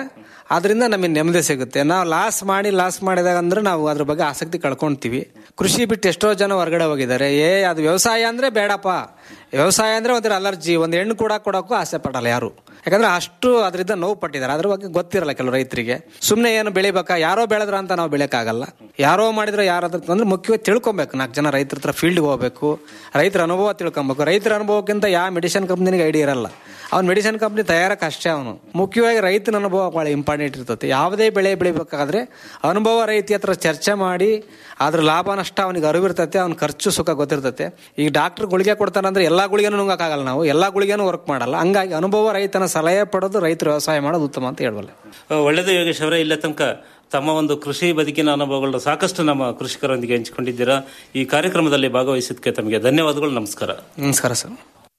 ಅದರಿಂದ ನಮಗೆ ನೆಮ್ಮದಿ ಸಿಗುತ್ತೆ ನಾವು ಲಾಸ್ ಮಾಡಿ ಲಾಸ್ ಮಾಡಿದಾಗ ಅಂದ್ರೆ ನಾವು ಅದ್ರ ಬಗ್ಗೆ ಆಸಕ್ತಿ ಕಳ್ಕೊಂತೀವಿ ಕೃಷಿ ಬಿಟ್ಟು ಎಷ್ಟೋ ಜನ ಹೊರಗಡೆ ಹೋಗಿದ್ದಾರೆ ಏ ಅದು ವ್ಯವಸಾಯ ಅಂದ್ರೆ ಬೇಡಪ್ಪ ವ್ಯವಸಾಯ ಅಂದ್ರೆ ಒಂಥರ ಅಲರ್ಜಿ ಒಂದು ಹೆಣ್ಣು ಕೂಡ ಕೊಡೋಕ್ಕೂ ಆಸೆ ಪಡಲ್ಲ ಯಾರು ಯಾಕಂದ್ರೆ ಅಷ್ಟು ಅದರಿಂದ ನೋವು ಪಟ್ಟಿದ್ದಾರೆ ಅದ್ರ ಬಗ್ಗೆ ಗೊತ್ತಿರಲ್ಲ ಕೆಲವು ರೈತರಿಗೆ ಸುಮ್ಮನೆ ಏನು ಬೆಳಿಬೇಕಾ ಯಾರೋ ಬೆಳೆದ್ರ ಅಂತ ನಾವು ಬೆಳೆಯಕ್ಕಾಗಲ್ಲ ಯಾರೋ ಮಾಡಿದ್ರೆ ಯಾರಾದ್ರೂ ಅಂದ್ರೆ ಮುಖ್ಯವಾಗಿ ತಿಳ್ಕೊಬೇಕು ನಾಲ್ಕು ಜನ ರೈತರ ಹತ್ರ ಫೀಲ್ಡ್ಗೆ ಹೋಗ್ಬೇಕು ರೈತರ ಅನುಭವ ತಿಳ್ಕೊಬೇಕು ರೈತರ ಅನುಭವಕ್ಕಿಂತ ಯಾವ ಮೆಡಿಸಿನ್ ಕಂಪ್ನಿಗೆ ಐಡಿಯಾ ಇರಲ್ಲ ಅವ್ನು ಮೆಡಿಸಿನ್ ಕಂಪ್ನಿ ತಯಾರಕ್ಕೆ ಅಷ್ಟೇ ಅವನು ಮುಖ್ಯವಾಗಿ ರೈತನ ಅನುಭವ ಭಾಳ ಇಂಪಾರ್ಟೆಂಟ್ ಇರ್ತದೆ ಯಾವುದೇ ಬೆಳೆ ಬೆಳಿಬೇಕಾದ್ರೆ ಅನುಭವ ರೈತ ಹತ್ರ ಚರ್ಚೆ ಮಾಡಿ ಅದ್ರ ಲಾಭ ನಷ್ಟ ಅವನಿಗೆ ಅರಿವಿರ್ತತೆ ಅವ್ನ ಖರ್ಚು ಸುಖ ಗೊತ್ತಿರ್ತತೆ ಈಗ ಡಾಕ್ಟರ್ ಗುಳಿಗೆ ಕೊಡ್ತಾನಂದ್ರೆ ಎಲ್ಲಾ ಗುಳಿಗೆನೂ ನುಂಗಕ್ಕಾಗಲ್ಲ ನಾವು ಎಲ್ಲಾ ಗುಳಿಗೆನೂ ವರ್ಕ್ ಮಾಡಲ್ಲ ಹಂಗಾಗಿ ಅನುಭವ ರೈತನ ಸಲಹೆ ಪಡೆದು ರೈತರು ವ್ಯವಸಾಯ ಮಾಡೋದು ಉತ್ತಮ ಅಂತ ಹೇಳ್ಬಲ್ಲ ಒಳ್ಳೆಯದು ಯೋಗೇಶ್ ಅವರೇ ಇಲ್ಲ ತನಕ ತಮ್ಮ ಒಂದು ಕೃಷಿ ಬದುಕಿನ ಅನುಭವಗಳನ್ನ ಸಾಕಷ್ಟು ನಮ್ಮ ಕೃಷಿಕರೊಂದಿಗೆ ಹಂಚಿಕೊಂಡಿದ್ದೀರಾ ಈ ಕಾರ್ಯಕ್ರಮದಲ್ಲಿ ಭಾಗವಹಿಸಿದ್ದಕ್ಕೆ ತಮಗೆ ಧನ್ಯವಾದಗಳು ನಮಸ್ಕಾರ ನಮಸ್ಕಾರ ಸರ್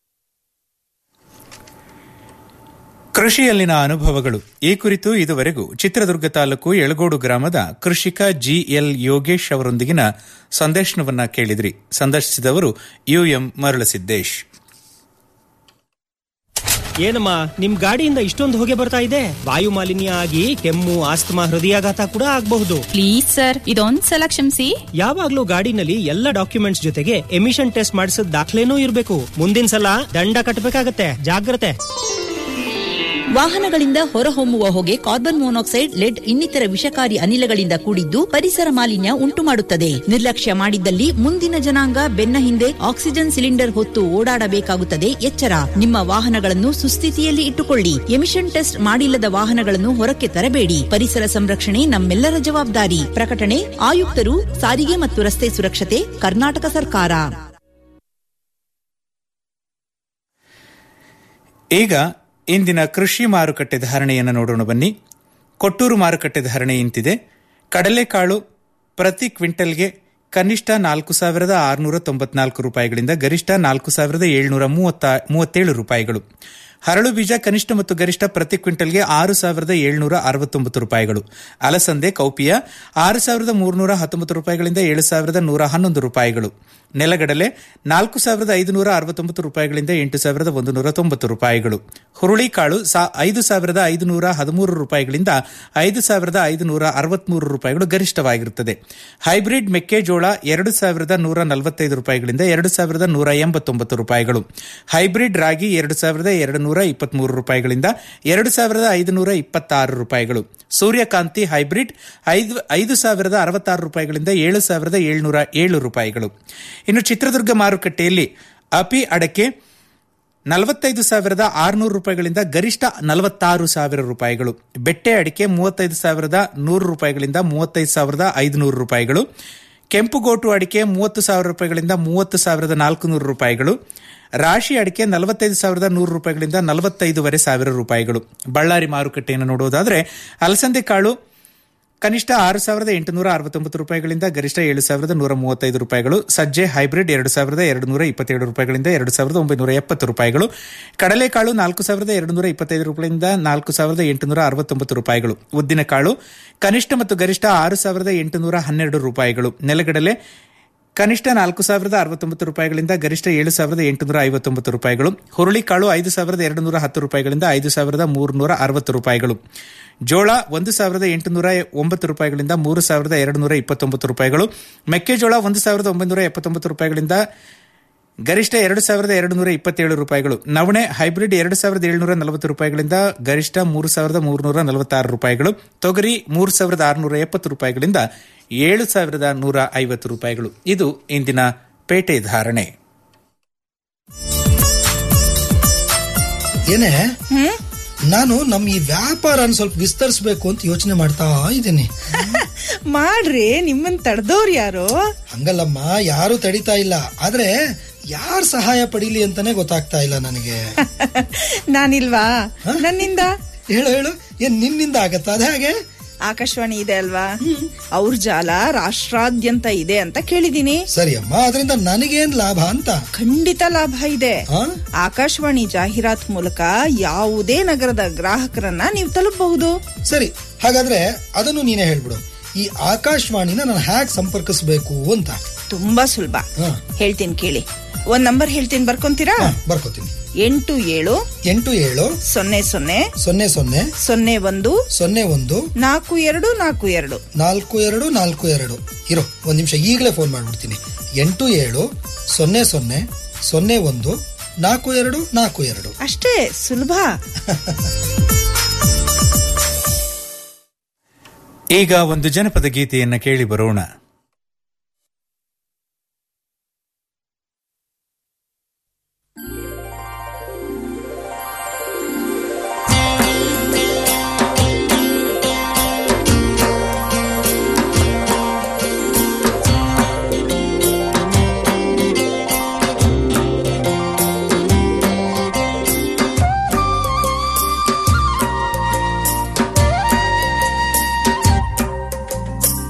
ಕೃಷಿಯಲ್ಲಿನ ಅನುಭವಗಳು ಈ ಕುರಿತು ಇದುವರೆಗೂ ಚಿತ್ರದುರ್ಗ ತಾಲೂಕು ಯಳಗೋಡು ಗ್ರಾಮದ ಕೃಷಿಕ ಜಿಎಲ್ ಯೋಗೇಶ್ ಅವರೊಂದಿಗಿನ ಸಂದರ್ಶನವನ್ನ ಕೇಳಿದ್ರಿ ಸಂದರ್ಶಿಸಿದವರು ಯುಎಂ ಮರಳಸಿದ್ದೇಶ್ ಏನಮ್ಮ ನಿಮ್ ಗಾಡಿಯಿಂದ ಇಷ್ಟೊಂದು ಹೊಗೆ ಬರ್ತಾ ಇದೆ ವಾಯು ಮಾಲಿನ್ಯ ಆಗಿ ಕೆಮ್ಮು ಆಸ್ತಮಾ ಹೃದಯಾಘಾತ ಕೂಡ ಆಗಬಹುದು ಪ್ಲೀಸ್ ಸರ್ ಇದೊಂದ್ಸಲ ಕ್ಷಮಿಸಿ ಯಾವಾಗ್ಲೂ ಗಾಡಿನಲ್ಲಿ ಎಲ್ಲ ಡಾಕ್ಯುಮೆಂಟ್ಸ್ ಜೊತೆಗೆ ಎಮಿಷನ್ ಟೆಸ್ಟ್ ಮಾಡಿಸಿದ ದಾಖಲೆನೂ ಇರಬೇಕು ಮುಂದಿನ ಸಲ ದಂಡ ಕಟ್ಟಬೇಕಾಗತ್ತೆ ಜಾಗ್ರತೆ ವಾಹನಗಳಿಂದ ಹೊರಹೊಮ್ಮುವ ಹೊಗೆ ಕಾರ್ಬನ್ ಮೊನಾಕ್ಸೈಡ್ ಲೆಡ್ ಇನ್ನಿತರ ವಿಷಕಾರಿ ಅನಿಲಗಳಿಂದ ಕೂಡಿದ್ದು ಪರಿಸರ ಮಾಲಿನ್ಯ ಉಂಟುಮಾಡುತ್ತದೆ ನಿರ್ಲಕ್ಷ್ಯ ಮಾಡಿದ್ದಲ್ಲಿ ಮುಂದಿನ ಜನಾಂಗ ಬೆನ್ನ ಹಿಂದೆ ಆಕ್ಸಿಜನ್ ಸಿಲಿಂಡರ್ ಹೊತ್ತು ಓಡಾಡಬೇಕಾಗುತ್ತದೆ ಎಚ್ಚರ ನಿಮ್ಮ ವಾಹನಗಳನ್ನು ಸುಸ್ಥಿತಿಯಲ್ಲಿ ಇಟ್ಟುಕೊಳ್ಳಿ ಎಮಿಷನ್ ಟೆಸ್ಟ್ ಮಾಡಿಲ್ಲದ ವಾಹನಗಳನ್ನು ಹೊರಕ್ಕೆ ತರಬೇಡಿ ಪರಿಸರ ಸಂರಕ್ಷಣೆ ನಮ್ಮೆಲ್ಲರ ಜವಾಬ್ದಾರಿ ಪ್ರಕಟಣೆ ಆಯುಕ್ತರು ಸಾರಿಗೆ ಮತ್ತು ರಸ್ತೆ ಸುರಕ್ಷತೆ ಕರ್ನಾಟಕ ಸರ್ಕಾರ ಈಗ ಇಂದಿನ ಕೃಷಿ ಮಾರುಕಟ್ಟೆ ಧಾರಣೆಯನ್ನು ನೋಡೋಣ ಬನ್ನಿ ಕೊಟ್ಟೂರು ಮಾರುಕಟ್ಟೆ ಧಾರಣೆ ಇಂತಿದೆ ಕಡಲೆಕಾಳು ಪ್ರತಿ ಕ್ವಿಂಟಲ್ಗೆ ಕನಿಷ್ಠ ನಾಲ್ಕು ಸಾವಿರದ ಆರುನೂರ ತೊಂಬತ್ನಾಲ್ಕು ರೂಪಾಯಿಗಳಿಂದ ಗರಿಷ್ಠ ನಾಲ್ಕು ಸಾವಿರದ ಏಳ್ನೂರ ಮೂವತ್ತ ಮೂವತ್ತೇಳು ರೂಪಾಯಿಗಳು ಹರಳು ಬೀಜ ಕನಿಷ್ಠ ಮತ್ತು ಗರಿಷ್ಠ ಪ್ರತಿ ಕ್ವಿಂಟಲ್ಗೆ ಆರು ಸಾವಿರದ ಏಳ್ನೂರ ಅರವತ್ತೊಂಬತ್ತು ರೂಪಾಯಿಗಳು ಅಲಸಂದೆ ಕೌಪಿಯ ಆರು ಸಾವಿರದ ಮೂರುನೂರ ಹತ್ತೊಂಬತ್ತು ರೂಪಾಯಿಗಳಿಂದ ಏಳು ಸಾವಿರದ ನೂರ ಹನ್ನೊಂದು ರೂಪಾಯಿಗಳು ನೆಲಗಡಲೆ ನಾಲ್ಕು ಸಾವಿರದ ಐದುನೂರ ಅರವತ್ತೊಂಬತ್ತು ರೂಪಾಯಿಗಳಿಂದ ಎಂಟು ಸಾವಿರದ ಒಂದು ನೂರ ತೊಂಬತ್ತು ರೂಪಾಯಿಗಳು ಹುರುಳಿಕಾಳು ಐದು ಸಾವಿರದ ಐದುನೂರ ಹದಿಮೂರು ರೂಪಾಯಿಗಳಿಂದ ಐದು ಸಾವಿರದ ಐದುನೂರ ಅರವತ್ಮೂರು ರೂಪಾಯಿಗಳು ಗರಿಷ್ಠವಾಗಿರುತ್ತದೆ ಹೈಬ್ರಿಡ್ ಮೆಕ್ಕೆಜೋಳ ಎರಡು ಸಾವಿರದ ನೂರ ನಲವತ್ತೈದು ರೂಪಾಯಿಗಳಿಂದ ಎರಡು ಸಾವಿರದ ನೂರ ಎಂಬತ್ತೊಂಬತ್ತು ರೂಪಾಯಿಗಳು ಹೈಬ್ರಿಡ್ ರಾಗಿ ಎರಡು ಸಾವಿರದ ಎರಡು ನೂರ ಇಪ್ಪತ್ಮೂರು ರೂಪಾಯಿಗಳಿಂದ ಎರಡು ಸಾವಿರದ ಐದುನೂರ ಇಪ್ಪತ್ತಾರು ರೂಪಾಯಿಗಳು ಸೂರ್ಯಕಾಂತಿ ಹೈಬ್ರಿಡ್ ಐದು ಐದು ಸಾವಿರದ ಅರವತ್ತಾರು ರೂಪಾಯಿಗಳಿಂದ ಏಳು ಸಾವಿರದ ಏಳ್ನೂರ ಏಳು ರೂಪಾಯಿಗಳು ಇನ್ನು ಚಿತ್ರದುರ್ಗ ಮಾರುಕಟ್ಟೆಯಲ್ಲಿ ಅಪಿ ಅಡಕೆ ನಲವತ್ತೈದು ಸಾವಿರದ ಆರುನೂರು ರೂಪಾಯಿಗಳಿಂದ ಗರಿಷ್ಠ ನಲವತ್ತಾರು ಸಾವಿರ ರೂಪಾಯಿಗಳು ಬೆಟ್ಟೆ ಅಡಿಕೆ ಮೂವತ್ತೈದು ಸಾವಿರದ ನೂರು ರೂಪಾಯಿಗಳಿಂದ ಮೂವತ್ತೈದು ಸಾವಿರದ ಐದುನೂರು ರೂಪಾಯಿಗಳು ಕೆಂಪುಗೋಟು ಅಡಿಕೆ ಮೂವತ್ತು ಸಾವಿರ ರೂಪಾಯಿಗಳಿಂದ ಮೂವತ್ತು ಸಾವಿರದ ನಾಲ್ಕುನೂರು ರೂಪಾಯಿಗಳು ರಾಶಿ ಅಡಿಕೆ ನಲವತ್ತೈದು ಸಾವಿರದ ನೂರು ರೂಪಾಯಿಗಳಿಂದ ನಲವತ್ತೈದುವರೆ ಸಾವಿರ ರೂಪಾಯಿಗಳು ಬಳ್ಳಾರಿ ಮಾರುಕಟ್ಟೆಯನ್ನು ನೋಡುವುದಾದರೆ ಅಲಸಂದೆ ಕಾಳು ಕನಿಷ್ಠ ಆರು ಸಾವಿರದ ಎಂಟುನೂರ ಅರವತ್ತೊಂಬತ್ತು ರೂಪಾಯಿಗಳಿಂದ ಗರಿಷ್ಠ ಏಳು ಸಾವಿರದ ನೂರ ಮೂವತ್ತೈದು ರೂಪಾಯಿಗಳು ಸಜ್ಜೆ ಹೈಬ್ರಿಡ್ ಎರಡು ಸಾವಿರದ ಎರಡು ನೂರ ಇಪ್ಪತ್ತೇಳು ರೂಪಾಯಿಗಳಿಂದ ಎರಡು ಸಾವಿರದ ಒಂಬೈನೂರ ಎಪ್ಪತ್ತು ರೂಪಾಯಿಗಳು ಕಡಲೆಕಾಳು ನಾಲ್ಕು ಸಾವಿರದ ಎರಡು ನೂರ ಇಪ್ಪತ್ತೈದು ರೂಪಾಯಿಗಳಿಂದ ನಾಲ್ಕು ಸಾವಿರದ ಎಂಟುನೂರ ಅರವತ್ತೊಂಬತ್ತು ರೂಪಾಯಿಗಳು ಉದ್ದಿನಕಾಳು ಕನಿಷ್ಠ ಮತ್ತು ಗರಿಷ್ಠ ಆರು ಸಾವಿರದ ಎಂಟುನೂರ ಹನ್ನೆರಡು ರೂಪಾಯಿಗಳು ನೆಲಗಡಲೆ ಕನಿಷ್ಠ ನಾಲ್ಕು ಸಾವಿರದ ಅರವತ್ತೊಂಬತ್ತು ರೂಪಾಯಿಗಳಿಂದ ಗರಿಷ್ಠ ಏಳು ಸಾವಿರದ ಎಂಟುನೂರ ಐವತ್ತೊಂಬತ್ತು ರೂಪಾಯಿಗಳು ಹುರುಳಿಕಾಳು ಐದು ಸಾವಿರದ ಎರಡು ನೂರ ಹತ್ತು ರೂಪಾಯಿಗಳಿಂದ ಐದು ಸಾವಿರದ ಮೂರುನೂರ ಅರವತ್ತು ರೂಪಾಯಿಗಳು ಜೋಳ ಒಂದು ಸಾವಿರದ ಎಂಟುನೂರ ಒಂಬತ್ತು ರೂಪಾಯಿಗಳಿಂದ ಮೂರು ಸಾವಿರದ ಎರಡು ನೂರ ಇಪ್ಪತ್ತೊಂಬತ್ತು ರೂಪಾಯಿಗಳು ಮೆಕ್ಕೆಜೋಳ ಒಂದು ಸಾವಿರದ ಒಂಬೈನೂರ ಎಪ್ಪತ್ತೊಂಬತ್ತು ರೂಪಾಯಿಗಳಿಂದ ಗರಿಷ್ಠ ಎರಡು ಸಾವಿರದ ಎರಡು ನೂರ ಇಪ್ಪತ್ತೇಳು ರೂಪಾಯಿಗಳು ನವಣೆ ಹೈಬ್ರಿಡ್ ಎರಡು ಸಾವಿರದ ಏಳುನೂರ ನಲವತ್ತು ರೂಪಾಯಿಗಳಿಂದ ಗರಿಷ್ಠ ಮೂರು ಸಾವಿರದ ಮೂರುನೂರ ನಲವತ್ತಾರು ರೂಪಾಯಿಗಳು ತೊಗರಿ ಮೂರು ಸಾವಿರದ ಆರುನೂರ ಎಪ್ಪತ್ತು ರೂಪಾಯಿಗಳಿಂದ ಏಳು ಸಾವಿರದ ನೂರ ಐವತ್ತು ರೂಪಾಯಿಗಳು ಇದು ಇಂದಿನ ಪೇಟೆ ಧಾರಣೆ ಏನೇ ನಾನು ನಮ್ ಈ ವ್ಯಾಪಾರನ ಸ್ವಲ್ಪ ವಿಸ್ತರಿಸಬೇಕು ಅಂತ ಯೋಚನೆ ಮಾಡ್ತಾ ಇದ್ದೀನಿ ಮಾಡ್ರಿ ನಿಮ್ಮನ್ ತಡೆದವ್ರು ಯಾರು ಹಂಗಲ್ಲಮ್ಮ ಯಾರು ತಡಿತಾ ಇಲ್ಲ ಆದ್ರೆ ಯಾರ್ ಸಹಾಯ ಪಡೀಲಿ ಅಂತಾನೆ ಗೊತ್ತಾಗ್ತಾ ಇಲ್ಲ ನನಗೆ ನಾನಿಲ್ವಾ ನನ್ನಿಂದ ಹೇಳು ಹೇಳು ಏನ್ ನಿನ್ನಿಂದ ಆಗತ್ತಾ ಅದೇ ಹಾಗೆ ಆಕಾಶವಾಣಿ ಇದೆ ಅಲ್ವಾ ಅವ್ರ ಜಾಲ ರಾಷ್ಟ್ರಾದ್ಯಂತ ಇದೆ ಅಂತ ಕೇಳಿದೀನಿ ಸರಿ ಅಮ್ಮ ಅದರಿಂದ ನನಗೇನ್ ಲಾಭ ಅಂತ ಖಂಡಿತ ಲಾಭ ಇದೆ ಆಕಾಶವಾಣಿ ಜಾಹೀರಾತ್ ಮೂಲಕ ಯಾವುದೇ ನಗರದ ಗ್ರಾಹಕರನ್ನ ನೀವು ತಲುಪಬಹುದು ಸರಿ ಹಾಗಾದ್ರೆ ಅದನ್ನು ನೀನೇ ಹೇಳ್ಬಿಡು ಈ ಆಕಾಶವಾಣಿನ ನಾನು ಹ್ಯಾಕ್ ಸಂಪರ್ಕಿಸಬೇಕು ಅಂತ ತುಂಬಾ ಸುಲಭ ಹೇಳ್ತೀನಿ ಕೇಳಿ ಒಂದ್ ನಂಬರ್ ಹೇಳ್ತೀನಿ ಬರ್ಕೊಂತೀರಾ ಬರ್ಕೋತೀನಿ ಎಂಟು ಏಳು ಎಂಟು ಏಳು ಸೊನ್ನೆ ಸೊನ್ನೆ ಸೊನ್ನೆ ಸೊನ್ನೆ ಸೊನ್ನೆ ಒಂದು ಸೊನ್ನೆ ಒಂದು ನಾಲ್ಕು ಎರಡು ನಾಲ್ಕು ಎರಡು ನಾಲ್ಕು ಎರಡು ನಾಲ್ಕು ಎರಡು ಇರೋ ಒಂದ್ ನಿಮಿಷ ಈಗಲೇ ಫೋನ್ ಮಾಡ್ಬಿಡ್ತೀನಿ ಎಂಟು ಏಳು ಸೊನ್ನೆ ಸೊನ್ನೆ ಸೊನ್ನೆ ಒಂದು ನಾಲ್ಕು ಎರಡು ನಾಲ್ಕು ಎರಡು ಅಷ್ಟೇ ಸುಲಭ ಈಗ ಒಂದು ಜನಪದ ಗೀತೆಯನ್ನ ಕೇಳಿ ಬರೋಣ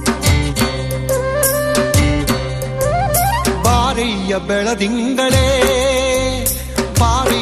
ಬಾರಿಯ ಬೆಳದಿಂಗಳೇ